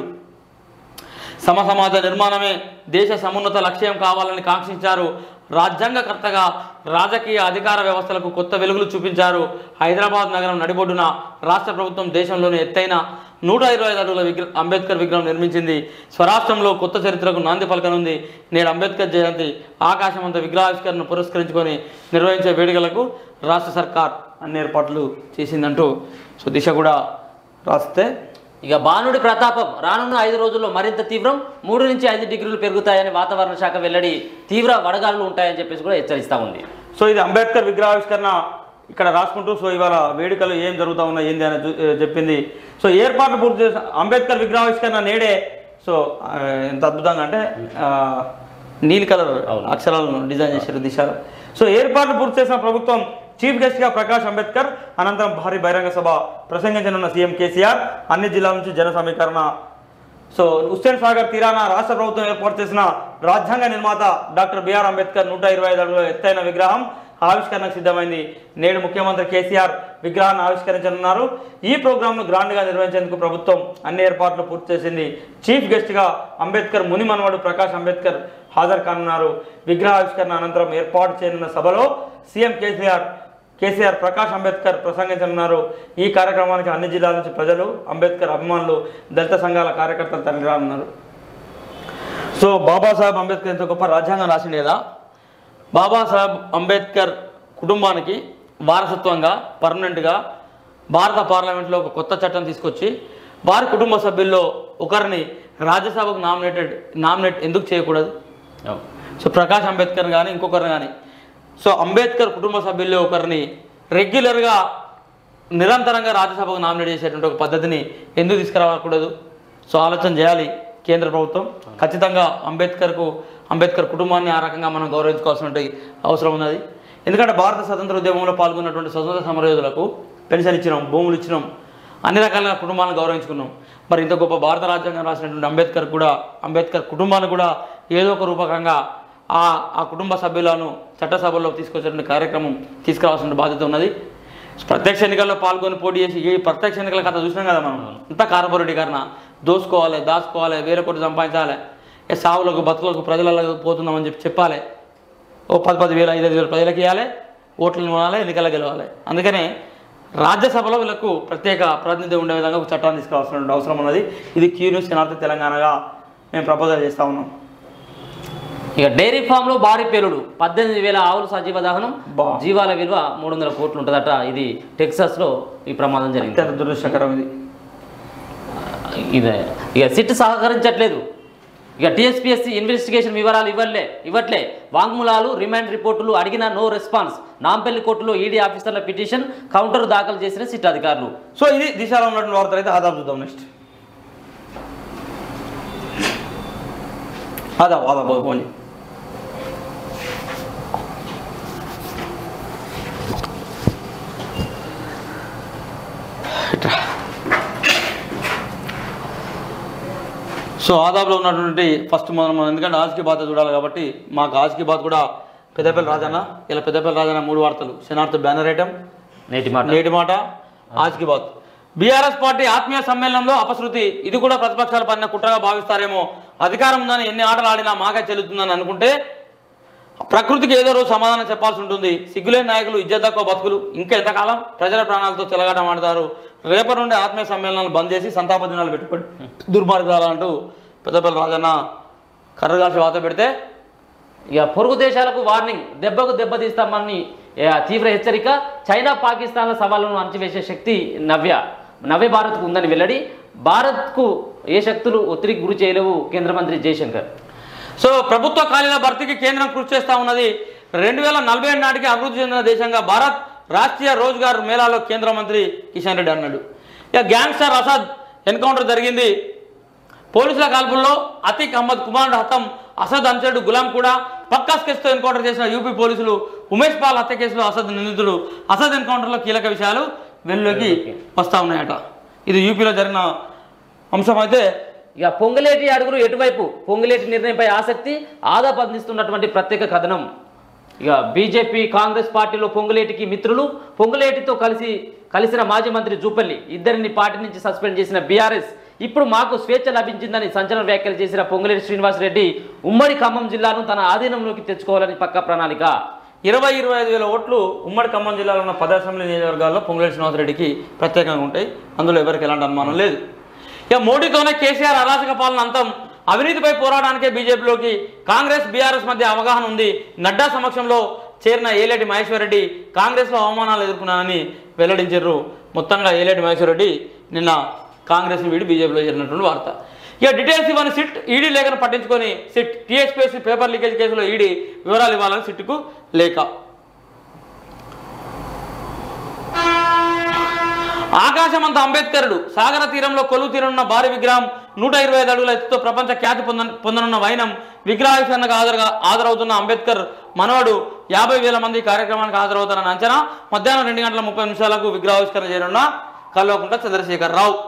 సమ సమాజ నిర్మాణమే దేశ సమున్నత లక్ష్యం కావాలని కాంక్షించారు రాజ్యాంగకర్తగా రాజకీయ అధికార వ్యవస్థలకు కొత్త వెలుగులు చూపించారు హైదరాబాద్ నగరం నడిబొడ్డున రాష్ట్ర ప్రభుత్వం దేశంలోని ఎత్తైన నూట ఇరవై ఐదు అడుగుల విగ్ర అంబేద్కర్ విగ్రహం నిర్మించింది స్వరాష్ట్రంలో కొత్త చరిత్రకు నాంది పలకనుంది నేడు అంబేద్కర్ జయంతి ఆకాశమంత విగ్రహావిష్కరణను పురస్కరించుకొని నిర్వహించే వేడుకలకు రాష్ట్ర సర్కార్ అన్ని ఏర్పాట్లు చేసిందంటూ సో దిశ కూడా రాస్తే ఇక బాణుడి ప్రతాపం రానున్న ఐదు రోజుల్లో మరింత తీవ్రం మూడు నుంచి ఐదు డిగ్రీలు పెరుగుతాయని వాతావరణ శాఖ వెల్లడి తీవ్ర వడగాలులు ఉంటాయని చెప్పేసి కూడా హెచ్చరిస్తూ ఉంది సో ఇది అంబేద్కర్ విగ్రహావిష్కరణ ఇక్కడ రాసుకుంటూ సో ఇవాళ వేడుకలు ఏం జరుగుతా ఉన్నాయి ఏంది అని చూ- చెప్పింది సో ఏర్పాట్లు పూర్తి చేసిన అంబేద్కర్ విగ్రహావిష్కరణ నేడే సో ఆ, ఎంత అద్భుతంగా అంటే ఆ, నీలి కలర్ అక్షరాలను డిజైన్ చేశారు దిశాలు సో ఏర్పాట్లు పూర్తి చేసిన ప్రభుత్వం చీఫ్ గెస్ట్గా ప్రకాష్ అంబేద్కర్ అనంతరం భారీ బహిరంగ సభ ప్రసంగించనున్న సీఎం కేసీఆర్ అన్ని జిల్లాల నుంచి జన సమీకరణ సో హుస్సేన్ సాగర్ తీరాన రాష్ట్ర ప్రభుత్వం ఏర్పాటు చేసిన రాజ్యాంగ నిర్మాత డాక్టర్ బిఆర్ అంబేద్కర్ నూట ఇరవై ఐదు అడుగుల ఎత్తైన విగ్రహం ఆవిష్కరణకు సిద్ధమైంది నేడు ముఖ్యమంత్రి కేసీఆర్ విగ్రహాన్ని ఆవిష్కరించనున్నారు ఈ ప్రోగ్రాంను గ్రాండ్గా నిర్వహించేందుకు ప్రభుత్వం అన్ని ఏర్పాట్లు పూర్తి చేసింది చీఫ్ గెస్ట్గా అంబేద్కర్ ముని మనవడు ప్రకాష్ అంబేద్కర్ హాజరు కానున్నారు విగ్రహావిష్కరణ అనంతరం ఏర్పాటు చేయనున్న సభలో CM KCR KCR Prakash Ambedkar ప్రసంగించనున్నారు ఈ కార్యక్రమానికి అన్ని జిల్లాల నుంచి ప్రజలు అంబేద్కర్ అభిమానులు దళిత సంఘాల కార్యకర్తలు తరలి రానున్నారు సో బాబాసాహెబ్ అంబేద్కర్ ఎంత గొప్ప రాజ్యాంగం రాసిండు కదా బాబాసాహెబ్ అంబేద్కర్ కుటుంబానికి వారసత్వంగా పర్మనెంట్గా భారత పార్లమెంట్లో ఒక కొత్త చట్టం తీసుకొచ్చి వారి కుటుంబ సభ్యుల్లో ఒకరిని రాజ్యసభకు నామినేటెడ్ నామినేట్ ఎందుకు చేయకూడదు సో ప్రకాష్ అంబేద్కర్ కానీ ఇంకొకరు కానీ సో అంబేద్కర్ కుటుంబ సభ్యుల్లో ఒకరిని రెగ్యులర్గా నిరంతరంగా రాజ్యసభకు నామినేట్ చేసేటువంటి ఒక పద్ధతిని ఎందుకు తీసుకురాకూడదు సో ఆలోచన చేయాలి కేంద్ర ప్రభుత్వం ఖచ్చితంగా అంబేద్కర్కు అంబేద్కర్ కుటుంబాన్ని ఆ రకంగా మనం గౌరవించుకోవాల్సిన అవసరం ఉన్నది ఎందుకంటే భారత స్వతంత్ర ఉద్యమంలో పాల్గొన్నటువంటి స్వతంత్ర సమరయోధులకు పెన్షన్ ఇచ్చినాం భూములు ఇచ్చినాం అన్ని రకాల కుటుంబాలను గౌరవించుకున్నాం మరి ఇంత గొప్ప భారత రాజ్యాంగం రాసినటువంటి అంబేద్కర్ కూడా అంబేద్కర్ కుటుంబాన్ని కూడా ఏదో ఒక రూపకంగా ఆ ఆ కుటుంబ సభ్యులను చట్టసభల్లో తీసుకొచ్చేటువంటి కార్యక్రమం తీసుకురావాల్సిన బాధ్యత ఉన్నది ప్రత్యక్ష ఎన్నికల్లో పాల్గొని పోటీ చేసి ఈ ప్రత్యక్ష ఎన్నికల కథ చూసినాం కదా మనం అంతా కార్పొరేటీకరణ దోసుకోవాలి దాచుకోవాలి వేరే కొట్టి సంపాదించాలి ఏ సావులకు బతుకులకు ప్రజలకు పోతున్నామని చెప్పి చెప్పాలి ఓ పది పది వేల ఐదు ఐదు వేల ప్రజలకు ఇవ్వాలి ఓట్లు ఇవ్వాలి ఎన్నికల్లో గెలవాలి అందుకనే రాజ్యసభలో వీళ్ళకు ప్రత్యేక ప్రాతినిధ్యం ఉండే విధంగా ఒక చట్టాన్ని తీసుకురావాల్సిన అవసరం ఉన్నది ఇది క్యూ న్యూస్ నార్త్ తెలంగాణగా మేము ప్రపోజల్ చేస్తా ఉన్నాం ఇక డైరీ ఫామ్ లో భారీ పేలుడు పద్దెనిమిది వేల ఆవులు సజీవ దహనం బా. జీవాల విలువ మూడు వందల కోట్లు ఉంటుందట ఇది టెక్సాస్ లో ఈ ప్రమాదం జరిగింది అత్యంత దురదృష్టకరం ఇది ఇదే ఇక సిట్ సహకరించట్లేదు ఇక టీఎస్పీఎస్సీ ఇన్వెస్టిగేషన్ వివరాలు ఇవ్వలే ఇవ్వట్లే వాంగ్మూలాలు రిమాండ్ రిపోర్టులు అడిగిన నో రెస్పాన్స్ నాంపల్లి కోర్టులో ఈడీ ఆఫీసర్ల పిటిషన్ కౌంటర్ దాఖలు చేసిన సిట్ అధికారులు సో ఇది దిశలో ఉన్నటువంటి వార్తలు అయితే ఆదాబ్ చూద్దాం నెక్స్ట్ ఆదాబ్ ఆదాబ్ ఫోన్ చేయి. ఇట్రా. సో ఆదాబ్లో ఉన్నటువంటి ఫస్ట్ మనం మనం ఎందుకంటే ఆజ్కి బాత్ చూడాలి కాబట్టి మాకు ఆజ్కి బాత్ కూడా పెద్దపల్లి రాజన్న ఇలా పెద్దపల్లి రాజన్న మూడు వార్తలు శనార్థ బ్యానర్ ఐటమ్ నేటి మాట నేటి మాట ఆజ్కి బాత్ బీఆర్ఎస్ పార్టీ ఆత్మీయ సమ్మేళనంలో అపశృతి ఇది కూడా ప్రతిపక్షాల పైన కుట్రగా భావిస్తారేమో అధికారం ఉందని ఎన్ని ఆటలు ఆడినా మాకే చెల్లుతుందని అనుకుంటే ప్రకృతికి ఏదో రోజు సమాధానం చెప్పాల్సి ఉంటుంది సిగ్గులేని నాయకులు ఇజ్జత్ తక్కువ బతుకులు ఇంకా ఎంతకాలం ప్రజల ప్రాణాలతో చెలగాటం ఆడతారు రేపటి నుండి ఆత్మీయ సమ్మేళనాలు బంద్ చేసి సంతాప దినాలు పెట్టుకోండి దుర్మార్గాలు అంటూ పెద్దపల్లి రాజన్న కర్రగాల్సి వాత పెడితే ఇక పొరుగు దేశాలకు వార్నింగ్ దెబ్బకు దెబ్బ తీస్తామని ఏ, తీవ్ర హెచ్చరిక చైనా పాకిస్తాన్ల సవాళ్లను అణచివేసే శక్తి నవ్య నవ్య భారత్కు ఉందని వెల్లడి భారత్కు ఏ శక్తులు ఒత్తిడికి గురి చేయలేవు కేంద్ర మంత్రి జయశంకర్ సో ప్రభుత్వ ఖాళీల భర్తీకి కేంద్రం కృషి చేస్తూ ఉన్నది రెండు వేల నలభై ఏడు నాటికి అభివృద్ధి చెందిన దేశంగా భారత్ రాష్ట్రీయ రోజ్గార్ మేళాలో కేంద్ర మంత్రి కిషన్ రెడ్డి అన్నాడు ఇక గ్యాంగ్స్టర్ అసద్ ఎన్కౌంటర్ జరిగింది పోలీసుల కాల్పుల్లో అతిక్ అహ్మద్ కుమార్ హతం అసద్ అనుచరుడు గులాం కూడా పక్కా స్కెచ్తో ఎన్కౌంటర్ చేసిన యూపీ పోలీసులు ఉమేష్ పాల్ హత్య కేసులో అసద్ నిందితుడు అసద్ ఎన్కౌంటర్లో కీలక విషయాలు వెలుగులోకి వస్తూ ఉన్నాయట ఇది యూపీలో జరిగిన అంశం అయితే ఇక పొంగులేటి అడుగులు ఎటువైపు పొంగులేటి నిర్ణయంపై ఆసక్తి ఆదాపు అందిస్తున్నటువంటి ప్రత్యేక కథనం ఇక బీజేపీ కాంగ్రెస్ పార్టీలో పొంగులేటికి మిత్రులు పొంగులేటితో కలిసి కలిసిన మాజీ మంత్రి జూపల్లి ఇద్దరిని పార్టీ నుంచి సస్పెండ్ చేసిన బీఆర్ఎస్ ఇప్పుడు మాకు స్వేచ్ఛ లభించిందని సంచలన వ్యాఖ్యలు చేసిన పొంగులేటి శ్రీనివాసరెడ్డి ఉమ్మడి ఖమ్మం జిల్లాను తన ఆధీనంలోకి తెచ్చుకోవాలని పక్క ప్రణాళిక ఇరవై ఇరవై ఐదు వేల ఓట్లు ఉమ్మడి ఖమ్మం జిల్లాలో ఉన్న పది అసెంబ్లీ నియోజకవర్గాల్లో పొంగులేటి శ్రీనివాసరెడ్డికి ప్రత్యేకంగా ఉంటాయి అందులో ఎవరికి ఎలాంటి అనుమానం లేదు ఇక మోడీతోనే కేసీఆర్ అరాచక పాలన అంతం అవినీతిపై పోరాటానికే బీజేపీలోకి కాంగ్రెస్ బీఆర్ఎస్ మధ్య అవగాహన ఉంది నడ్డా సమక్షంలో చేరిన ఏలేటి మహేశ్వరరెడ్డి కాంగ్రెస్లో అవమానాలు ఎదుర్కొన్నానని వెల్లడించారు మొత్తంగా ఏలేటి మహేశ్వరరెడ్డి నిన్న కాంగ్రెస్ని వీడి బీజేపీలో చేరినటువంటి వార్త ఇక డీటెయిల్స్ ఇవ్వని సిట్ ఈడీ లేఖను పట్టించుకొని సిట్ టీఎస్పీఎస్సీ పేపర్ లీకేజ్ కేసులో ఈడీ వివరాలు ఇవ్వాలని సిట్కు లేఖ ఆకాశమంత అంబేద్కరుడు సాగర తీరంలో కొలువు తీరనున్న భారీ విగ్రహం నూట ఇరవై ఐదు అడుగుల ఎత్తుతో ప్రపంచ ఖ్యాతి పొంద పొందనున్న వైనం విగ్రహావిష్కరణకు హాజరుగా హాజరవుతున్న అంబేద్కర్ మనవడు యాభై వేల మంది ఈ కార్యక్రమానికి హాజరవుతారన్న అంచనా మధ్యాహ్నం రెండు గంటల ముప్పై నిమిషాలకు విగ్రహావిష్కరణ చేయనున్న కల్వకుంట చంద్రశేఖర్ రావు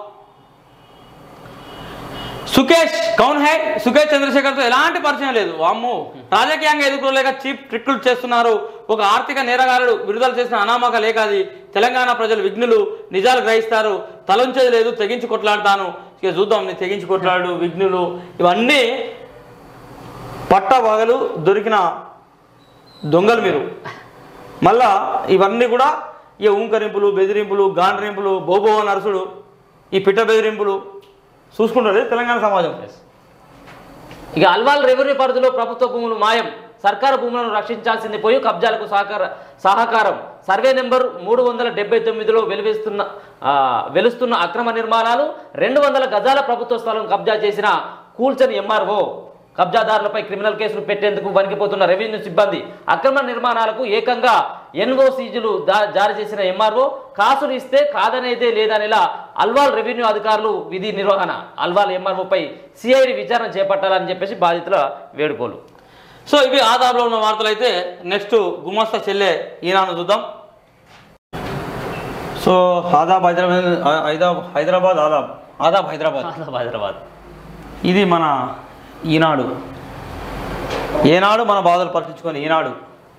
సుకేష్ కౌన్ హై సుకేష్ చంద్రశేఖర్తో ఎలాంటి పరిచయం లేదు వామ్ము రాజకీయంగా ఎదుర్కోలేక చీప్ ట్రిక్కులు చేస్తున్నారు ఒక ఆర్థిక నేరగారుడు విడుదల చేసిన అనామక లేఖ అది తెలంగాణ ప్రజలు విఘ్నులు నిజాలు గ్రహిస్తారు తలంచేది లేదు తెగించి కొట్లాడతాను ఇక చూద్దాం నేను తెగించి కొట్లాడు విఘ్నులు ఇవన్నీ పట్టబగలు దొరికిన దొంగలు మీరు మళ్ళా ఇవన్నీ కూడా ఈ ఊంకరింపులు బెదిరింపులు గాండ్రింపులు బోబో నరసుడు ఈ పిట్ట బెదిరింపులు చూసుకుంటారు తెలంగాణ సమాజం ఇక అల్వాల్ రెవెన్యూ పరిధిలో ప్రభుత్వ భూములు మాయం సర్కారు భూములను రక్షించాల్సింది పోయి కబ్జాలకు సహకార సహకారం సర్వే నెంబర్ మూడు వందల డెబ్బై తొమ్మిదిలో వెలువేస్తున్న ఆ, వెలుస్తున్న అక్రమ నిర్మాణాలు రెండు వందల గజాల ప్రభుత్వ స్థలం కబ్జా చేసిన కూల్చని ఎంఆర్ఓ కబ్జాదారులపై క్రిమినల్ కేసులు పెట్టేందుకు వణికిపోతున్న రెవెన్యూ సిబ్బంది అక్రమ నిర్మాణాలకు ఏకంగా ఎన్ఓసీజులు జారీ చేసిన ఎంఆర్ఓ కాసులు ఇస్తే కాదనేదే లేదనేలా అల్వాల్ రెవెన్యూ అధికారులు విధి నిర్వహణ అల్వాల్ ఎంఆర్ఓపై సిఐడి విచారణ చేపట్టాలని చెప్పేసి బాధితుల వేడుకోలు సో ఇవి ఆధార్లో ఉన్న వార్తలు అయితే నెక్స్ట్ గుమస్తా చెల్లె ఈనాడు చూద్దాం సో ఆదాబ్ హైదరాబాద్ హైదరాబాద్ హైదరాబాద్ ఆదాబ్ ఆదాబ్ హైదరాబాద్ హైదరాబాద్ ఇది మన ఈనాడు ఏనాడు మన బాధలు పట్టించుకొని ఈనాడు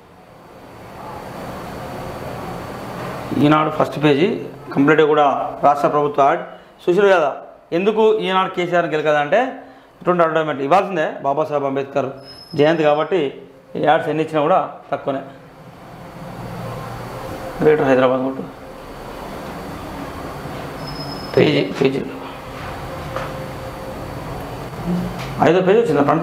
ఈనాడు ఫస్ట్ పేజీ కంప్లీట్గా కూడా రాష్ట్ర ప్రభుత్వ యాడ్ చూసారు కదా ఎందుకు ఈనాడు కేసీఆర్ గెలకదంటే ఇటువంటి అడ్వర్టైజ్మెంట్ ఇవ్వాల్సిందే బాబాసాహెబ్ అంబేద్కర్ జయంతి కాబట్టి ఈ యాడ్స్ ఎన్ని ఇచ్చినా కూడా తక్కువనే గ్రేటర్ హైదరాబాద్ కొట్టు పేజీ పేజీ ఐదో పేజీ వచ్చిందా front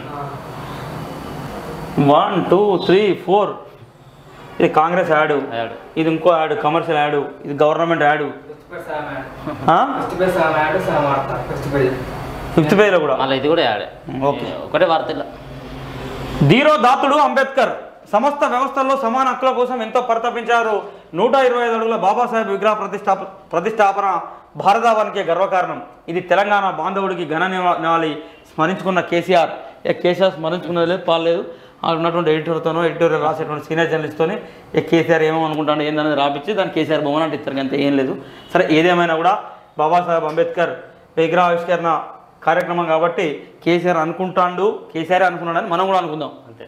one two three four ఇది కాంగ్రెస్ యాడ్ యాడ్. ఇది ఇంకో యాడ్ కమర్షియల్ యాడ్ ఇది గవర్నమెంట్ యాడ్ ఫస్ట్ పేజ్ సగం యాడ్ సగం వార్త ఫస్ట్ పేజ్ ఫిఫ్త్ పేజ్లో కూడా మళ్ళీ ఇది కూడా యాడే ఓకే. ఒకటే వార్త ఇలా ధీరో దాతుడు అంబేద్కర్ సమస్త వ్యవస్థల్లో సమాన హక్కుల కోసం ఎంతో పరితపించారు నూట ఇరవై ఐదు అడుగుల బాబాసాహెబ్ విగ్రహ ప్రతిష్టాప ప్రతిష్టాపన భారతావానికే గర్వకారణం ఇది తెలంగాణ బాంధవుడికి ఘన నివా- నివాళి స్మరించుకున్న కేసీఆర్ ఏ కేసీఆర్ స్మరించుకున్నది లేదు పాలేదు ఆ ఉన్నటువంటి ఎడిటర్తోనో ఎడిటోరియల్ రాసేటువంటి సీనియర్ జర్నలిస్ట్తోనే ఏ కేసీఆర్ ఏమో అనుకుంటాను ఏందనేది రాపించి దాన్ని కేసీఆర్ బొమ్మను అంటే ఇస్తారు అంతే ఏం లేదు సరే ఏదేమైనా కూడా బాబాసాహెబ్ అంబేద్కర్ విగ్రహావిష్కరణ కార్యక్రమం కాబట్టి కేసీఆర్ అనుకుంటాడు కేసీఆర్ అనుకున్నాడని మనం కూడా అనుకుందాం అంతే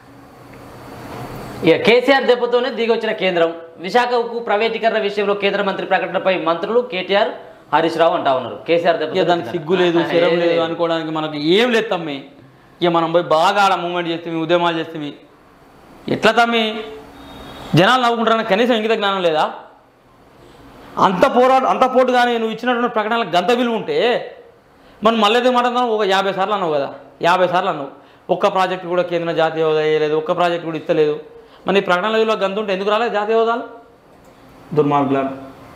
ఇక కేసీఆర్ దెబ్బతోనే దిగొచ్చిన కేంద్రం విశాఖకు ప్రైవేటీకరణ విషయంలో కేంద్ర మంత్రి ప్రకటనపై మంత్రులు కేటీఆర్ హరీష్ రావు అంటా ఉన్నారు కేసీఆర్ ఇక దెబ్బ దానికి సిగ్గు లేదు శరం లేదు అనుకోవడానికి మనకు ఏం లేదు తమ్మి ఇక మనం పోయి బాగా ఆడ మూమెంట్ చేస్తే ఉద్యమాలు చేస్తే ఎట్లా తమ్మి జనాలు నవ్వుకుంటారని కనీసం ఇంగిత జ్ఞానం లేదా అంత పోరాడు అంత పోటు కానీ నువ్వు ఇచ్చినటువంటి ప్రకటనలకు గంత విలువ ఉంటే మనం మళ్ళీ ఏదో మాట్లాడుతున్నాం ఒక యాభై సార్లు అన్నావు కదా యాభై సార్లు అన్నావు ఒక్క ప్రాజెక్ట్ కూడా కేంద్ర జాతీయ హోదా వేయలేదు ఒక్క ప్రాజెక్ట్ కూడా ఇస్తలేదు మరి నీ ప్రకటనల విలువ గంత ఉంటే ఎందుకు రాలేదు జాతీయ హోదాలు దుర్మార్గులారు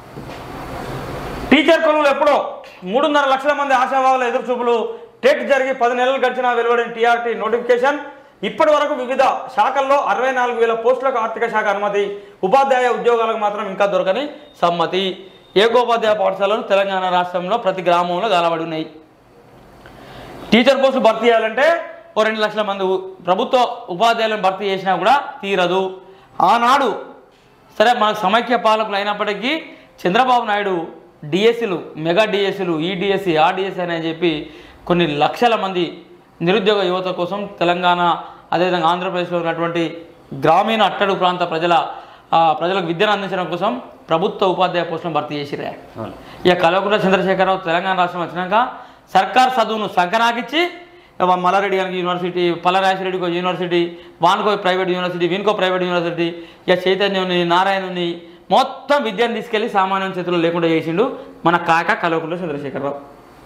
టీచర్ కొలువులు ఎప్పుడో మూడున్నర లక్షల మంది ఆశావాహుల ఎదురు చూపులు టెట్ జరిగి పది నెలలు గడిచిన వెలువడిన టీఆర్టీ నోటిఫికేషన్ ఇప్పటి వరకు వివిధ శాఖల్లో అరవై నాలుగు వేల పోస్టులకు ఆర్థిక శాఖ అనుమతి ఉపాధ్యాయ ఉద్యోగాలకు మాత్రం ఇంకా దొరకని సమ్మతి ఏకోపాధ్యాయ పాఠశాలలు తెలంగాణ రాష్ట్రంలో ప్రతి గ్రామంలో గాలబడి ఉన్నాయి టీచర్ పోస్టులు భర్తీ చేయాలంటే ఓ రెండు లక్షల మంది ఉ- ప్రభుత్వ ఉపాధ్యాయులను భర్తీ చేసినా కూడా తీరదు ఆనాడు సరే మనకు సమైక్య పాలకులు అయినప్పటికీ చంద్రబాబు నాయుడు డిఎస్సీలు మెగా డిఎస్సీలు ఈ డిఎస్సి ఆ డిఎస్సి అని చెప్పి కొన్ని లక్షల మంది నిరుద్యోగ యువత కోసం తెలంగాణ అదేవిధంగా ఆంధ్రప్రదేశ్లో ఉన్నటువంటి గ్రామీణ అట్టడుగు ప్రాంత ప్రజల ఆ, ప్రజలకు విద్యను అందించడం కోసం ప్రభుత్వ ఉపాధ్యాయ పోస్టులను భర్తీ చేసిరే అవును ఇక కల్వకుంట్ల చంద్రశేఖరరావు తెలంగాణ రాష్ట్రం వచ్చినాక సర్కార్ చదువును సంకనాకిచ్చి ఇక మల్లారెడ్డి గారికి యూనివర్సిటీ పల్లరాజరెడ్డికి ఒక యూనివర్సిటీ వానికో ప్రైవేట్ యూనివర్సిటీ వీనికో ప్రైవేట్ యూనివర్సిటీ ఇక చైతన్యుని నారాయణుని మొత్తం విద్యను తీసుకెళ్లి సామాన్యం చేతుల్లో లేకుండా చేసిండు మన కాక కల్వకుంట్ల చంద్రశేఖరరావు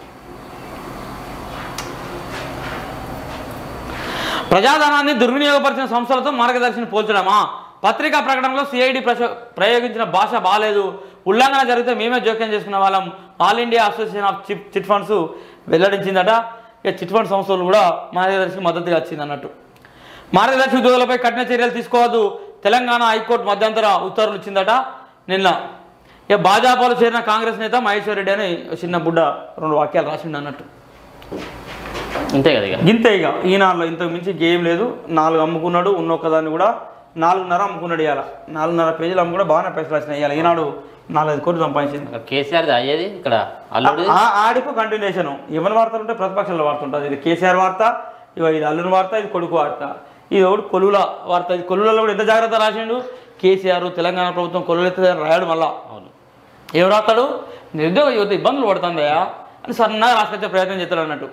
ప్రజాధనాన్ని దుర్వినియోగపరిచిన సంస్థలతో మార్గదర్శిని పోల్చడమా పత్రికా ప్రకటనలో సిఐడి ప్రయోగించిన భాష బాలేదు ఉల్లంఘన జరిగితే మేమే జోక్యం చేసుకున్న వాళ్ళం all India association of chit chit funds వెల్లడించిందట ఇక చిట్ ఫండ్ సంస్థలు కూడా మార్గదర్శికి మద్దతుగా వచ్చింది అన్నట్టు మార్గదర్శి ఉద్యోగులపై కఠిన చర్యలు తీసుకోవద్దు తెలంగాణ హైకోర్టు మధ్యంతర ఉత్తర్వులు ఇచ్చిందట నిన్న ఇక భాజపాలో చేరిన కాంగ్రెస్ నేత మహేశ్వర్ రెడ్డి అని ఒక చిన్న బుడ్డ రెండు వాక్యాలు రాసిండు అన్నట్టు అంతే కదా ఇక ఇంతే ఇక ఈనాడులో ఇంతకు మించి గేమ్ లేదు నాలుగు అమ్ముకున్నాడు ఉన్న ఒక్కదాన్ని కూడా నాలుగున్నర అమ్ముకున్నాడు ఇవాళ నాలుగున్నర పేజీలు అమ్ము కూడా బాగానే పైసలు వచ్చినాయి ఇవాళ ఈనాడు నాలుగైదు కోట్లు సంపాదించింది కేసీఆర్ అయ్యేది ఇక్కడ అల్లుడు ఆ- ఆడిపు కంటిన్యూషన్ ఎవరి వార్తలు ఉంటే ప్రతిపక్షాల వార్త ఉంటుంది ఇది కేసీఆర్ వార్త ఇవ ఇది అల్లుని వార్త ఇది కొడుకు వార్త ఇది ఒకటి కొలువుల వార్త ఇది కొలువులలో కూడా ఎంత జాగ్రత్త రాసిండు కేసీఆర్ తెలంగాణ ప్రభుత్వం కొలువులు ఎత్తే రాయాడు మళ్ళా అవును ఏం రాస్తాడు నిరుద్యోగ యువత ఇబ్బందులు పడుతుందయా అని సన్నగా రాసుకొచ్చే ప్రయత్నం చేస్తాడు అన్నట్టు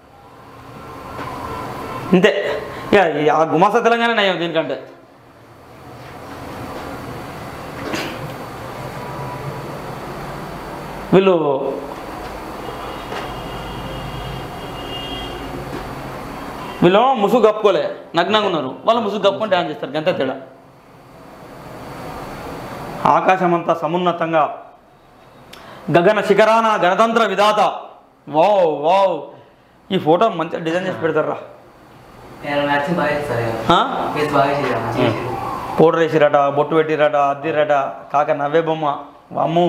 అంతే ఇక ఈ ఆ గుమాస తెలంగాణ నయం దీనికంటే వీళ్ళు వీళ్ళు ముసుగు కప్పుకోలే నగ్నంగా ఉన్నారు వాళ్ళు ముసుగు కప్పుకొని డ్యాన్స్ చేస్తారు గంత తేడా ఆకాశమంతా సమున్నతంగా గగన శిఖరాన గణతంత్ర విధాత వావ్ వావ్ ఈ ఫోటో మంచిగా డిజైన్ చేసి పెడతారా నేను మ్యాచింగ్ బాగా చేస్తారు ఇక. ఫేస్ బాగా చేయాలి పౌడర్ వేసిరట బొట్టు పెట్టిరట అద్దిరట కాక నవ్వే బొమ్మ వామ్ము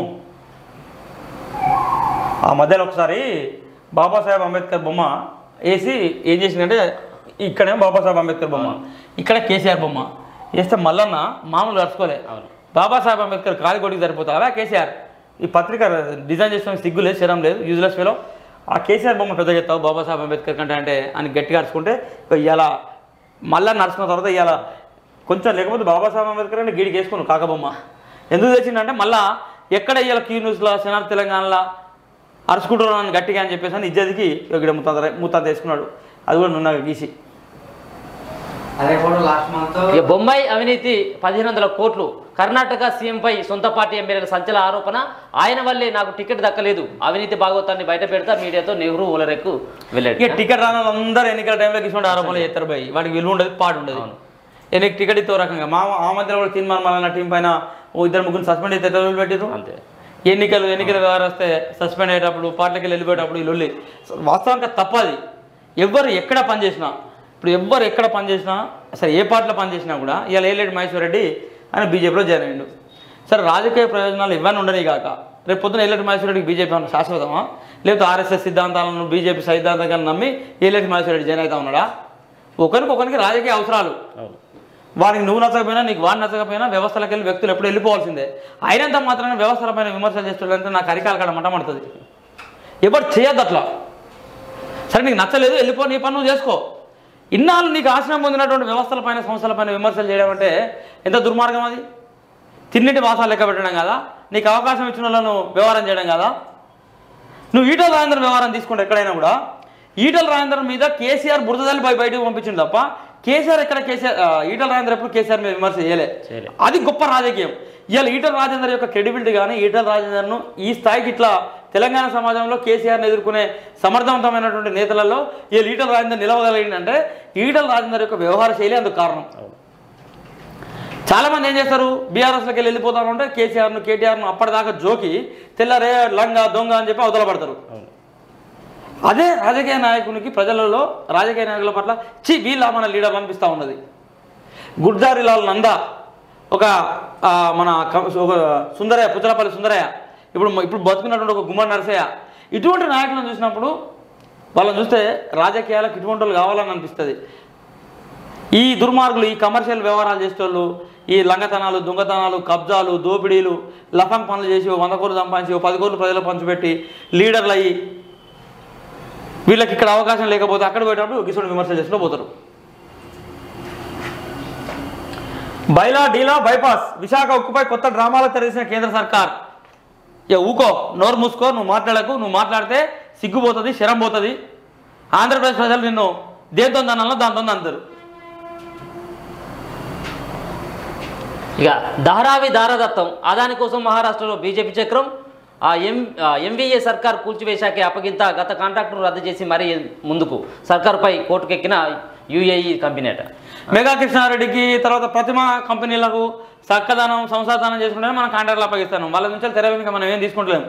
ఆ మధ్యలో ఒకసారి బాబాసాహెబ్ అంబేద్కర్ బొమ్మ వేసి ఏం చేసిందంటే ఇక్కడేమో బాబాసాహెబ్ అంబేద్కర్ బొమ్మ ఇక్కడ కేసీఆర్ బొమ్మ వేస్తే మల్లన్న మామూలు నడుచుకోలే అవును. బాబాసాహెబ్ అంబేద్కర్ కాలి కొడికి సరిపోతా అవా కేసీఆర్ ఈ పత్రిక డిజైన్ చేసిన సిగ్గు లేదు శరం లేదు యూజ్లెస్ ఫెలో ఆ కేసీఆర్ బొమ్మ పెద్ద చెప్తావు బాబాసాహెబ్ అంబేద్కర్ కంటే అంటే అని గట్టిగా అరుచుకుంటే ఇవాళ మళ్ళా నడుచుకున్న తర్వాత ఇవాళ కొంచెం లేకపోతే బాబాసాహెబ్ అంబేద్కర్ అంటే గీడికి వేసుకున్నాను కాకబొమ్మ ఎందుకు తెచ్చిందంటే మళ్ళా ఎక్కడ ఇవాళ క్యూ న్యూస్లో శనార్ తెలంగాణలో అరుచుకుంటున్నాను గట్టిగా అని చెప్పేసి అని ఇజ్జతికి ఇక్కడ ముత్తాత ముత్తాత వేసుకున్నాడు అది కూడా నున్న గీసి అదే ఫోటో లాస్ట్ మంత్ ఇక బొంబాయి అవినీతి పదిహేను వందల కోట్లు కర్ణాటక సీఎంపై సొంత పార్టీ ఎమ్మెల్యేల సంచల ఆరోపణ ఆయన వల్లే నాకు టికెట్ దక్కలేదు అవినీతి భాగవతాన్ని బయట పెడతా మీడియాతో నెహ్రూ ఓలరెక్కు ఇక వెళ్ళాడు టికెట్ రాని వాళ్ళందరూ ఎన్నికల టైంలో ఇటువంటి ఆరోపణలు చేస్తారు భయ్ వాడికి విలువ ఉండదు పాడు ఉండదు ఎన్నిక టికెట్ ఇతో రకంగా మా ఆ మధ్యలో కూడా తీర్మానం మన టీం పైన ఓ ఇద్దరు ముగ్గురు సస్పెండ్ అయితే ఎట్లా పెట్టారు అంతే ఎన్నికలు ఎన్నికల వ్యవహారం వస్తే సస్పెండ్ అయ్యేటప్పుడు పార్టీకి వెళ్ళిపోయేటప్పుడు ఈ లొల్లి అసలు వాస్తవానికి అది తప్పది ఎవ్వరు ఎక్కడ పనిచేసినా ఇప్పుడు ఎవ్వరు ఎక్కడ పనిచేసినా అసలు ఏ పార్టీలో పనిచేసినా కూడా ఇవాళ ఏలేడు మహేశ్వర్ రెడ్డి ఆయన బీజేపీలో జాయిన్ అయ్యిండు సరే రాజకీయ ప్రయోజనాలు ఇవన్నీ ఉండని కాక రేపు పొద్దున ఏలేటి మహేశ్వర్ రెడ్డికి బీజేపీ అన్న శాశ్వతమా లేకపోతే ఆర్ఎస్ఎస్ సిద్ధాంతాలను బీజేపీ సిద్ధాంతంగా నమ్మి ఏలేటి మహేశ్వర్ రెడ్డి జాయిన్ అవుతా ఉన్నాడా ఒకరికి ఒకరికి రాజకీయ అవసరాలు అవును వారికి నువ్వు నచ్చకపోయినా నీకు వాడు నచ్చకపోయినా వ్యవస్థలకు వెళ్ళి వ్యక్తులు ఎప్పుడు వెళ్ళిపోవాల్సిందే అయినంత మాత్రమే వ్యవస్థల పైన విమర్శలు చేస్తుంటే నాకు అరికాల కాడ మటమడుతుంది ఎవరు చేయొద్దు అట్లా సరే నీకు నచ్చలేదు వెళ్ళిపో నీ పని నువ్వు చేసుకో ఇన్నాళ్ళు నీకు ఆశ్రయం పొందినటువంటి వ్యవస్థల పైన సంస్థల పైన విమర్శలు చేయడం అంటే ఎంత దుర్మార్గం అది తిన్నింటి మాసాలు లెక్క పెట్టడం కదా నీకు అవకాశం ఇచ్చిన వాళ్ళను వ్యవహారం చేయడం కదా నువ్వు ఈటల రాజేంద్ర వ్యవహారం తీసుకుంటే ఎక్కడైనా కూడా ఈటల రాజేంద్ర మీద కేసీఆర్ బురదల్లి బయ బయటకు పంపించింది తప్ప కేసీఆర్ ఎక్కడ కేసీఆర్ ఆ, ఈటల రాజేందర్ ఎప్పుడు కేసీఆర్ మీద విమర్శ చేయలే చేయలే. అది గొప్ప రాజకీయం ఇవాళ ఈటల రాజేందర్ యొక్క క్రెడిబిలిటీ కానీ ఈటల రాజేందర్ను ఈ స్థాయికి ఇట్లా తెలంగాణ సమాజంలో కేసీఆర్ని ఎదుర్కొనే సమర్థవంతమైనటువంటి నేతలలో ఈ ఈటల రాజేందర్ నిలవగలిగిందంటే ఈటల రాజేందర్ యొక్క వ్యవహార శైలి అందుకు కారణం చాలా మంది ఏం చేస్తారు బీఆర్ఎస్లోకి వెళ్ళి వెళ్ళిపోతారు అంటే కేసీఆర్ను కేటీఆర్ను అప్పటిదాకా జోకి తెల్లరే లంగా దొంగ అని చెప్పి అవతల పడతారు అదే రాజకీయ నాయకునికి ప్రజలలో రాజకీయ నాయకుల పట్ల చి వీళ్ళ మన లీడర్ అనిపిస్తూ ఉన్నది గుడ్జారిలాల్ నంద ఒక ఆ, మన క- ఒక సుందరయ్య పుచ్చలపల్లి సుందరయ్య ఇప్పుడు ఇప్పుడు బతుకున్నటువంటి ఒక గుమ్మడి నరసయ్య ఇటువంటి నాయకులను చూసినప్పుడు వాళ్ళని చూస్తే రాజకీయాలకు ఇటువంటి వాళ్ళు కావాలని అనిపిస్తుంది ఈ దుర్మార్గులు ఈ కమర్షియల్ వ్యవహారాలు చేసేవాళ్ళు ఈ లంగతనాలు దొంగతనాలు కబ్జాలు దోపిడీలు లఫంగ్ పనులు చేసి ఓ వంద కోట్లు సంపాదించి ఓ పది కోట్లు ప్రజలకు పంచిపెట్టి లీడర్లు అయ్యి వీళ్ళకి ఇక్కడ అవకాశం లేకపోతే అక్కడ పోయేటప్పుడు గిసుడు విమర్శలు చేసుకుంటూ పోతారు బైలా డీలా బైపాస్ విశాఖ ఉక్కుపై కొత్త డ్రామాలు తెరవేసిన కేంద్ర సర్కార్ ఇక ఊకో నోరు మూసుకో నువ్వు మాట్లాడకు నువ్వు మాట్లాడితే సిగ్గుపోతుంది శరం పోతుంది ఆంధ్రప్రదేశ్ ప్రజలు నిన్ను దేంతో దానిలో దాంతో అంటారు ఇక ధారావి దారదత్తం అదాని కోసం మహారాష్ట్రలో బీజేపీ చక్రం ఆ ఎం ఆ ఎంవీఏ సర్కార్ కూల్చివేశాకే అప్పగింత గత కాంట్రాక్టును రద్దు చేసి మరీ ముందుకు సర్కార్పై కోర్టుకెక్కిన యుఏఈ కంపెనీ అట మెగా కృష్ణారెడ్డికి తర్వాత ప్రతిమ కంపెనీలకు చక్కదనం సంసారదానం చేసుకుంటే మనం కాంట్రాక్ట్లు అప్పగిస్తాను వాళ్ళ నుంచి తెర వెనుక మనం ఏం తీసుకుంటలేము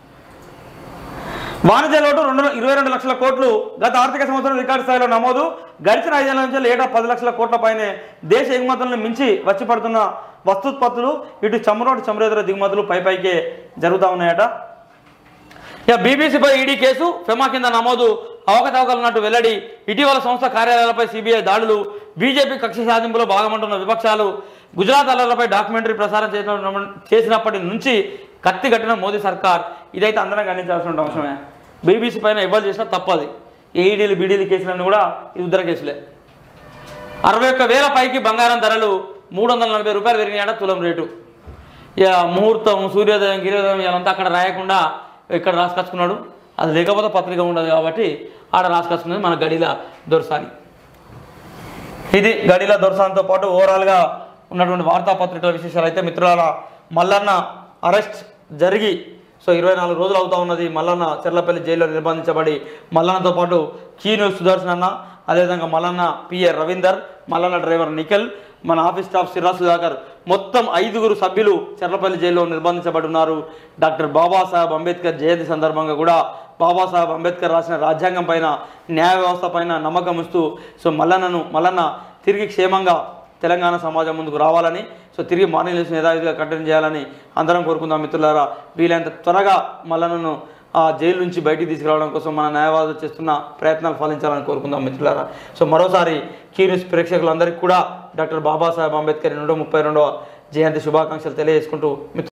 వాణిజ్య లోటు రెండు ఇరవై రెండు లక్షల కోట్లు గత ఆర్థిక సంవత్సరం రికార్డు స్థాయిలో నమోదు గడిచిన ఐదేళ్ల నుంచి ఏటా పది లక్షల కోట్ల పైనే దేశ ఎగుమతులను మించి వచ్చి పడుతున్న వస్తుత్పత్తులు ఇటు చమురోటు చమురేతర దిగుమతులు పై పైకే జరుగుతూ ఉన్నాయట ఇక బీబీసీపై ఈడీ కేసు ఫెమా కింద నమోదు అవకతవకలు ఉన్నట్టు వెల్లడి ఇటీవల సంస్థ కార్యాలయాలపై సిబిఐ దాడులు బీజేపీ కక్ష సాధింపులో భాగమంటున్న విపక్షాలు గుజరాత్ అల్లర్లపై డాక్యుమెంటరీ ప్రసారం చేసిన చేసినప్పటి నుంచి కత్తి కట్టిన మోదీ సర్కార్ ఇదైతే అందరం గణించాల్సిన అవసరమే బీబీసీ పైన ఎవరు చేసినా తప్పది ఏఈడీలు బీడీలు కేసులన్నీ కూడా ఈ ఉద్దర కేసులే అరవై ఒక్క వేల పైకి బంగారం ధరలు మూడు వందల నలభై రూపాయలు పెరిగినాయట తులం రేటు ఇక ముహూర్తం సూర్యోదయం గిరియోదయం ఇదంతా అక్కడ రాయకుండా ఇక్కడ రాసుకొచ్చుకున్నాడు అది లేకపోతే పత్రిక ఉండదు కాబట్టి ఆడ రాసుకొచ్చుకున్నది మన గడిల దొరసాని ఇది గడిల దొరసానితో పాటు ఓవరాల్గా ఉన్నటువంటి వార్తాపత్రికల విశేషాలు అయితే మిత్రులారా మల్లన్న అరెస్ట్ జరిగి సో ఇరవై నాలుగు రోజులు అవుతా ఉన్నది మల్లన్న చెర్లపల్లి జైల్లో నిర్బంధించబడి మల్లన్నతో పాటు కీను సుదర్శన్ అన్న అదేవిధంగా మల్లన్న పిఏ రవీందర్ మల్లన్న డ్రైవర్ నిఖిల్ మన ఆఫీస్ స్టాఫ్ సిరా సుధాకర్ మొత్తం ఐదుగురు సభ్యులు చెర్లపల్లి జైల్లో నిర్బంధించబడి ఉన్నారు డాక్టర్ బాబాసాహెబ్ అంబేద్కర్ జయంతి సందర్భంగా కూడా బాబాసాహెబ్ అంబేద్కర్ రాసిన రాజ్యాంగం పైన న్యాయ వ్యవస్థ పైన నమ్మకం ఇస్తూ సో మల్లన్నను మల్లన్న తిరిగి క్షేమంగా తెలంగాణ సమాజం ముందుకు రావాలని సో తిరిగి మానిలేసిన యథావిధిగా కంటిన్యూ చేయాలని అందరం కోరుకుందాం మిత్రులారా వీలైనంత త్వరగా మల్లన్నను ఆ జైలు నుంచి బయటికి తీసుకురావడం కోసం మన న్యాయవాదులు చేస్తున్న ప్రయత్నాలు ఫలించాలని కోరుకుందాం మిత్రులారా సో మరోసారి కీ న్యూస్ ప్రేక్షకులందరికీ కూడా డాక్టర్ బాబాసాహెబ్ అంబేద్కర్ నూట ముప్పై రెండవ జయంతి శుభాకాంక్షలు తెలియజేసుకుంటూ మిత్రు